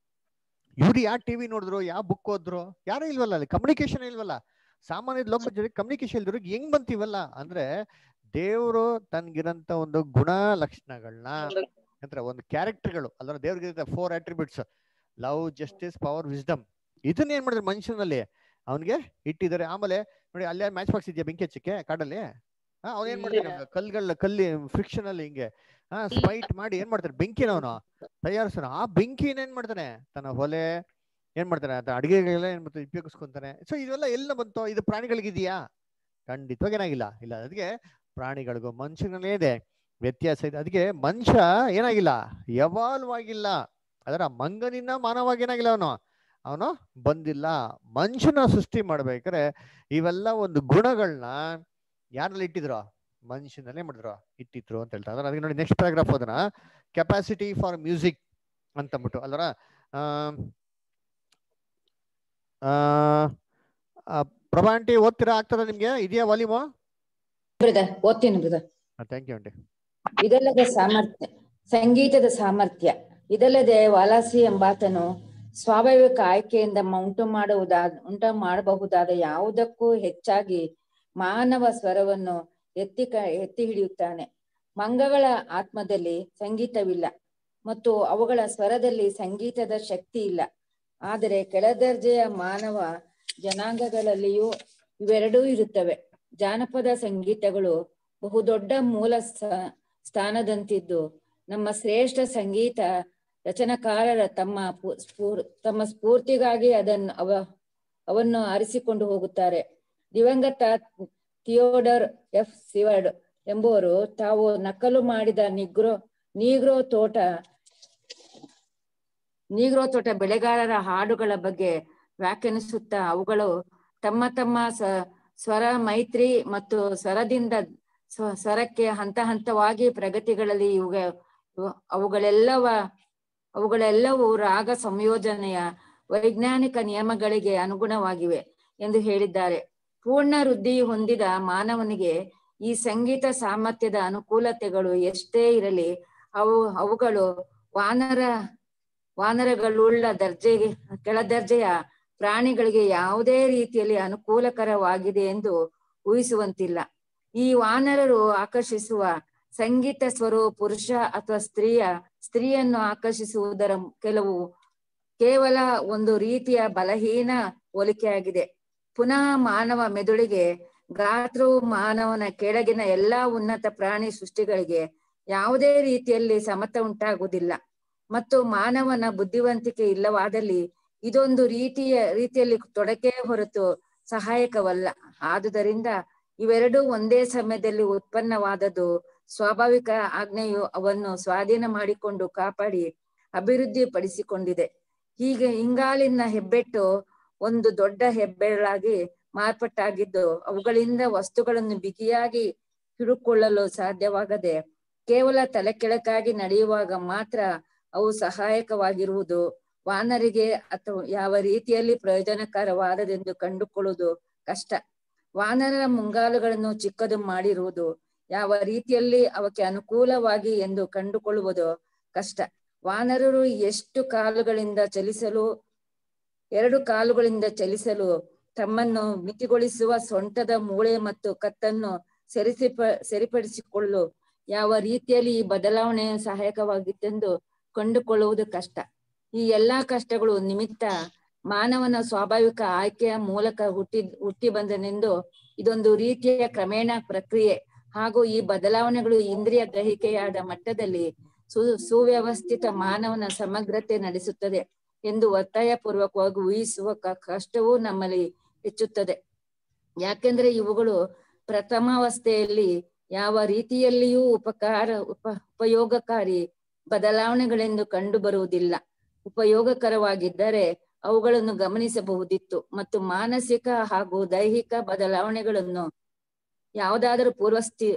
[SPEAKER 1] ಇವ್ರು ಯಾವ ಟಿವಿ ನೋಡಿದ್ರು ಯಾವ ಬುಕ್ ಓದ್ರು ಯಾರು ಇಲ್ವಲ್ಲ ಅಲ್ಲಿ ಕಮ್ಯುನಿಕೇಶನ್ ಇಲ್ವಲ್ಲ ಸಾಮಾನ್ಯ ಲೋಕ ಜನರಿಗೆ ಕಮ್ಯುನಿಕೇಶನ್ ಇಲ್ದಿರೋರ್ಗೆ ಹೆಂಗ್ ಬಂತಿವಲ್ಲ ಅಂದ್ರೆ ದೇವರು ತನ್ಗಿರಂತ ಒಂದು ಗುಣ ಲಕ್ಷಣಗಳನ್ನ ಅಂದ್ರೆ ಒಂದು ಕ್ಯಾರೆಕ್ಟರ್ಗಳು ಅಲ್ಲ ದೇವ್ರಿಗೆ four attributes love justice power wisdom ಇದನ್ನ ಏನ್ ಮಾಡಿದ್ರೆ ಮನುಷ್ಯನಲ್ಲಿ ಅವನಿಗೆ ಇಟ್ಟಿದ್ದಾರೆ ಆಮೇಲೆ ನೋಡಿ ಅಲ್ಲೇ ಮ್ಯಾಚ್ ಬಾಕ್ಸ್ ಇದೆಯಾ ಬೆಂಕಿ ಹಚ್ಚಕ್ಕೆ ಕಾಡಲ್ಲಿ ಅವ್ನು ಏನ್ ಮಾಡ್ತಾನೆ ಕಲ್ಗಳ ಕಲ್ಲಿ ಫ್ರಿಕ್ಷನ್ ಅಲ್ಲಿ ಹಿಂಗೆ ಹಾ ಸ್ಪೈಟ್ ಮಾಡಿ ಏನ್ ಮಾಡ್ತಾನೆ ಬೆಂಕಿನ ಅವನು ತಯಾರಿಸ್ತಾನೆ ಆ ಬೆಂಕಿನ ಏನ್ ಮಾಡ್ತಾನೆ ತನ್ನ ಹೊಲೆ ಏನ್ ಮಾಡ್ತಾನೆ ಅದ ಅಡಿಗೆಗೆಲ್ಲ ಏನ್ ಮಾಡ್ತಾನೆ ಉಪಯೋಗಿಸ್ಕೊಂತಾನೆ ಸೊ ಇದೆಲ್ಲ ಎಲ್ಲ ಬಂತು ಇದು ಪ್ರಾಣಿಗಳಿಗಿದೆಯಾ ಖಂಡಿತವಾಗಿ ಏನಾಗಿಲ್ಲ ಇಲ್ಲ ಅದಕ್ಕೆ ಪ್ರಾಣಿಗಳಿಗೂ ಮನುಷ್ಯನಲ್ಲೇ ಇದೆ ವ್ಯತ್ಯಾಸ ಇದೆ ಅದಕ್ಕೆ ಮನುಷ್ಯ ಏನಾಗಿಲ್ಲ ಎವಾಲ್ವ್ ಆಗಿಲ್ಲ ಅದರ ಮಂಗನಿಂದ ಮಾನವಾಗಿ ಏನಾಗಿಲ್ಲ ಅವನು ಅವನು ಬಂದಿಲ್ಲ ಮನುಷ್ಯನ ಸೃಷ್ಟಿ ಮಾಡ್ಬೇಕಾದ್ರೆ ಇವೆಲ್ಲ ಒಂದು ಗುಣಗಳನ್ನ ಯಾರಲ್ಲಿ ಇಟ್ಟಿದ್ರು ಮನುಷ್ಯನಲ್ಲೇ ಮಾಡಿದ್ರು ಇಟ್ಟಿದ್ರು ಅಂತ ಹೇಳ್ತಾರೆ ಅದನ್ನ ಅದಕ್ಕೆ ನೋಡಿ ನೆಕ್ಸ್ಟ್ ಪ್ಯಾರಾಗ್ರಾಫ್ ಅದನ್ನ ಕೆಪಾಸಿಟಿ ಫಾರ್ ಮ್ಯೂಸಿಕ್ ಅಂತಂದ್ಬಿಟ್ಟು ಅಲ್ವರ ಪ್ರಭಾ ಆಂಟಿ ಓದ್ತೀರಾ ಆಗ್ತದ ನಿಮ್ಗೆ ಇದೆಯಾ ವಾಲ್ಯೂಮು
[SPEAKER 9] ಬ್ರದರ್ ಓದ್ತೀನಿ ಬ್ರದರ್
[SPEAKER 1] ಥ್ಯಾಂಕ್ ಯು ಆಂಟಿ
[SPEAKER 9] ಇದಲ್ಲದೆ ಸಾಮರ್ಥ್ಯ ಸಂಗೀತದ ಸಾಮರ್ಥ್ಯ ಇದಲ್ಲದೆ ವಾಲಾಸಿ ಎಂಬಾತನು ಸ್ವಾಭಾವಿಕ ಆಯ್ಕೆಯಿಂದ ಮ- ಉಂಟು ಮಾಡುವುದಾದ ಉಂಟು ಮಾಡಬಹುದಾದ ಯಾವುದಕ್ಕೂ ಹೆಚ್ಚಾಗಿ ಮಾನವ ಸ್ವರವನ್ನು ಎತ್ತಿ ಕ ಎತ್ತಿ ಹಿಡಿಯುತ್ತಾನೆ ಮಂಗಗಳ ಆತ್ಮದಲ್ಲಿ ಸಂಗೀತವಿಲ್ಲ ಮತ್ತು ಅವುಗಳ ಸ್ವರದಲ್ಲಿ ಸಂಗೀತದ ಶಕ್ತಿ ಇಲ್ಲ ಆದರೆ ಕೆಳದರ್ಜೆಯ ಮಾನವ ಜನಾಂಗಗಳಲ್ಲಿಯೂ ಇವೆರಡೂ ಇರುತ್ತವೆ ಜಾನಪದ ಸಂಗೀತಗಳು ಬಹುದೊಡ್ಡ ಮೂಲ ಸ- ಸ್ಥಾನದಂತಿದ್ದು ನಮ್ಮ ಶ್ರೇಷ್ಠ ಸಂಗೀತ ರಚನಾಕಾರರ ತಮ್ಮ ಪು- ಸ್ಫೂರ್ ತಮ್ಮ ಸ್ಫೂರ್ತಿಗಾಗಿ ಅದನ್ನು ಅವ ಅವನ್ನು ಆರಿಸಿಕೊಂಡು ಹೋಗುತ್ತಾರೆ ದಿವಂಗತ ಥಿಯೋಡರ್ ಎಫ್ ಸಿವರ್ಡ್ ಎಂಬುವರು ತಾವು ನಕಲು ಮಾಡಿದ ನಿಗ್ರೋ ನೀಗ್ರೋ ತೋಟ ನೀಗ್ರೋ ತೋಟ ಬೆಳೆಗಾರರ ಹಾಡುಗಳ ಬಗ್ಗೆ ವ್ಯಾಖ್ಯಾನಿಸುತ್ತಾ ಅವುಗಳು ತಮ್ಮ ತಮ್ಮ ಸ ಸ್ವರ ಮೈತ್ರಿ ಮತ್ತು ಸ್ವರದಿಂದ ಸ್ವ- ಸ್ವರಕ್ಕೆ ಹಂತ ಹಂತವಾಗಿ ಪ್ರಗತಿಗಳಲ್ಲಿ ಇವುಗ ಇವು- ಅವುಗಳೆಲ್ಲವ ಅವುಗಳೆಲ್ಲವೂ ರಾಗ ಸಂಯೋಜನೆಯ ವೈಜ್ಞಾನಿಕ ನಿಯಮಗಳಿಗೆ ಅನುಗುಣವಾಗಿವೆ ಎಂದು ಹೇಳಿದ್ದಾರೆ ಪೂರ್ಣ ವೃದ್ಧಿ ಹೊಂದಿದ ಮಾನವನಿಗೆ ಈ ಸಂಗೀತ ಸಾಮರ್ಥ್ಯದ ಅನುಕೂಲತೆಗಳು ಎಷ್ಟೇ ಇರಲಿ ಅವು ಅವುಗಳು ವಾನರ ವಾನರಗಳುಳ್ಳ ದರ್ಜೆಗೆ ಕೆಳದರ್ಜೆಯ ಪ್ರಾಣಿಗಳಿಗೆ ಯಾವುದೇ ರೀತಿಯಲ್ಲಿ ಅನುಕೂಲಕರವಾಗಿದೆ ಎಂದು ಊಹಿಸುವಂತಿಲ್ಲ ಈ ವಾನರರು ಆಕರ್ಷಿಸುವ ಸಂಗೀತ ಸ್ವರವು ಪುರುಷ ಅಥವಾ ಸ್ತ್ರೀಯ ಸ್ತ್ರೀಯನ್ನು ಆಕರ್ಷಿಸುವುದರ ಕೆಲವು ಕೇವಲ ಒಂದು ರೀತಿಯ ಬಲಹೀನ ಹೋಲಿಕೆಯಾಗಿದೆ ಪುನಃ ಮಾನವ ಮೆದುಳಿಗೆ ಗಾತ್ರವು ಮಾನವನ ಕೆಳಗಿನ ಎಲ್ಲಾ ಉನ್ನತ ಪ್ರಾಣಿ ಸೃಷ್ಟಿಗಳಿಗೆ ಯಾವುದೇ ರೀತಿಯಲ್ಲಿ ಸಮತ ಉಂಟಾಗುವುದಿಲ್ಲ ಮತ್ತು ಮಾನವನ ಬುದ್ಧಿವಂತಿಕೆ ಇಲ್ಲವಾದಲ್ಲಿ ಇದೊಂದು ರೀತಿಯ ರೀತಿಯಲ್ಲಿ ತೊಡಕೆ ಹೊರತು ಸಹಾಯಕವಲ್ಲ ಆದುದರಿಂದ ಇವೆರಡೂ ಒಂದೇ ಸಮಯದಲ್ಲಿ ಉತ್ಪನ್ನವಾದದ್ದು ಸ್ವಾಭಾವಿಕ ಆಜ್ಞೆಯು ಅವನ್ನು ಸ್ವಾಧೀನ ಮಾಡಿಕೊಂಡು ಕಾಪಾಡಿ ಅಭಿವೃದ್ಧಿ ಪಡಿಸಿಕೊಂಡಿದೆ ಹೀಗೆ ಇಂಗಾಲಿನ ಹೆಬ್ಬೆಟ್ಟು ಒಂದು ದೊಡ್ಡ ಹೆಬ್ಬೆರಳಾಗಿ ಮಾರ್ಪಟ್ಟಾಗಿದ್ದು ಅವುಗಳಿಂದ ವಸ್ತುಗಳನ್ನು ಬಿಗಿಯಾಗಿ ಹಿಡುಕೊಳ್ಳಲು ಸಾಧ್ಯವಾಗದೆ ಕೇವಲ ತಲೆ ಕೆಳಕಾಗಿ ನಡೆಯುವಾಗ ಮಾತ್ರ ಅವು ಸಹಾಯಕವಾಗಿರುವುದು ವಾನರಿಗೆ ಅಥವಾ ಯಾವ ರೀತಿಯಲ್ಲಿ ಪ್ರಯೋಜನಕರವಾದದೆಂದು ಕಂಡುಕೊಳ್ಳುವುದು ಕಷ್ಟ ವಾನರರ ಮುಂಗಾಲುಗಳನ್ನು ಚಿಕ್ಕದು ಮಾಡಿರುವುದು ಯಾವ ರೀತಿಯಲ್ಲಿ ಅವಕ್ಕೆ ಅನುಕೂಲವಾಗಿ ಎಂದು ಕಂಡುಕೊಳ್ಳುವುದು ಕಷ್ಟ ವಾನರರು ಎಷ್ಟು ಕಾಲುಗಳಿಂದ ಚಲಿಸಲು ಎರಡು ಕಾಲುಗಳಿಂದ ಚಲಿಸಲು ತಮ್ಮನ್ನು ಮಿತಿಗೊಳಿಸುವ ಸೊಂಟದ ಮೂಳೆ ಮತ್ತು ಕತ್ತನ್ನು ಸರಿಸಿಪ ಸರಿಪಡಿಸಿಕೊಳ್ಳಲು ಯಾವ ರೀತಿಯಲ್ಲಿ ಈ ಬದಲಾವಣೆ ಸಹಾಯಕವಾಗಿತ್ತೆಂದು ಕಂಡುಕೊಳ್ಳುವುದು ಕಷ್ಟ ಈ ಎಲ್ಲಾ ಕಷ್ಟಗಳು ನಿಮಿತ್ತ ಮಾನವನ ಸ್ವಾಭಾವಿಕ ಆಯ್ಕೆಯ ಮೂಲಕ ಹುಟ್ಟಿ ಹುಟ್ಟಿ ಬಂದನೆಂದು ಇದೊಂದು ರೀತಿಯ ಕ್ರಮೇಣ ಪ್ರಕ್ರಿಯೆ ಹಾಗೂ ಈ ಬದಲಾವಣೆಗಳು ಇಂದ್ರಿಯ ಗ್ರಹಿಕೆಯಾದ ಮಟ್ಟದಲ್ಲಿ ಸು ಸುವ್ಯವಸ್ಥಿತ ಮಾನವನ ಸಮಗ್ರತೆ ನಡೆಸುತ್ತದೆ ಎಂದು ಒತ್ತಾಯ ಪೂರ್ವಕವಾಗಿ ಊಹಿಸುವ ಕ- ಕಷ್ಟವೂ ನಮ್ಮಲ್ಲಿ ಹೆಚ್ಚುತ್ತದೆ ಯಾಕೆಂದ್ರೆ ಇವುಗಳು ಪ್ರಥಮಾವಸ್ಥೆಯಲ್ಲಿ ಯಾವ ರೀತಿಯಲ್ಲಿಯೂ ಉಪಕಾರ ಉಪ ಉಪಯೋಗಕಾರಿ ಬದಲಾವಣೆಗಳೆಂದು ಕಂಡು ಬರುವುದಿಲ್ಲ ಉಪಯೋಗಕರವಾಗಿದ್ದರೆ ಅವುಗಳನ್ನು ಗಮನಿಸಬಹುದಿತ್ತು ಮತ್ತು ಮಾನಸಿಕ ಹಾಗೂ ದೈಹಿಕ ಬದಲಾವಣೆಗಳನ್ನು ಯಾವುದಾದರೂ ಪೂರ್ವಸ್ಥಿ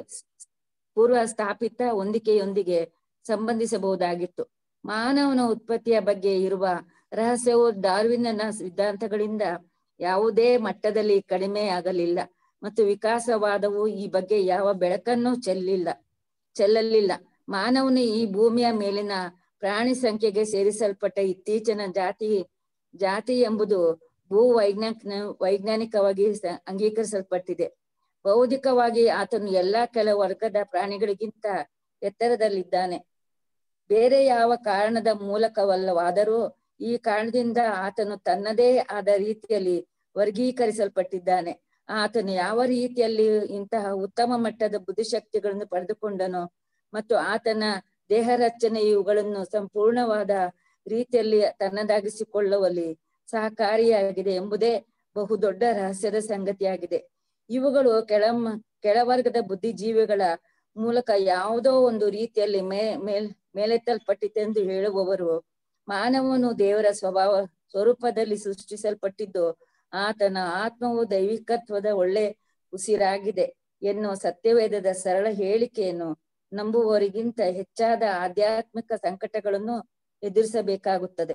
[SPEAKER 9] ಪೂರ್ವ ಸ್ಥಾಪಿತ ಹೊಂದಿಕೆಯೊಂದಿಗೆ ಸಂಬಂಧಿಸಬಹುದಾಗಿತ್ತು ಮಾನವನ ಉತ್ಪತ್ತಿಯ ಬಗ್ಗೆ ಇರುವ ರಹಸ್ಯವು ಡಾರ್ವಿನ್ನ ಸಿದ್ಧಾಂತಗಳಿಂದ ಯಾವುದೇ ಮಟ್ಟದಲ್ಲಿ ಕಡಿಮೆ ಆಗಲಿಲ್ಲ ಮತ್ತು ವಿಕಾಸವಾದವು ಈ ಬಗ್ಗೆ ಯಾವ ಬೆಳಕನ್ನು ಚೆಲ್ಲಿಲ್ಲ ಚೆಲ್ಲಲಿಲ್ಲ ಮಾನವನು ಈ ಭೂಮಿಯ ಮೇಲಿನ ಪ್ರಾಣಿ ಸಂಖ್ಯೆಗೆ ಸೇರಿಸಲ್ಪಟ್ಟ ಇತ್ತೀಚಿನ ಜಾತಿ ಜಾತಿ ಎಂಬುದು ಭೂ ವೈಜ್ಞಾನಿಕ ವೈಜ್ಞಾನಿಕವಾಗಿ ಸ- ಅಂಗೀಕರಿಸಲ್ಪಟ್ಟಿದೆ ಬೌದ್ಧಿಕವಾಗಿ ಆತನು ಎಲ್ಲಾ ಕೆಲ ವರ್ಗದ ಪ್ರಾಣಿಗಳಿಗಿಂತ ಎತ್ತರದಲ್ಲಿದ್ದಾನೆ ಬೇರೆ ಯಾವ ಕಾರಣದ ಮೂಲಕವಲ್ಲವಾದರೂ ಈ ಕಾರಣದಿಂದ ಆತನು ತನ್ನದೇ ಆದ ರೀತಿಯಲ್ಲಿ ವರ್ಗೀಕರಿಸಲ್ಪಟ್ಟಿದ್ದಾನೆ ಆತನು ಯಾವ ರೀತಿಯಲ್ಲಿ ಇಂತಹ ಉತ್ತಮ ಮಟ್ಟದ ಬುದ್ಧಿಶಕ್ತಿಗಳನ್ನು ಪಡೆದುಕೊಂಡನೋ ಮತ್ತು ಆತನ ದೇಹ ರಚನೆ ಇವುಗಳನ್ನು ಸಂಪೂರ್ಣವಾದ ರೀತಿಯಲ್ಲಿ ತನ್ನದಾಗಿಸಿಕೊಳ್ಳುವಲ್ಲಿ ಸಹಕಾರಿಯಾಗಿದೆ ಎಂಬುದೇ ಬಹುದೊಡ್ಡ ರಹಸ್ಯದ ಸಂಗತಿಯಾಗಿದೆ ಇವುಗಳು ಕೆಳ ಕೆಳವರ್ಗದ ಬುದ್ಧಿಜೀವಿಗಳ ಮೂಲಕ ಯಾವುದೋ ಒಂದು ರೀತಿಯಲ್ಲಿ ಮೇ ಮೇಲ್ ಮೇಲೆತ್ತಲ್ಪಟ್ಟಿತೆಂದು ಹೇಳುವವರು ಮಾನವನು ದೇವರ ಸ್ವಭಾವ ಸ್ವರೂಪದಲ್ಲಿ ಸೃಷ್ಟಿಸಲ್ಪಟ್ಟಿದ್ದು ಆತನ ಆತ್ಮವು ದೈವಿಕತ್ವದ ಒಳ್ಳೆ ಉಸಿರಾಗಿದೆ ಎನ್ನುವ ಸತ್ಯವೇದದ ಸರಳ ಹೇಳಿಕೆಯನ್ನು ನಂಬುವವರಿಗಿಂತ ಹೆಚ್ಚಾದ ಆಧ್ಯಾತ್ಮಿಕ ಸಂಕಟಗಳನ್ನು ಎದುರಿಸಬೇಕಾಗುತ್ತದೆ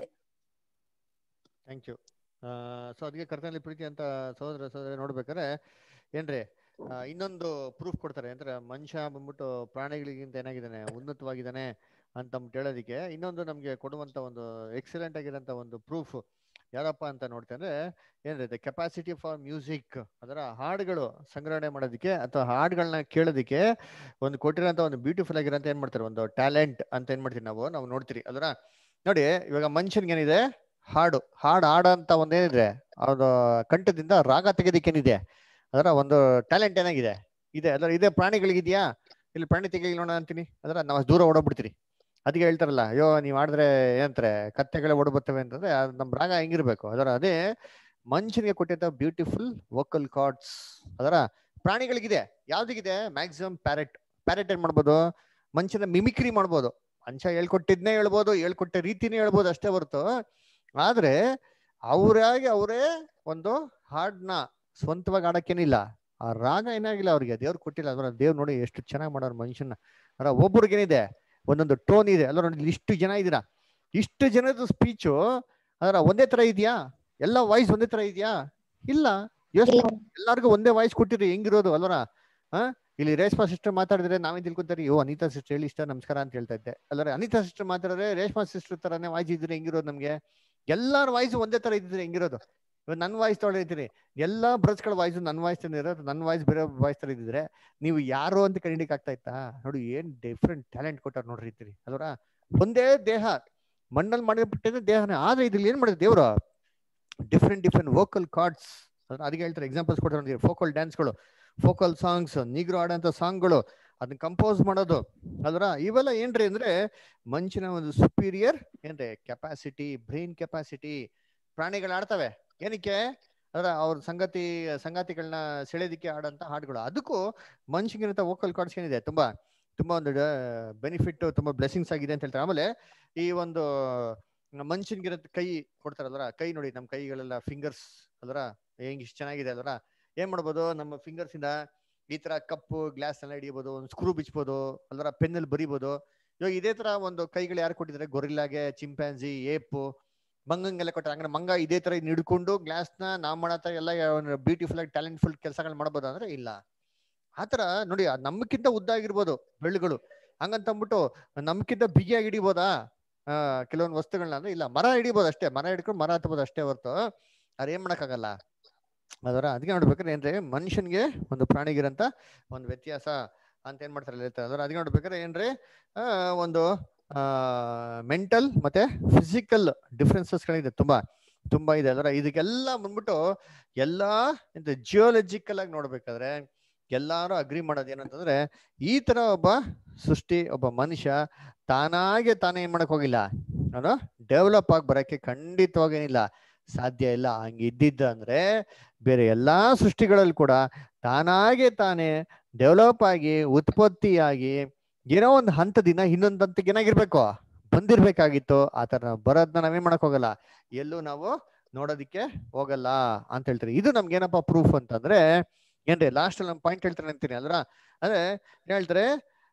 [SPEAKER 1] ಥ್ಯಾಂಕ್ ಯು ಸೊ ಅದಕ್ಕೆ ಕರ್ತನಲ್ಲಿ ಪ್ರೀತಿ ಅಂತ ಸಹೋದರ ಸಹೋದರ ನೋಡ್ಬೇಕಾದ್ರೆ ಏನ್ರಿ ಆ, ಇನ್ನೊಂದು ಪ್ರೂಫ್ ಕೊಡ್ತಾರೆ ಅಂದ್ರೆ ಮನುಷ್ಯ ಬಂದ್ಬಿಟ್ಟು ಪ್ರಾಣಿಗಳಿಗಿಂತ ಏನಾಗಿದ್ದಾನೆ ಉನ್ನತವಾಗಿದ್ದಾನೆ ಅಂತ ಅಂದ್ಬಿಟ್ಟು ಹೇಳೋದಕ್ಕೆ ಇನ್ನೊಂದು ನಮ್ಗೆ ಕೊಡುವಂತ ಒಂದು ಎಕ್ಸಲೆಂಟ್ ಆಗಿರೋಂಥ ಒಂದು ಪ್ರೂಫ್ ಯಾರಪ್ಪ ಅಂತ ನೋಡ್ತಂದ್ರೆ ಏನ್ರಿ ದ ಕೆಪಾಸಿಟಿ ಫಾರ್ ಮ್ಯೂಸಿಕ್ ಅದರ ಹಾಡುಗಳು ಸಂಗ್ರಹಣೆ ಮಾಡೋದಕ್ಕೆ ಅಥವಾ ಹಾಡುಗಳನ್ನ ಕೇಳೋದಕ್ಕೆ ಒಂದು ಕೊಟ್ಟಿರೋಂಥ ಒಂದು ಬ್ಯೂಟಿಫುಲ್ ಆಗಿರೋಂಥ ಏನ್ ಮಾಡ್ತಾರೆ ಒಂದು ಟ್ಯಾಲೆಂಟ್ ಅಂತ ಏನ್ ಮಾಡ್ತೀವಿ ನಾವು ನಾವು ನೋಡ್ತೀರಿ ಅದರ ನೋಡಿ ಇವಾಗ ಮನುಷ್ಯನ್ಗೆ ಏನಿದೆ ಹಾಡು ಹಾಡು ಹಾಡಂತ ಒಂದೇನಿದೆ ಅದು ಕಂಠದಿಂದ ರಾಗ ತೆಗೆದಕ್ಕೇನಿದೆ ಅದರ ಒಂದು ಟ್ಯಾಲೆಂಟ್ ಏನಾಗಿದೆ ಇದೆ ಅದರ ಇದೇ ಪ್ರಾಣಿಗಳಿಗಿದೆಯಾ ಇಲ್ಲಿ ಪ್ರಾಣಿ ತೆಗಿಲಿ ನೋಡೋಣ ಅಂತೀನಿ ಅದರ ನಾವು ದೂರ ಓಡೋಗ್ಬಿಡ್ತೀರಿ ಅದಕ್ಕೆ ಹೇಳ್ತಾರಲ್ಲ ಅಯ್ಯೋ ನೀವ್ ಆಡಿದ್ರೆ ಏನಂತಾರೆ ಕತ್ತೆಗಳೇ ಓಡಬರ್ತವೆ ಅಂತಂದ್ರೆ ಅದ್ ನಮ್ ರಾಗ ಹೆಂಗಿರ್ಬೇಕು ಅದರ ಅದೇ ಮನುಷ್ಯನಿಗೆ ಕೊಟ್ಟಿದ್ದ ಬ್ಯೂಟಿಫುಲ್ ವೋಕಲ್ ಕಾರ್ಡ್ಸ್ ಅದರ ಪ್ರಾಣಿಗಳಿಗಿದೆ ಯಾವ್ದಿಗಿದೆ ಮ್ಯಾಕ್ಸಿಮಮ್ ಪ್ಯಾರೆಟ್ ಪ್ಯಾರೆಟ್ ಏನ್ ಮಾಡ್ಬೋದು ಮನುಷ್ಯನ ಮಿಮಿಕ್ರಿ ಮಾಡ್ಬೋದು ಮನುಷ್ಯ ಹೇಳ್ಕೊಟ್ಟಿದ್ನೇ ಹೇಳ್ಬೋದು ಹೇಳ್ಕೊಟ್ಟ ರೀತಿನೇ ಹೇಳ್ಬೋದು ಅಷ್ಟೇ ಹೊರತು ಆದ್ರೆ ಅವರಾಗಿ ಅವರೇ ಒಂದು ಹಾಡ್ನ ಸ್ವಂತವಾಗಿ ಆಡಕ್ಕೇನಿಲ್ಲ ಆ ರಾಗ ಏನಾಗಿಲ್ಲ ಅವ್ರಿಗೆ ದೇವ್ರು ಕೊಟ್ಟಿಲ್ಲ ಅದರ ದೇವ್ರು ನೋಡಿ ಎಷ್ಟು ಚೆನ್ನಾಗಿ ಮಾಡೋರು ಮನುಷ್ಯನ ಅದ್ರ ಒಬ್ರಿಗೇನಿದೆ ಒಂದೊಂದು ಟೋನ್ ಇದೆ ಅಲ್ಲ ನೋಡಿ ಇಷ್ಟು ಜನ ಇದ್ದೀರಾ ಇಷ್ಟು ಜನದ ಸ್ಪೀಚು ಅದರ ಒಂದೇ ತರ ಇದೆಯಾ ಎಲ್ಲ ವಾಯ್ಸ್ ಒಂದೇ ತರ ಇದೆಯಾ ಇಲ್ಲ ಯೋಚನೆ ಎಲ್ಲಾರ್ಗು ಒಂದೇ ವಾಯ್ಸ್ ಕೊಟ್ಟಿರಿ ಹೆಂಗಿರೋದು ಅಲ್ವರ ಹಾ ಇಲ್ಲಿ ರೇಷ್ಮಾ ಸಿಸ್ಟರ್ ಮಾತಾಡಿದ್ರೆ ನಾವೇ ತಿಳ್ಕೊತಾರೆ ಯೋ ಅನಿತಾ ಸಿಸ್ಟರ್ ಹೇಳಿ ಇಷ್ಟ ನಮಸ್ಕಾರ ಅಂತ ಹೇಳ್ತಾ ಇದ್ದೆ ಅಲ್ಲರ ಅನಿತಾ ಸಿಸ್ಟರ್ ಮಾತಾಡಿದ್ರೆ ರೇಷ್ಮಾ ಸಿಸ್ಟರ್ ತರಾನೇ ವಾಯ್ಸ್ ಇದ್ರೆ ಹೆಂಗಿರೋದು ನಮ್ಗೆ ಎಲ್ಲಾರ ವಾಯ್ಸ್ ಒಂದೇ ತರ ಇದ್ರೆ ಹೆಂಗಿರೋದು ಇವಾಗ ನನ್ನ ವಾಯ್ಸ್ ತೊಗೊಳಿತೀರಿ ಎಲ್ಲಾ ಬ್ರಸ್ಗಳ ವಾಯ್ಸ್ ನನ್ನ ವಾಯ್ಸ್ ಇರೋದು ನನ್ನ ವಾಯ್ಸ್ ಬೇರೆ ವಾಯ್ಸ್ ತರ ಇದ್ದಿದ್ರೆ ನೀವು ಯಾರು ಅಂತ ಕಂಡಿಡಿಕ್ ಆಗ್ತಾ ಇತ್ತಾ ನೋಡಿ ಏನ್ ಡಿಫ್ರೆಂಟ್ ಟ್ಯಾಲೆಂಟ್ ಕೊಟ್ಟಾರ ನೋಡ್ರಿ ಇರ್ತೀರಿ ಅಲ್ವರ ಒಂದೇ ದೇಹ ಮಣ್ಣಲ್ಲಿ ಮಾಡಿಬಿಟ್ಟಿದ್ರೆ ದೇಹನೇ ಆದ್ರೆ ಇದ್ರಲ್ಲಿ ಏನ್ ಮಾಡಿದ್ರೆ ದೇವ್ರು ಡಿಫ್ರೆಂಟ್ ಡಿಫ್ರೆಂಟ್ ವೋಕಲ್ ಕಾರ್ಡ್ಸ್ ಅದಕ್ಕೆ ಹೇಳ್ತಾರೆ ಎಕ್ಸಾಂಪಲ್ಸ್ ಕೊಡ್ತಾರೆ ಫೋಕಲ್ ಡ್ಯಾನ್ಸ್ಗಳು ಫೋಕಲ್ ಸಾಂಗ್ಸ್ ನೀಗ್ರು ಆಡೋಂಥ ಸಾಂಗ್ಗಳು ಅದನ್ನ ಕಂಪೋಸ್ ಮಾಡೋದು ಅಲ್ರ ಇವೆಲ್ಲ ಏನ್ರಿ ಅಂದ್ರೆ ಮನುಷ್ಯನ ಒಂದು ಸುಪೀರಿಯರ್ ಏನ್ರಿ ಕೆಪಾಸಿಟಿ ಬ್ರೈನ್ ಕೆಪಾಸಿಟಿ ಪ್ರಾಣಿಗಳು ಆಡ್ತವೆ ಏನಕ್ಕೆ ಅದರ ಅವ್ರ ಸಂಗತಿ ಸಂಗಾತಿಗಳನ್ನ ಸೆಳೆಯೋದಿಕ್ಕೆ ಆಡಂತ ಹಾಡುಗಳು ಅದಕ್ಕೂ ಮನುಷ್ಯಗಿರಂತ ವೋಕಲ್ ಕಾರ್ಡ್ಸ್ ಏನಿದೆ ತುಂಬಾ ತುಂಬಾ ಒಂದು ಬೆನಿಫಿಟ್ ತುಂಬಾ ಬ್ಲೆಸ್ಸಿಂಗ್ಸ್ ಆಗಿದೆ ಅಂತ ಹೇಳ್ತಾರೆ ಆಮೇಲೆ ಈ ಒಂದು ಮನುಷ್ಯನ್ಗಿರೋ ಕೈ ಕೊಡ್ತಾರಲ್ರ ಕೈ ನೋಡಿ ನಮ್ಮ ಕೈಗಳೆಲ್ಲ ಫಿಂಗರ್ಸ್ ಅಲ್ರ ಹೆಂಗ್ ಇಷ್ಟು ಚೆನ್ನಾಗಿದೆ ಅಲ್ರ ಏನ್ ಮಾಡ್ಬೋದು ನಮ್ಮ ಫಿಂಗರ್ಸ್ ಇಂದ ಈ ತರ ಕಪ್ಪು ಗ್ಲಾಸ್ ಎಲ್ಲ ಹಿಡಿಯಬಹುದು ಒಂದು ಸ್ಕ್ರೂ ಬಿಚ್ಬೋದು ಅಲ್ರ ಪೆನ್ನಲ್ಲಿ ಬರಿಬೋದು ಇವಾಗ ಇದೇ ತರ ಒಂದು ಕೈಗಳು ಯಾರು ಕೊಟ್ಟಿದ್ದಾರೆ ಗೊರಿಲ್ಲಾಗೆ ಚಿಂಪ್ಯಾನ್ಸಿ ಏಪು ಮಂಗಂಗೆಲ್ಲ ಕೊಟ್ಟಾರೆ ಹಂಗಾರೆ ಮಂಗ ಇದೇ ತರ ಇದ್ನ ಹಿಡ್ಕೊಂಡು ಗ್ಲಾಸ್ ನ ನಾವ್ ಮಾಡತ್ತ ಎಲ್ಲ ಬ್ಯೂಟಿಫುಲ್ ಆಗಿ ಟ್ಯಾಲೆಂಟ್ಫುಲ್ ಕೆಲಸಗಳು ಮಾಡ್ಬೋದು ಅಂದ್ರೆ ಇಲ್ಲ ಆತರ ನೋಡಿ ಅದ್ ನಮ್ಕಿಂತ ಉದ್ದ ಆಗಿರ್ಬೋದು ಬೆಳ್ಳುಗಳು ಹಂಗಂತ ಅಂದ್ಬಿಟ್ಟು ನಮ್ಕಿಂತ ಬಿಗಿಯಾಗಿ ಹಿಡಿಬೋದಾ ಆ ಕೆಲವೊಂದು ವಸ್ತುಗಳನ್ನ ಅಂದ್ರೆ ಇಲ್ಲ ಮರ ಹಿಡಿಬೋದು ಅಷ್ಟೇ ಮರ ಹಿಡ್ಕೊಂಡು ಮರ ಹತ್ಬೋದು ಅಷ್ಟೇ ಹೊರತು ಅವ್ರ ಏನ್ ಮಾಡಕ್ಕಾಗಲ್ಲ ಅದರ ಅದಕ್ಕೆ ನೋಡ್ಬೇಕಾದ್ರೆ ಏನ್ರಿ ಮನುಷ್ಯನ್ಗೆ ಒಂದು ಪ್ರಾಣಿಗಿರಂತ ಒಂದು ವ್ಯತ್ಯಾಸ ಅಂತ ಏನ್ ಮಾಡ್ತಾರೆ ಹೇಳ್ತಾರೆ ಅದರ ಅದಕ್ಕೆ ನೋಡ್ಬೇಕಾದ್ರೆ ಏನ್ರಿ ಆ ಒಂದು ಆ ಮೆಂಟಲ್ ಮತ್ತೆ ಫಿಸಿಕಲ್ ಡಿಫ್ರೆನ್ಸಸ್ಗಳಿದೆ ತುಂಬಾ ತುಂಬಾ ಇದೆ ಅದರ ಇದಕ್ಕೆಲ್ಲ ಬಂದ್ಬಿಟ್ಟು ಎಲ್ಲಾ ಜಿಯೋಲಜಿಕಲ್ ಆಗಿ ನೋಡ್ಬೇಕಾದ್ರೆ ಎಲ್ಲಾರು ಅಗ್ರಿ ಮಾಡೋದು ಏನಂತಂದ್ರೆ ಈ ತರ ಒಬ್ಬ ಸೃಷ್ಟಿ ಒಬ್ಬ ಮನುಷ್ಯ ತಾನಾಗೆ ತಾನೇ ಏನ್ ಮಾಡಕ್ ಹೋಗಿಲ್ಲ ಅವನು ಡೆವಲಪ್ ಆಗಿ ಬರಕ್ಕೆ ಖಂಡಿತವಾಗೇನಿಲ್ಲ ಸಾಧ್ಯ ಇಲ್ಲ ಹಂಗಿದ್ದಿದ್ದ ಅಂದ್ರೆ ಬೇರೆ ಎಲ್ಲಾ ಸೃಷ್ಟಿಗಳಲ್ಲಿ ಕೂಡ ತಾನಾಗೆ ತಾನೇ ಡೆವಲಪ್ ಆಗಿ ಉತ್ಪತ್ತಿಯಾಗಿ ಏನೋ ಒಂದು ಹಂತದಿಂದ ಇನ್ನೊಂದು ಹಂತಕ್ಕೆ ಏನಾಗಿರ್ಬೇಕು ಬಂದಿರ್ಬೇಕಾಗಿತ್ತು ಆ ತರ ಬರೋದನ್ನ ನಾವೇನ್ ಮಾಡಕ್ ಹೋಗಲ್ಲ ಎಲ್ಲೂ ನಾವು ನೋಡೋದಿಕ್ಕೆ ಹೋಗಲ್ಲ ಅಂತ ಹೇಳ್ತಾರೆ ಇದು ನಮ್ಗೆ ಏನಪ್ಪಾ ಪ್ರೂಫ್ ಅಂತಂದ್ರೆ ಏನ್ರಿ ಲಾಸ್ಟ್ ಅಲ್ಲಿ ಪಾಯಿಂಟ್ ಹೇಳ್ತಾರೆ ಅಂತೀನಿ ಅಲ್ರ ಅಂದ್ರೆ ಏನ್ ಹೇಳ್ತಾರೆ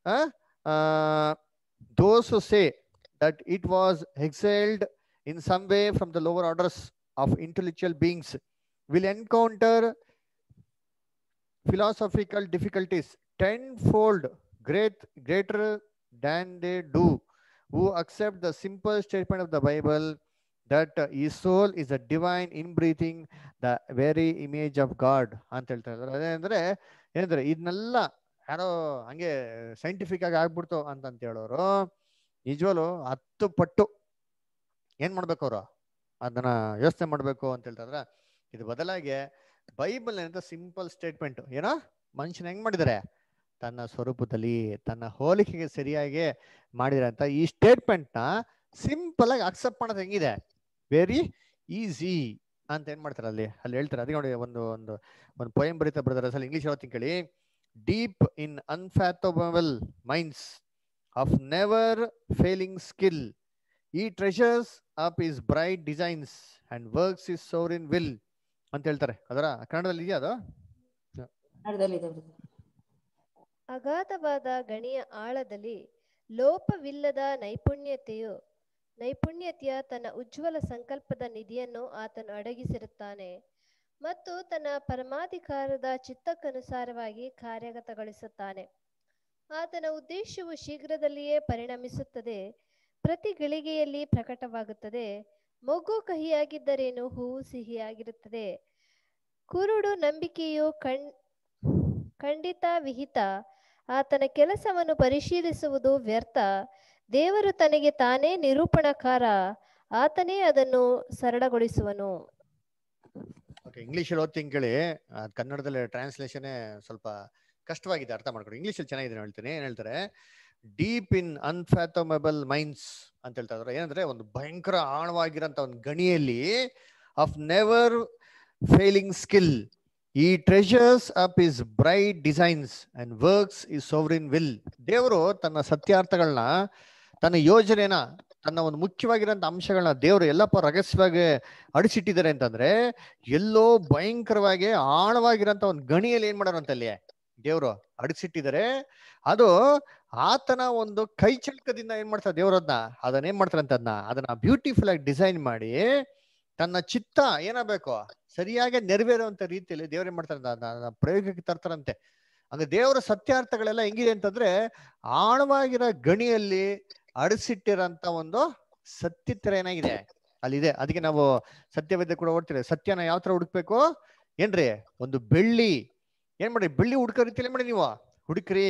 [SPEAKER 1] those say that it was exiled in some way from the lower orders of intellectual beings will encounter philosophical difficulties tenfold great greater than they do who accept the simple statement of the bible that uh, his soul is a divine inbreathing the very image of god ಅಂತ ಹೇಳ್ತಾರೆ ಅದೇ ಅಂದ್ರೆ ಏನಂದ್ರೆ ಇದನ್ನೆಲ್ಲ ಯಾರೋ ಹಂಗೆ ಸೈಂಟಿಫಿಕ್ ಆಗಿ ಆಗ್ಬಿಡ್ತು ಅಂತಂತ ಹೇಳೋರು ನಿಜವಲು ಹತ್ತು ಪಟ್ಟು ಏನ್ ಮಾಡ್ಬೇಕು ಅವರು ಅದನ್ನ ಯೋಚನೆ ಮಾಡ್ಬೇಕು ಅಂತ ಹೇಳ್ತಾರ ಇದು ಬದಲಾಗಿ ಬೈಬಲ್ ಏನಂತ ಸಿಂಪಲ್ ಸ್ಟೇಟ್ಮೆಂಟ್ ಏನೋ ಮನುಷ್ಯನ ಹೆಂಗ್ ಮಾಡಿದ್ದಾರೆ ತನ್ನ ಸ್ವರೂಪದಲ್ಲಿ ತನ್ನ ಹೋಲಿಕೆಗೆ ಸರಿಯಾಗಿ ಮಾಡಿದಾರೆ ಅಂತ ಈ ಸ್ಟೇಟ್ಮೆಂಟ್ ನ ಸಿಂಪಲ್ ಆಗಿ ಅಕ್ಸೆಪ್ಟ್ ಮಾಡೋದು ಹೆಂಗಿದೆ ವೆರಿ ಈಸಿ ಅಂತ ಏನ್ ಮಾಡ್ತಾರೆ ಅಲ್ಲಿ ಅಲ್ಲಿ ಹೇಳ್ತಾರೆ ಅದೇ ನೋಡಿ ಒಂದು ಒಂದು ಒಂದು ಪೊಯಮ್ ಬರೀತಾ ಬರ್ತಾರೆ ಅಸಲು ಇಂಗ್ಲಿಷ್ ಓದ್ತೀನಿ ಕೇಳಿ deep in unfathomable mines of never failing skill he treasures up his bright designs and works his sovereign will ಅಂತ ಹೇಳ್ತಾರೆ ಅದರ ಕನ್ನಡದಲ್ಲಿ ಇದೆಯಾ ಅದು
[SPEAKER 9] ಕನ್ನಡದಲ್ಲಿದೆ brother.
[SPEAKER 6] ಅಗಾಧವಾದ ಗಣಿಯ ಆಳದಲ್ಲಿ ಲೋಪವಿಲ್ಲದ ನೈಪುಣ್ಯತೆಯು ನೈಪುಣ್ಯತೆಯ ತನ್ನ ಉಜ್ವಲ ಸಂಕಲ್ಪದ ನಿಧಿಯನ್ನು ಆತನು ಅಡಗಿಸಿರುತ್ತಾನೆ ಮತ್ತು ತನ್ನ ಪರಮಾಧಿಕಾರದ ಚಿತ್ತಕ್ಕನುಸಾರವಾಗಿ ಕಾರ್ಯಗತಗೊಳಿಸುತ್ತಾನೆ ಆತನ ಉದ್ದೇಶವು ಶೀಘ್ರದಲ್ಲಿಯೇ ಪರಿಣಮಿಸುತ್ತದೆ ಪ್ರತಿ ಗಳಿಗೆಯಲ್ಲಿ ಪ್ರಕಟವಾಗುತ್ತದೆ ಮೊಗ್ಗು ಕಹಿಯಾಗಿದ್ದರೇನು ಹೂವು ಸಿಹಿಯಾಗಿರುತ್ತದೆ ಕುರುಡು ನಂಬಿಕೆಯು ಕಣ್ ಖಂಡಿತ ವಿಹಿತ ಆತನ ಕೆಲಸವನ್ನು ಪರಿಶೀಲಿಸುವುದು ವ್ಯರ್ಥ ದೇವರು ತನಗೆ ತಾನೇ ನಿರೂಪಣಕಾರ ಆತನೇ ಅದನ್ನು ಸರಳಗೊಳಿಸುವನು
[SPEAKER 1] ಓಕೆ ಇಂಗ್ಲೀಷಲ್ಲಿ ಓದ್ತೀನಿ ಕೇಳಿ ಅದ್ ಕನ್ನಡದಲ್ಲಿ ಟ್ರಾನ್ಸ್ಲೇಷನ್ ಸ್ವಲ್ಪ ಕಷ್ಟವಾಗಿದೆ ಅರ್ಥ ಮಾಡ್ಕೊಂಡು ಇಂಗ್ಲೀಷಲ್ಲಿ ಚೆನ್ನಾಗಿದೆ ನಾನು ಹೇಳ್ತೀನಿ ಏನ್ ಹೇಳ್ತಾರೆ ಡೀಪ್ ಇನ್ ಅನ್ಫ್ಯಾಥಮಬಲ್ ಮೈಂಡ್ಸ್ ಅಂತ ಹೇಳ್ತಾ ಇದಾರೆ ಏನಂದ್ರೆ ಒಂದು ಭಯಂಕರ ಆಳವಾಗಿರೋಂಥ ಒಂದು ಗಣಿಯಲ್ಲಿ of never failing skill he treasures up his bright designs and works his sovereign will ದೇವರು ತನ್ನ ಸತ್ಯಾರ್ಥಗಳನ್ನ ತನ್ನ ಯೋಜನೆನ ತನ್ನ ಒಂದು ಮುಖ್ಯವಾಗಿರೋಂಥ ಅಂಶಗಳನ್ನ ದೇವರು ಎಲ್ಲಪ್ಪ ರಹಸ್ಯವಾಗಿ ಅಡಿಸಿಟ್ಟಿದ್ದಾರೆ ಅಂತಂದ್ರೆ ಎಲ್ಲೋ ಭಯಂಕರವಾಗಿ ಆಳವಾಗಿರೋಂಥ ಒಂದು ಗಣಿಯಲ್ಲಿ ಏನ್ ಮಾಡೋರಂತ ಅಲ್ಲಿ ದೇವರು ಅಡಿಸಿಟ್ಟಿದ್ದಾರೆ ಅದು ಆತನ ಒಂದು ಕೈ ಚಳಕದಿಂದ ಏನ್ ಮಾಡ್ತಾರೆ ದೇವ್ರು ಅದನ್ನ ಅದನ್ನ ಏನ್ ಮಾಡ್ತಾರೆ ಅಂತ ಅದನ್ನ ಅದನ್ನ ಬ್ಯೂಟಿಫುಲ್ ಆಗಿ ಡಿಸೈನ್ ಮಾಡಿ ತನ್ನ ಚಿತ್ತ ಏನಾಗಬೇಕು ಸರಿಯಾಗಿ ನೆರವೇರುವಂತ ರೀತಿಯಲ್ಲಿ ದೇವ್ರು ಏನ್ ಮಾಡ್ತಾರೆ ಅಂತ ಅದನ್ನ ಪ್ರಯೋಗಕ್ಕೆ ತರ್ತಾರಂತೆ ಹಂಗ ದೇವರ ಸತ್ಯಾರ್ಥಗಳೆಲ್ಲ ಹೆಂಗಿದೆ ಅಂತಂದ್ರೆ ಆಳವಾಗಿರೋ ಗಣಿಯಲ್ಲಿ ಅಡಿಸಿಟ್ಟಿರೋಂತ ಒಂದು ಸತ್ಯತ್ತರ ಏನಾಗಿದೆ ಅಲ್ಲಿದೆ ಅದಕ್ಕೆ ನಾವು ಸತ್ಯವೇದ ಕೂಡ ಓಡ್ತೀವಿ ಸತ್ಯನ ಯಾವ ತರ ಹುಡುಕ್ಬೇಕು ಏನ್ರಿ ಒಂದು ಬೆಳ್ಳಿ ಏನ್ ಮಾಡಿ ಬೆಳ್ಳಿ ಹುಡ್ಕೋ ರೀತಿಯಲ್ಲಿ ಏನ್ ಮಾಡಿ ನೀವು ಹುಡುಕ್ರಿ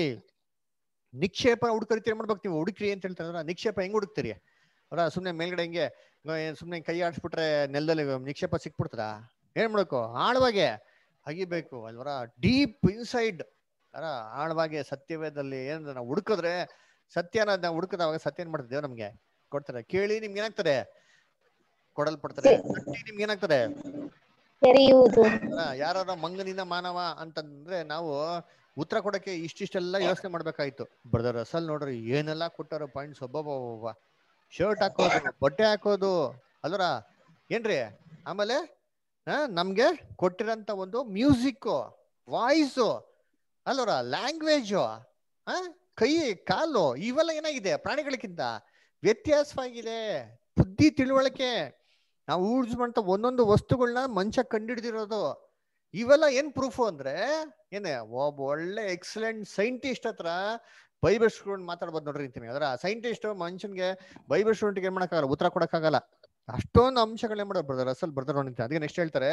[SPEAKER 1] ನಿಕ್ಷೇಪ ಹುಡ್ಕೋ ರೀತಿ ಏನ್ ಮಾಡ್ಬೇಕು ನೀವು ಹುಡುಕ್ರಿ ಅಂತ ಹೇಳ್ತಾರೆ ನಿಕ್ಷೇಪ ಹೆಂಗ್ ಹುಡುಕ್ತೀರಿ ಅವರ ಸುಮ್ನೆ ಮೇಲ್ಗಡೆ ಹಿಂಗೆ ಸುಮ್ನೆ ಕೈ ಆಡಿಸ್ಬಿಟ್ರೆ ನೆಲದಲ್ಲಿ ನಿಕ್ಷೇಪ ಸಿಕ್ಬಿಡ್ತದ ಏನ್ ಮಾಡ್ಬೇಕು ಆಳವಾಗೆ ಅಗಿಬೇಕು ಅಲ್ವರ ಡೀಪ್ ಇನ್ಸೈಡ್ ಅರ ಆಳವಾಗಿ ಸತ್ಯವೇದಲ್ಲಿ ಏನ್ ನಾವು ಹುಡುಕಿದ್ರೆ ಸತ್ಯನ ನಾವು ಹುಡುಕದವಾಗ ಸತ್ಯ ಏನ್ ಮಾಡ್ತದೆ ದೇವ್ರು ನಮ್ಗೆ ಕೊಡ್ತಾರೆ ಕೇಳಿ ನಿಮ್ಗೆ ಏನಾಗ್ತದೆ ಕೊಡಲ್ಪಡ್ತಾರೆ ತಟ್ಟಿ ನಿಮ್ಗೆ ಏನಾಗ್ತದೆ
[SPEAKER 8] ತೆರೆಯುವುದು
[SPEAKER 1] ಯಾರ ಮಂಗನಿಂದ ಮಾನವ ಅಂತಂದ್ರೆ ನಾವು ಉತ್ತರ ಕೊಡಕ್ಕೆ ಇಷ್ಟಿಷ್ಟೆಲ್ಲ ಯೋಚನೆ ಮಾಡ್ಬೇಕಾಯ್ತು ಬ್ರದರ್ ಅಸಲ್ ನೋಡ್ರಿ ಏನೆಲ್ಲ ಕೊಟ್ಟಾರ ಪಾಯಿಂಟ್ಸ್ ಒಬ್ಬೊಬ್ಬ ಶರ್ಟ್ ಹಾಕೋದು ಬಟ್ಟೆ ಹಾಕೋದು ಅಲ್ವರ ಏನ್ರಿ ಆಮೇಲೆ ಆ, ನಮ್ಗೆ ಕೊಟ್ಟಿರಂತ ಒಂದು ಮ್ಯೂಸಿಕ್ ವಾಯ್ಸು ಅಲ್ವರ ಲ್ಯಾಂಗ್ವೇಜು ಆ ಕೈ ಕಾಲು ಇವೆಲ್ಲ ಏನಾಗಿದೆ ಪ್ರಾಣಿಗಳಿಗಿಂತ ವ್ಯತ್ಯಾಸವಾಗಿದೆ ಬುದ್ಧಿ ತಿಳುವಳಿಕೆ ನಾವು ಯೂಸ್ ಮಾಡಂತ ಒಂದೊಂದು ವಸ್ತುಗಳನ್ನ ಮನುಷ್ಯ ಕಂಡಿಡ್ದಿರೋದು ಇವೆಲ್ಲ ಏನ್ ಪ್ರೂಫ್ ಅಂದ್ರೆ ಏನೇ ಒಬ್ಬ ಒಳ್ಳೆ ಎಕ್ಸಲೆಂಟ್ ಸೈಂಟಿಸ್ಟ್ ಹತ್ರ ಬೈಬಲ್ ಸ್ಟೂಡೆಂಟ್ ಮಾತಾಡ್ಬೋದು ನೋಡ್ರಿ ಅಂತೀನಿ ಅದರ ಸೈಂಟಿಸ್ಟ್ ಮನುಷ್ಯನ್ಗೆ ಬೈಬಲ್ ಸ್ಟೂಡೆಂಟ್ಗೆ ಏನ್ ಮಾಡಕ್ಕಾಗಲ್ಲ ಉತ್ತರ ಕೊಡಕ್ಕಾಗಲ್ಲ ಅಷ್ಟೊಂದು ಅಂಶಗಳೇ ಮಾಡೋದು ಬ್ರದರ್ ಅಸಲ್ ಬರ್ತಾರೆ ನೋಡಿ ಅದಕ್ಕೆ ನೆಕ್ಸ್ಟ್ ಹೇಳ್ತಾರೆ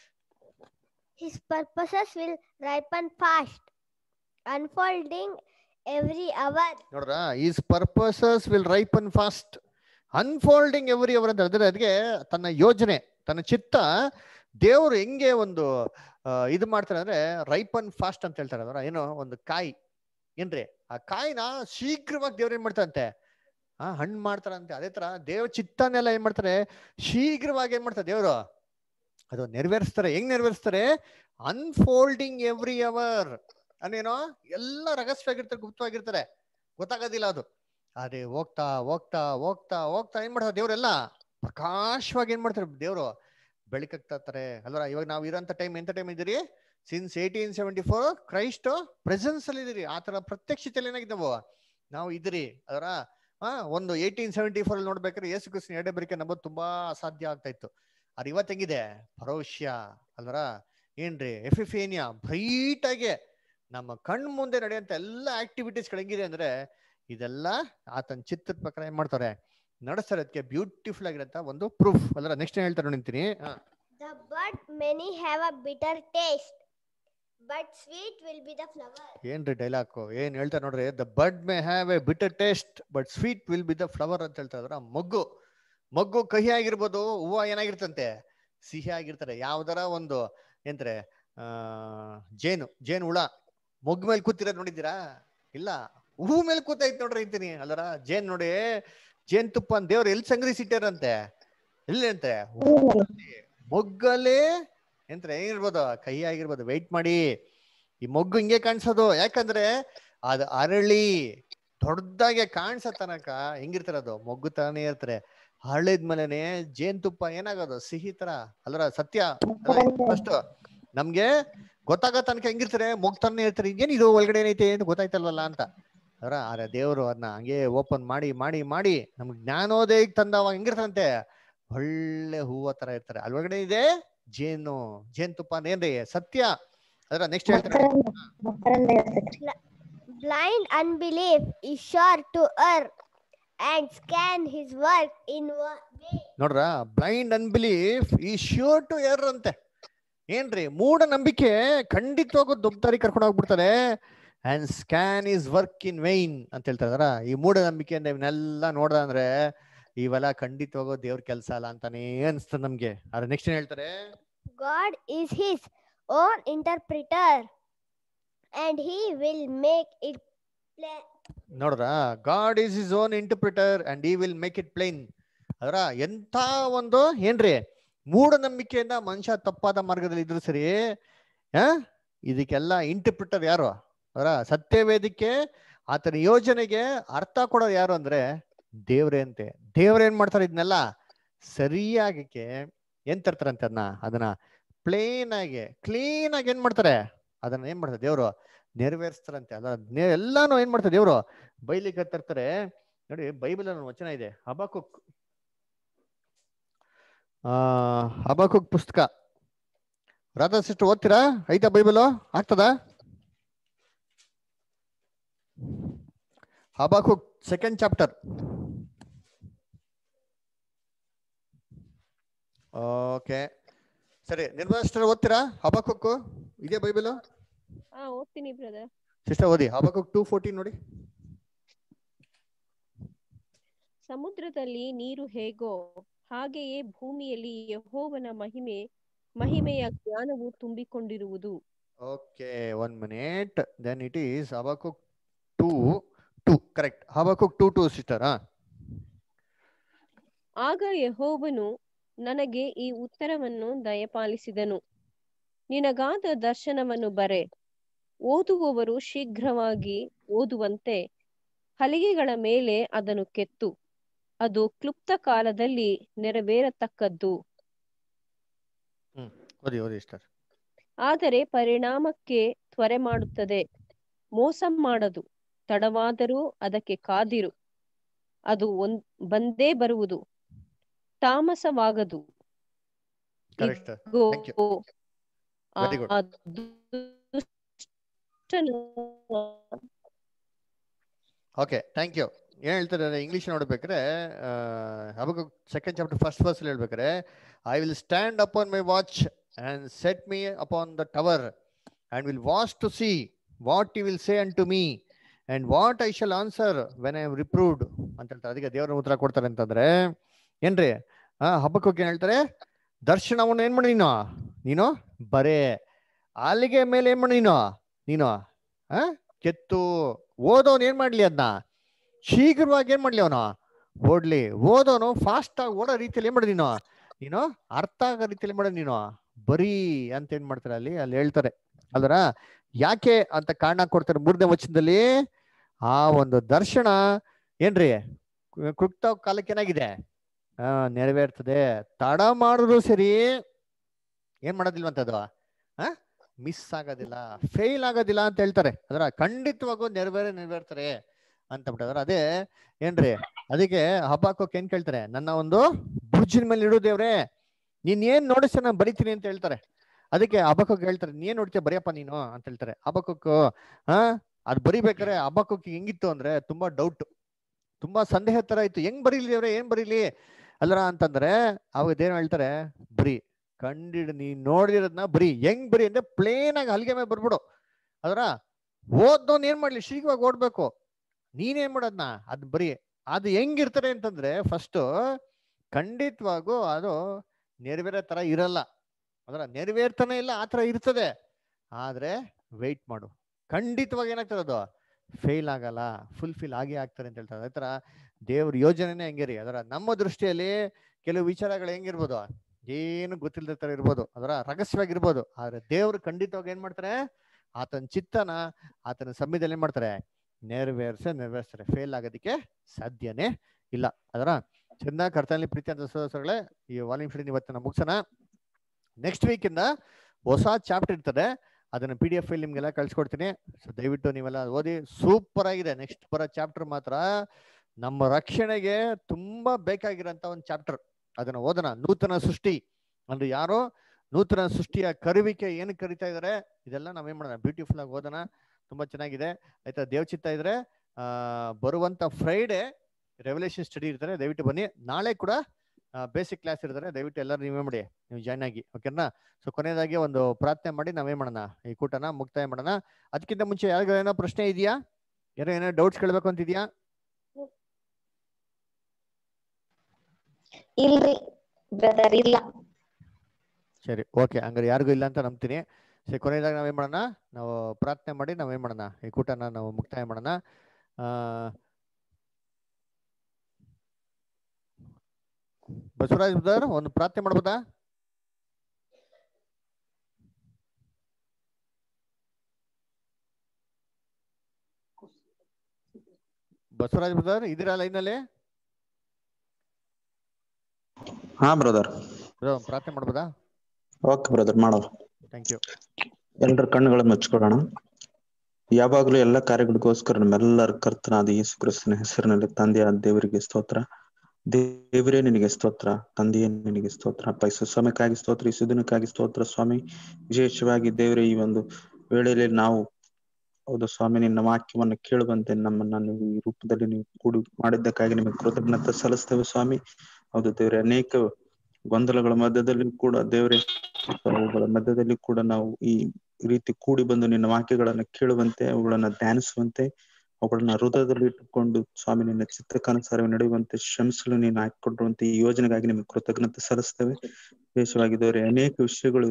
[SPEAKER 2] His purposes will ripen fast, unfolding every hour.
[SPEAKER 1] ನೋಡ್ರ his purposes will ripen fast unfolding every hour ಅಂತ ಹೇಳಿದ್ರೆ ಅದಕ್ಕೆ ತನ್ನ ಯೋಜನೆ ತನ್ನ ಚಿತ್ತ ದೇವರು ಹೆಂಗೆ ಒಂದು ಆ, ಇದು ಮಾಡ್ತಾರೆ ಅಂದ್ರೆ ರೈಪನ್ ಫಾಸ್ಟ್ ಅಂತ ಹೇಳ್ತಾರೆ ಅದರ ಏನೋ ಒಂದು ಕಾಯಿ ಏನ್ರಿ ಆ ಕಾಯಿನ ಶೀಘ್ರವಾಗಿ ದೇವ್ರು ಏನ್ ಮಾಡ್ತಾರಂತೆ ಆ ಹಣ್ಣು ಮಾಡ್ತಾರಂತೆ ಅದೇ ತರ ದೇವ್ರ ಚಿತ್ತನೆಲ್ಲ ಏನ್ ಮಾಡ್ತಾರೆ ಶೀಘ್ರವಾಗಿ ಏನ್ ಮಾಡ್ತಾರೆ ದೇವರು ಅದು ನೆರವೇರಿಸ್ತಾರೆ ಹೆಂಗ್ ನೆರವೇರಿಸ್ತಾರೆ ಅನ್ಫೋಲ್ಡಿಂಗ್ ಎವ್ರಿ ಅವರ್ ಅದೇನೋ ಎಲ್ಲ ರಹಸ್ಯವಾಗಿರ್ತಾರೆ ಗುಪ್ತವಾಗಿರ್ತಾರೆ ಗೊತ್ತಾಗೋದಿಲ್ಲ ಅದು ಅದೇ ಹೋಗ್ತಾ ಹೋಗ್ತಾ ಹೋಗ್ತಾ ಹೋಗ್ತಾ ಏನ್ ಮಾಡ್ತಾರೆ ದೇವ್ರೆಲ್ಲ ಪ್ರಕಾಶವಾಗಿ ಏನ್ ಮಾಡ್ತಾರೆ ದೇವ್ರು ಬೆಳಕಾಗ್ತಾ ಇರ್ತಾರೆ ಅಲ್ವಾ ಇವಾಗ ನಾವು ಇರೋಂಥ ಟೈಮ್ ಎಂತ ಟೈಮ್ ಇದ್ದೀರಿ since eighteen seventy four Christ presence ಅಲ್ಲಿ ಇದೀರಿ ಆ ತರ ಪ್ರತ್ಯಕ್ಷತೆಯಲ್ಲಿ ಏನಾಗಿದೆ ನಾವು ನಾವು ಇದ್ರಿ ಅದರ ಆ ಒಂದು ಏಯ್ಟೀನ್ ಸೆವೆಂಟಿ ಫೋರ್ ಅಲ್ಲಿ ನೋಡ್ಬೇಕಾದ್ರೆ ಯೇಸು ಕ್ರಿಸ್ತನ ಎಡೆ ಬರಿಕೆ ನಂಬೋದು ತುಂಬಾ ಅಸಾಧ್ಯ ಆಗ್ತಾ ಇತ್ತು ಅದು ಇವತ್ತು ಹೆಂಗಿದೆ ಭರೋಷ್ಯ ಅಲ್ವರ ಏನ್ರಿ ಎಫಿಫೇನಿಯಾ ಬ್ರೈಟ್ ಆಗಿ ನಮ್ಮ ಕಣ್ ಮುಂದೆ ನಡೆಯುವಂತ ಎಲ್ಲ ಆಕ್ಟಿವಿಟೀಸ್ಗಳು ಹೆಂಗಿದೆ ಅಂದ್ರೆ ಇದೆಲ್ಲ ಆತನ ಚಿತ್ರದ ಪ್ರಕಾರ ಏನ್ ಮಾಡ್ತಾರೆ ನಡೆಸ್ತಾರೆ ಅದಕ್ಕೆ ಬ್ಯೂಟಿಫುಲ್ ಆಗಿರಂತ ಒಂದು ಪ್ರೂಫ್ ಅಲ್ರ ನೆಕ್ಸ್ಟ್ ಏನ್ ಹೇಳ್ತಾರೆ ನೋಡಿಂತೀನಿ
[SPEAKER 2] The bud many have a bitter taste, but sweet will be the flower.
[SPEAKER 1] ಏನ್ರಿ ಡೈಲಾಗು ಏನ್ ಹೇಳ್ತಾರೆ ನೋಡ್ರಿ the bud may have a bitter taste but sweet will be the flower ಅಂತ ಹೇಳ್ತಾ ಇದ್ರ ಮೊಗ್ಗು ಮಗ್ಗು ಕಹಿ ಆಗಿರ್ಬೋದು ಹೂವು ಏನಾಗಿರ್ತಂತೆ ಸಿಹಿ ಆಗಿರ್ತಾರೆ ಯಾವ್ದಾರ ಒಂದು ಎಂದ್ರೆ ಆ ಜೇನು ಜೇನು ಹುಳ ಮೊಗ್ಗು ಮೇಲೆ ಕೂತಿರೋದ್ ನೋಡಿದ್ದೀರಾ ಇಲ್ಲ ಹೂ ಮೇಲೆ ಕೂತೈತ್ ನೋಡ್ರಿ ಅಂತೀನಿ ಅಲ್ಲರ ಜೇನ್ ನೋಡಿ ಜೇನ್ ತುಪ್ಪ ಅಂತ ದೇವ್ರು ಎಲ್ಲಿ ಸಂಗ್ರಹಿಸಿಟ್ಟಾರಂತೆ ಎಲ್ಲಿ ಅಂತೆ ಮೊಗ್ಗಲ್ಲಿ ಎಂದ್ರೆ ಏನಿರ್ಬೋದು ಕೈ ಆಗಿರ್ಬೋದು ವೆಯ್ಟ್ ಮಾಡಿ ಈ ಮೊಗ್ಗು ಹಿಂಗೆ ಕಾಣಿಸೋದು ಯಾಕಂದ್ರೆ ಅದು ಅರಳಿ ದೊಡ್ಡದಾಗೆ ಕಾಣಿಸೋ ತನಕ ಹೆಂಗಿರ್ತಾರೆ ಅದು ಮೊಗ್ಗು ತರನೇ ಇರ್ತಾರೆ ಹರಳಿದ್ಮೇಲೆನೆ ಜೇನ್ತುಪ್ಪ ಏನಾಗೋದು ಸಿಹಿ ತರ ಅಲ್ಲರ ಸತ್ಯ ಫಸ್ಟ್ ನಮ್ಗೆ ಗೊತ್ತಾಗೋ ತನಕ ಹೆಂಗಿರ್ತಾರೆ ಮೊಗ್ತಾನೆ ಇರ್ತಾರೆ ಏನಿದು ಒಳಗಡೆ ಏನೈತೆ ಅಂತ ಗೊತ್ತಾಯ್ತಲ್ವಲ್ಲ ಅಂತ ಅವರ ಆದ್ರೆ ದೇವರು ಅದನ್ನ ಹಂಗೆ ಓಪನ್ ಮಾಡಿ ಮಾಡಿ ಮಾಡಿ ನಮ್ಗೆ ಜ್ಞಾನೋದಯಕ್ಕೆ ತಂದವ ಹೆಂಗಿರ್ತಂತೆ ಒಳ್ಳೆ ಹೂವ ತರ ಇರ್ತಾರೆ ಅಲ್ಲಿ ಒಳಗಡೆ ಇದೆ ಜೇನು ಜೇನ್ತುಪ್ಪ ಏನ್ರಿ ಸತ್ಯ ಅದರ ನೆಕ್ಸ್ಟ್ ಹೇಳ್ತಾರೆ
[SPEAKER 2] Blind unbelief is sure to err and scan his work in one way.
[SPEAKER 1] ನೋಡ್ರ blind unbelief is sure to err ಅಂತೆ ಏನ್ರಿ ಮೂಢ ನಂಬಿಕೆ ಖಂಡಿತವಾಗೂ ದೊಬ್ಬದಾರಿ ಕರ್ಕೊಂಡು ಹೋಗ್ಬಿಡ್ತಾರೆ and scan his work in vain ಅಂತ ಹೇಳ್ತಾರ ಈ ಮೂಢ ನಂಬಿಕೆಯಿಂದ ಇವನ್ನೆಲ್ಲ ನೋಡ್ದ ಅಂದ್ರೆ ಇವೆಲ್ಲ ಖಂಡಿತವಾಗೂ ದೇವ್ರ ಕೆಲಸ ಅಲ್ಲ ಅಂತಾನೆ ಅನ್ಸ್ತದೆ ನಮ್ಗೆ ಆದ್ರೆ ನೆಕ್ಸ್ಟ್ ಏನ್ ಹೇಳ್ತಾರೆ
[SPEAKER 2] God is his own interpreter and he will make it plain.
[SPEAKER 1] ನೋಡ್ರ God is his own interpreter and he will make it plain ಅದರ ಎಂಥ ಒಂದು ಏನ್ರಿ ಮೂಢನಂಬಿಕೆಯಿಂದ ಮನುಷ್ಯ ತಪ್ಪಾದ ಮಾರ್ಗದಲ್ಲಿ ಇದ್ರು ಸರಿ ಆ ಇದಕ್ಕೆಲ್ಲ ಇಂಟರ್ಪ್ರಿಟರ್ ಯಾರು ಅದರ ಸತ್ಯವೇದಿಕೆ ಆತನ ಯೋಜನೆಗೆ ಅರ್ಥ ಕೊಡೋರು ಯಾರು ಅಂದ್ರೆ ದೇವ್ರೇ ಅಂತೆ ದೇವ್ರ ಏನ್ ಮಾಡ್ತಾರೆ ಇದನ್ನೆಲ್ಲ ಸರಿಯಾಗಕ್ಕೆ ಏನ್ ತರ್ತಾರಂತೆ ಅದನ್ನ ಅದನ್ನ ಪ್ಲೇನ್ ಆಗಿ ಕ್ಲೀನ್ ಆಗಿ ಏನ್ ಮಾಡ್ತಾರೆ ಅದನ್ನ ಏನ್ ಮಾಡ್ತಾರೆ ದೇವ್ರು ನೆರವೇರಿಸ್ತಾರಂತೆ ಅದ ಎಲ್ಲಾನು ಏನ್ ಮಾಡ್ತಾರೆ ದೇವ್ರು ಬೈಲಿಕ್ಕೆ ತರ್ತಾರೆ ನೋಡಿ ಬೈಬಲ್ ಅಲ್ಲಿ ವಚನ ಇದೆ ಹಬಾಕುಕ್ ಆ ಹಬಾಕುಕ್ ಪುಸ್ತಕ ರಾಧಾ ಸಿಸ್ಟರ್ ಓದ್ತೀರಾ ಐತಾ ಬೈಬಲ್ ಆಗ್ತದ ಹಬಾಕುಕ್ ಸೆಕೆಂಡ್ ಚಾಪ್ಟರ್ ಓಕೆ ಸರಿ ನಿರ್ಮಲಾ ಸಿಸ್ಟರ್ ಓದ್ತೀರಾ ಹಬಾಕುಕ್ ಇದೆ ಬೈಬಲ್
[SPEAKER 10] ಹಾ ಓದ್ತೀನಿ ಬ್ರದರ್
[SPEAKER 1] ಸಿಸ್ಟರ್ ಓದಿ ಹಬಾಕುಕ್ ಟೂ ಫೋರ್ಟೀನ್ ನೋಡಿ
[SPEAKER 10] ಸಮುದ್ರದಲ್ಲಿ ನೀರು ಹೇಗೋ ಹಾಗೆಯೇ ಭೂಮಿಯಲ್ಲಿ ಯಹೋವನ ಮಹಿಮೆ ಮಹಿಮೆಯ ಜ್ಞಾನವು ತುಂಬಿಕೊಂಡಿರುವುದು
[SPEAKER 1] okay one minute then it is Habakkuk two two correct Habakkuk two two sister ಹಾ
[SPEAKER 10] ಆಗ ಯಹೋವನು ನನಗೆ ಈ ಉತ್ತರವನ್ನು ದಯಪಾಲಿಸಿದನು ನಿನಗಾದ ದರ್ಶನವನ್ನು ಬರೆ ಓದುವವರು ಶೀಘ್ರವಾಗಿ ಓದುವಂತೆ ಹಲಿಗೆಗಳ ಮೇಲೆ ಅದನ್ನು ಕೆತ್ತು ಅದು ಕ್ಲುಪ್ತ ಕಾಲದಲ್ಲಿ ನೆರವೇರತಕ್ಕದ್ದು
[SPEAKER 1] ಹ್ಮ್ ಓದಿ ಓದಿ ಸಿಸ್ಟರ್
[SPEAKER 10] ಆದರೆ ಪರಿಣಾಮಕ್ಕೆ ತ್ವರೆ ಮಾಡುತ್ತದೆ ಮೋಸ ಮಾಡದು ತಡವಾದರೂ ಅದಕ್ಕೆ ಕಾದಿರು ಅದು ಒಂದ್ ಬಂದೇ ಬರುವುದು ತಾಮಸವಾಗದು
[SPEAKER 1] ಕರೆಕ್ಟ್
[SPEAKER 10] ಇಗೋ,
[SPEAKER 1] ಥ್ಯಾಂಕ್ ಯು ವೆರಿ ಗುಡ್
[SPEAKER 10] ಆ ದುಷ್ಟನು
[SPEAKER 1] ಓಕೆ ಥ್ಯಾಂಕ್ ಯು ಏನ್ ಹೇಳ್ತಾರೆ ಇಂಗ್ಲಿಷ್ ನೋಡ್ಬೇಕಾರೆ ಅವಾಗ ಸೆಕೆಂಡ್ ಚಾಪ್ಟರ್ ಫಸ್ಟ್ ವರ್ಸ್ ಹೇಳ್ಬೇಕಾರೆ I will stand upon my watch and set me upon the tower and will watch to see what you will say unto me and what I shall answer when I am reproved ಅಂತ ಹೇಳ್ತಾರೆ ಅದಕ್ಕೆ ದೇವರ ಉತ್ತರ ಕೊಡ್ತಾರೆ ಅಂತಂದ್ರೆ ಏನ್ರಿ ಆ ಹಬ್ಬಕ್ಕೆ ಏನ್ ಹೇಳ್ತಾರೆ ದರ್ಶನವನ್ನು ಏನ್ ಮಾಡಿ ನೀನು ನೀನು ಬರೇ ಅಲ್ಲಿಗೆ ಮೇಲೆ ಏನ್ ಮಾಡಿ ನೀನು ನೀನು ಆ ಕೆತ್ತು ಓದೋನ್ ಏನ್ ಮಾಡ್ಲಿ ಅದನ್ನ ಶೀಘ್ರವಾಗಿ ಏನ್ ಮಾಡ್ಲಿ ಅವನು ಓಡ್ಲಿ ಓದೋನು ಫಾಸ್ಟ್ ಆಗಿ ಓಡೋ ರೀತಿಯಲ್ಲಿ ಏನ್ ಮಾಡಿ ನೀನು ನೀನು ಅರ್ಥ ಆಗೋ ರೀತಿಯಲ್ಲಿ ಮಾಡೋದು ನೀನು ಬರೀ ಅಂತ ಏನ್ ಮಾಡ್ತಾರೆ ಅಲ್ಲಿ ಅಲ್ಲಿ ಹೇಳ್ತಾರೆ ಅಲ್ದ್ರ ಯಾಕೆ ಅಂತ ಕಾರಣ ಕೊಡ್ತಾರೆ ಮೂರನೇ ವಚನದಲ್ಲಿ ಆ ಒಂದು ದರ್ಶನ ಏನ್ರಿ ಕೃಕ್ತ ಕಾಲಕ್ಕೆ ಏನಾಗಿದೆ ಆ ನೆರವೇರ್ತದೆ ತಡ ಮಾಡಿದ್ರು ಸರಿ ಏನ್ ಮಾಡೋದಿಲ್ವಂತದು ಆ ಮಿಸ್ ಆಗೋದಿಲ್ಲ ಫೇಲ್ ಆಗೋದಿಲ್ಲ ಅಂತ ಹೇಳ್ತಾರೆ ಅದರ ಖಂಡಿತವಾಗೂ ನೆರವೇರೇ ನೆರವೇರ್ತಾರೆ ಅಂತ ಬಿಟ್ಟದ್ರ ಅದೇ ಏನ್ರಿ ಅದಕ್ಕೆ ಹಬ್ಬಾಕೋಕ್ ಏನ್ ಕೇಳ್ತಾರೆ ನನ್ನ ಒಂದು ಬುರ್ಜಿನ ಮೇಲೆ ಇಡು ದೇವ್ರೆ ನೀನ್ ಏನ್ ನೋಡಿಸ ನಾನು ಬರಿತೀನಿ ಅಂತ ಹೇಳ್ತಾರೆ ಅದಕ್ಕೆ ಹಬ್ಬಕ್ಕೋಕ್ ಹೇಳ್ತಾರೆ ನೀನ್ ನೋಡ್ತೀಯ ಬರೆಯಪ್ಪ ನೀನು ಅಂತ ಹೇಳ್ತಾರೆ ಹಬ್ಬಕ್ಕೋಕ್ ಹಾ ಅದ್ ಬರಿಬೇಕಾರೆ ಹಬ್ಬಕ್ಕೋಕ್ ಹೆಂಗಿತ್ತು ಅಂದ್ರೆ ತುಂಬಾ ಡೌಟ್ ತುಂಬಾ ಸಂದೇಹ ತರ ಇತ್ತು ಹೆಂಗ್ ಬರೀಲಿ ದೇವ್ರೆ ಏನ್ ಬರೀಲಿ ಅಲ್ಲರ ಅಂತಂದ್ರೆ ಅವಾಗ ದೇವ್ರು ಹೇಳ್ತಾರೆ ಬರೀ ಕಂಡಿಡ್ ನೀ ನೋಡಿರೋದ್ನ ಬರೀ ಹೆಂಗ್ ಬರೀ ಅಂದ್ರೆ ಪ್ಲೇನ್ ಆಗಿ ಹಲ್ಗೆ ಮೇಲೆ ಬರ್ಬಿಡು ಅದರ ಓದ್ದೋನ್ ಏನ್ ಮಾಡ್ಲಿ ಶೀಘ್ರವಾಗಿ ಓಡ್ಬೇಕು ನೀನೇನ್ ಮಾಡೋದ್ನ ಅದ್ ಬರೀ ಅದು ಹೆಂಗಿರ್ತಾರೆ ಅಂತಂದ್ರೆ ಫಸ್ಟ್ ಖಂಡಿತವಾಗೂ ಅದು ನೆರವೇರೋ ತರ ಇರಲ್ಲ ಅದರ ನೆರವೇರ್ತಾನೆ ಇಲ್ಲ ಆ ಥರ ಇರ್ತದೆ ಆದ್ರೆ ವೆಯ್ಟ್ ಮಾಡು ಖಂಡಿತವಾಗಿ ಏನಾಗ್ತದೆ ಅದು ಫೇಲ್ ಆಗಲ್ಲ ಫುಲ್ಫಿಲ್ ಆಗೇ ಆಗ್ತಾರೆ ಅಂತ ಹೇಳ್ತಾರೆ ಅದೇ ಥರ ದೇವ್ರ ಯೋಜನೆನೇ ಹಂಗೆ ರೀ ಅದರ ನಮ್ಮ ದೃಷ್ಟಿಯಲ್ಲಿ ಕೆಲವು ವಿಚಾರಗಳು ಹೆಂಗಿರ್ಬೋದು ಏನು ಗೊತ್ತಿಲ್ಲದ ತರ ಇರ್ಬೋದು ಅದರ ರಹಸ್ಯವಾಗಿರ್ಬೋದು ಆದ್ರೆ ದೇವ್ರು ಖಂಡಿತವಾಗಿ ಏನ್ ಮಾಡ್ತಾರೆ ಆತನ ಚಿತ್ತನ ಆತನ ಸಮಯದಲ್ಲಿ ಏನ್ ಮಾಡ್ತಾರೆ ನೆರವೇರ್ಸ ನೆರವೇರಿಸ್ತಾರೆ ಫೇಲ್ ಆಗೋದಕ್ಕೆ ಸಾಧ್ಯನೇ ಇಲ್ಲ ಅದರ ಚೆನ್ನಾಗಿ ಕರ್ತನಲ್ಲಿ ಪ್ರೀತಿ ಅಂತ ಸಹೋದರಗಳೇ ಈ ವಾಲ್ಯೂಮ್ ಸ್ಟಡಿ ಇವತ್ತಿನ ಮುಗಿಸೋಣ ನೆಕ್ಸ್ಟ್ ವೀಕಿಂದ ಹೊಸ ಚಾಪ್ಟರ್ ಇರ್ತದೆ ಅದನ್ನ ಪಿ ಡಿ ಎಫ್ ಫೈಲ್ ನಿಮ್ಗೆಲ್ಲ ಕಳ್ಸಿಕೊಡ್ತೀನಿ ಸೊ ದಯವಿಟ್ಟು ನೀವೆಲ್ಲ ಓದಿ ಸೂಪರ್ ಆಗಿದೆ ನೆಕ್ಸ್ಟ್ ಬರೋ ಚಾಪ್ಟರ್ ಮಾತ್ರ ನಮ್ಮ ರಕ್ಷಣೆಗೆ ತುಂಬಾ ಬೇಕಾಗಿರೋಂಥ ಒಂದು ಚಾಪ್ಟರ್ ಅದನ್ನ ಓದೋಣ ನೂತನ ಸೃಷ್ಟಿ ಅಂದ್ರೆ ಯಾರೋ ನೂತನ ಸೃಷ್ಟಿಯ ಕರುವಿಕೆ ಏನು ಕರಿತಾ ಇದಾರೆ ಇದೆಲ್ಲ ನಾವೇನ್ ಮಾಡೋಣ ಬ್ಯೂಟಿಫುಲ್ ಆಗಿ ಓದೋಣ ತುಂಬಾ ಚೆನ್ನಾಗಿದೆ ಆಯ್ತಾ ದೇವಚಿತ್ತ ಇದ್ರೆ ಆ ಬರುವಂತ ಫ್ರೈಡೆ ರೆವಲ್ಯೂಷನ್ ಸ್ಟಡಿ ಇರ್ತಾರೆ ದಯವಿಟ್ಟು ಬನ್ನಿ ನಾಳೆ ಕೂಡ ಬೇಸಿಕ್ ಕ್ಲಾಸ್ ಇರ್ತಾರೆ ದಯವಿಟ್ಟು ಎಲ್ಲರೂ ನೀವೇ ಮಾಡಿ ನೀವು ಜಾಯ್ನ್ ಆಗಿ ಓಕೆನಾ ಸೊ ಕೊನೆಯದಾಗಿ ಒಂದು ಪ್ರಾರ್ಥನೆ ಮಾಡಿ ನಾವೇ ಮಾಡೋಣ ಈ ಕೂಟನ ಮುಕ್ತಾಯ ಮಾಡೋಣ ಅದಕ್ಕಿಂತ ಮುಂಚೆ ಯಾರಿಗೂ ಏನೋ ಪ್ರಶ್ನೆ ಇದೆಯಾ ಏನೋ ಏನೋ ಡೌಟ್ಸ್ ಕೇಳಬೇಕು ಅಂತಿದ್ಯಾ
[SPEAKER 11] ಇಲ್ರಿ ಬ್ರದರ್ ಇಲ್ಲ
[SPEAKER 1] ಸರಿ ಓಕೆ ಹಂಗಾರೆ ಯಾರಿಗೂ ಇಲ್ಲ ಅಂತ ನಂಬ್ತೀನಿ ಸರಿ ಕೊನೆಯದಾಗಿ ನಾವೇನ್ ಮಾಡೋಣ ನಾವು ಪ್ರಾರ್ಥನೆ ಮಾಡಿ ನಾವೇನ್ ಮಾಡೋಣ ಈ ಕೂಟನ ನಾವು ಮುಕ್ತಾಯ ಮಾಡೋಣ ಆ ಬಸವರಾಜ್ ಬ್ರದರ್ ಒಂದು ಪ್ರಾರ್ಥನೆ ಮಾಡ್ಬೋದಾ ಬಸವರಾಜ್ ಬ್ರದರ್ ಇದೀರಾ ಲೈನಲ್ಲಿ
[SPEAKER 12] ಹಾ ಬ್ರದರ್
[SPEAKER 1] ಪ್ರಾರ್ಥನೆ ಮಾಡ್ಬೋದಾ
[SPEAKER 12] ಓಕೆ ಬ್ರದರ್ ಮಾಡೋಣ
[SPEAKER 1] ಥ್ಯಾಂಕ್ ಯು
[SPEAKER 12] ಎಲ್ಲರ ಕಣ್ಣುಗಳನ್ನು ಮುಚ್ಕೊಳ್ಳೋಣ ಯಾವಾಗಲೂ ಎಲ್ಲ ಕಾರ್ಯಗಳಿಗೋಸ್ಕರ ನಮ್ಮೆಲ್ಲರ ಕರ್ತನಾದ ಯೇಸು ಕ್ರಿಸ್ತನ ಹೆಸರಿನಲ್ಲಿ ತಂದೆಯಾದ ದೇವರಿಗೆ ಸ್ತೋತ್ರ ದೇವರೇ ನಿನಗೆ ಸ್ತೋತ್ರ ತಂದೆಯೇ ನಿನಗೆ ಸ್ತೋತ್ರ ಅಪ್ಪ ಈ ಸುಸಮಯಕ್ಕಾಗಿ ಸ್ತೋತ್ರ ಈ ಸುದಿನಕ್ಕಾಗಿ ಸ್ತೋತ್ರ ಸ್ವಾಮಿ ವಿಶೇಷವಾಗಿ ದೇವರೇ ಈ ಒಂದು ವೇಳೆಯಲ್ಲಿ ನಾವು ಹೌದು ಸ್ವಾಮಿ ನಿನ್ನ ವಾಕ್ಯವನ್ನು ಕೇಳುವಂತೆ ನಮ್ಮನ್ನ ನೀವು ಈ ರೂಪದಲ್ಲಿ ನೀವು ಕೂಡಿ ಮಾಡಿದ್ದಕ್ಕಾಗಿ ನಿಮಗೆ ಕೃತಜ್ಞತೆ ಸಲ್ಲಿಸ್ತೇವೆ ಸ್ವಾಮಿ ಹೌದು ದೇವರೇ ಅನೇಕ ಗೊಂದಲಗಳ ಮಧ್ಯದಲ್ಲಿ ಕೂಡ ದೇವರೇ ಅವುಗಳ ಮಧ್ಯದಲ್ಲಿ ಕೂಡ ನಾವು ಈ ರೀತಿ ಕೂಡಿ ಬಂದು ನಿನ್ನ ವಾಕ್ಯಗಳನ್ನ ಕೇಳುವಂತೆ ಅವುಗಳನ್ನ ಧ್ಯಾನಿಸುವಂತೆ ಅವುಗಳನ್ನ ಹೃದಯದಲ್ಲಿ ಇಟ್ಟುಕೊಂಡು ಸ್ವಾಮಿ ನಿನ್ನ ಚಿತ್ತಕ್ಕನುಸಾರ ನಡೆಯುವಂತೆ ಶ್ರಮಿಸಲು ನೀನು ಹಾಕಿಕೊಡುವಂತೆ ಈ ಯೋಜನೆಗಾಗಿ ನಿಮಗೆ ಕೃತಜ್ಞತೆ ಸಲ್ಲಿಸ್ತೇವೆ ವಿಶೇಷವಾಗಿ ದೇವರೇ ಅನೇಕ ವಿಷಯಗಳು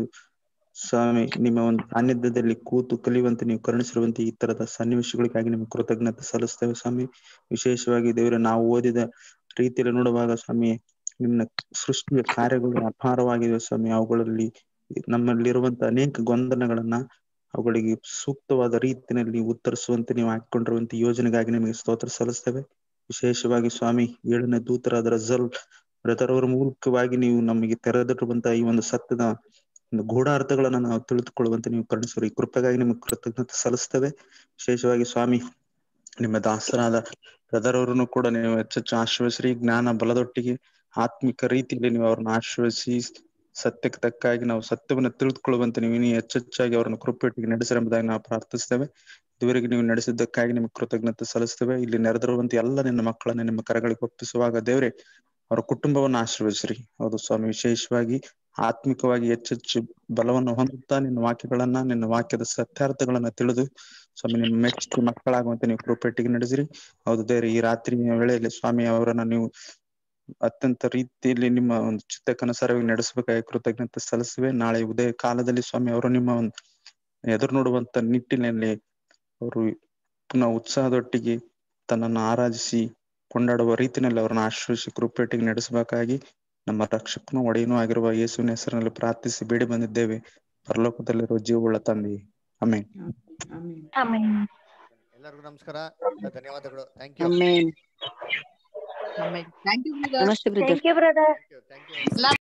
[SPEAKER 12] ಸ್ವಾಮಿ ನಿಮ್ಮ ಒಂದು ಸಾನ್ನಿಧ್ಯದಲ್ಲಿ ಕೂತು ಕಲಿಯುವಂತೆ ನೀವು ಕರುಣಿಸಿರುವಂತೆ ಈ ತರದ ಸನ್ನಿವೇಶಗಳಿಗಾಗಿ ನಿಮಗೆ ಕೃತಜ್ಞತೆ ಸಲ್ಲಿಸ್ತೇವೆ ಸ್ವಾಮಿ ವಿಶೇಷವಾಗಿ ದೇವರೇ ನಾವು ಓದಿದ ರೀತಿಯಲ್ಲಿ ನೋಡುವಾಗ ಸ್ವಾಮಿ ನಿನ್ನ ಸೃಷ್ಟಿಯ ಕಾರ್ಯಗಳು ಅಪಾರವಾಗಿವೆ ಸ್ವಾಮಿ ಅವುಗಳಲ್ಲಿ ನಮ್ಮಲ್ಲಿರುವಂತ ಅನೇಕ ಗೊಂದಲಗಳನ್ನ ಅವುಗಳಿಗೆ ಸೂಕ್ತವಾದ ರೀತಿಯಲ್ಲಿ ಉತ್ತರಿಸುವಂತೆ ನೀವು ಹಾಕಿಕೊಂಡಿರುವಂತ ಯೋಜನೆಗಾಗಿ ನಿಮಗೆ ಸ್ತೋತ್ರ ಸಲ್ಲಿಸ್ತೇವೆ ವಿಶೇಷವಾಗಿ ಸ್ವಾಮಿ ಏಳನೇ ದೂತರಾದ ರಜಲ್ ಬ್ರದರ್ ಅವರ ಮೂಲಕವಾಗಿ ನೀವು ನಮಗೆ ತೆರೆದಿರುವಂತಹ ಈ ಒಂದು ಸತ್ಯದ ಒಂದು ಗೂಢಾರ್ಥಗಳನ್ನ ನಾವು ತಿಳಿದುಕೊಳ್ಳುವಂತೆ ನೀವು ಕರುಣಿಸಿರಿ ಈ ಕೃಪೆಗಾಗಿ ನಿಮಗೆ ಕೃತಜ್ಞತೆ ಸಲ್ಲಿಸ್ತೇವೆ ವಿಶೇಷವಾಗಿ ಸ್ವಾಮಿ ನಿಮ್ಮ ದಾಸರಾದ ಬ್ರದರ್ ಅವರನ್ನು ಕೂಡ ನೀವು ಹೆಚ್ಚೆಚ್ಚು ಆಶ್ರಯಿಸ್ರಿ ಜ್ಞಾನ ಬಲದೊಟ್ಟಿಗೆ ಆತ್ಮಿಕ ರೀತಿಯಲ್ಲಿ ನೀವು ಅವ್ರನ್ನ ಆಶ್ರಯಿಸಿ ಸತ್ಯಕ್ಕೆ ತಕ್ಕಾಗಿ ನಾವು ಸತ್ಯವನ್ನು ತಿಳಿದುಕೊಳ್ಳುವಂತೆ ನೀವು ಇನ್ನು ಹೆಚ್ಚೆಚ್ಚಾಗಿ ಅವರನ್ನು ಕೃಪೆಟ್ಟಿಗೆ ನಡೆಸಿರಿ ಎಂಬುದಾಗಿ ನಾವು ಪ್ರಾರ್ಥಿಸ್ತೇವೆ ಇದುವರೆಗೆ ನೀವು ನಡೆಸಿದ್ದಕ್ಕಾಗಿ ನಿಮಗೆ ಕೃತಜ್ಞತೆ ಸಲ್ಲಿಸ್ತೇವೆ ಇಲ್ಲಿ ನೆರೆದಿರುವಂತ ಎಲ್ಲ ನಿನ್ನ ಮಕ್ಕಳನ್ನ ನಿಮ್ಮ ಕರಗಳಿಗೆ ಒಪ್ಪಿಸುವಾಗ ದೇವರೇ ಅವರ ಕುಟುಂಬವನ್ನು ಆಶೀರ್ವದಿಸ್ರಿ ಹೌದು ಸ್ವಾಮಿ ವಿಶೇಷವಾಗಿ ಆತ್ಮಿಕವಾಗಿ ಹೆಚ್ಚೆಚ್ಚು ಬಲವನ್ನು ಹೊಂದುತ್ತಾ ನಿನ್ನ ವಾಕ್ಯಗಳನ್ನ ನಿನ್ನ ವಾಕ್ಯದ ಸತ್ಯಾರ್ಥಗಳನ್ನ ತಿಳಿದು ಸ್ವಾಮಿ ನಿಮ್ಮ ಮೆಚ್ಚು ಮಕ್ಕಳಾಗುವಂತೆ ನೀವು ಕೃಪೆಟ್ಟಿಗೆ ನಡೆಸಿರಿ ಹೌದು ದೇವ್ರೆ ಈ ರಾತ್ರಿಯ ವೇಳೆಯಲ್ಲಿ ಸ್ವಾಮಿ ಅವರನ್ನ ನೀವು ಅತ್ಯಂತ ರೀತಿಯಲ್ಲಿ ನಿಮ್ಮ ಒಂದು ಚಿತ್ತಕ್ಕನುಸಾರವಾಗಿ ನಡೆಸಬೇಕಾಗಿ ಕೃತಜ್ಞತೆ ಸಲ್ಲಿಸುವೆ ನಾಳೆ ಉದಯ ಕಾಲದಲ್ಲಿ ಸ್ವಾಮಿ ಅವರು ನಿಮ್ಮ ಒಂದು ಎದುರು ನೋಡುವಂತ ನಿಟ್ಟಿನಲ್ಲಿ ಅವರು ಪುನಃ ಉತ್ಸಾಹದೊಟ್ಟಿಗೆ ತನ್ನನ್ನು ಆರಾಧಿಸಿ ಕೊಂಡಾಡುವ ರೀತಿಯಲ್ಲಿ ಅವರನ್ನು ಆಶ್ರಯಿಸಿ ಕೃಪೆಟ್ಟಿಗೆ ನಡೆಸಬೇಕಾಗಿ ನಮ್ಮ ರಕ್ಷಕನು ಒಡೆಯನೂ ಆಗಿರುವ ಯೇಸುವಿನ ಹೆಸರಿನಲ್ಲಿ ಪ್ರಾರ್ಥಿಸಿ ಬೇಡಿ ಬಂದಿದ್ದೇವೆ ಪರಲೋಕದಲ್ಲಿರುವ ಜೀವವುಳ್ಳ ತಂದೆ ಆಮೇಲೆ
[SPEAKER 1] ಎಲ್ಲರಿಗೂ ನಮಸ್ಕಾರ ಧನ್ಯವಾದಗಳು thank you
[SPEAKER 10] amen
[SPEAKER 4] thank you
[SPEAKER 10] ನಮಸ್ತೆ brother
[SPEAKER 2] Thank you, brother.
[SPEAKER 1] Thank you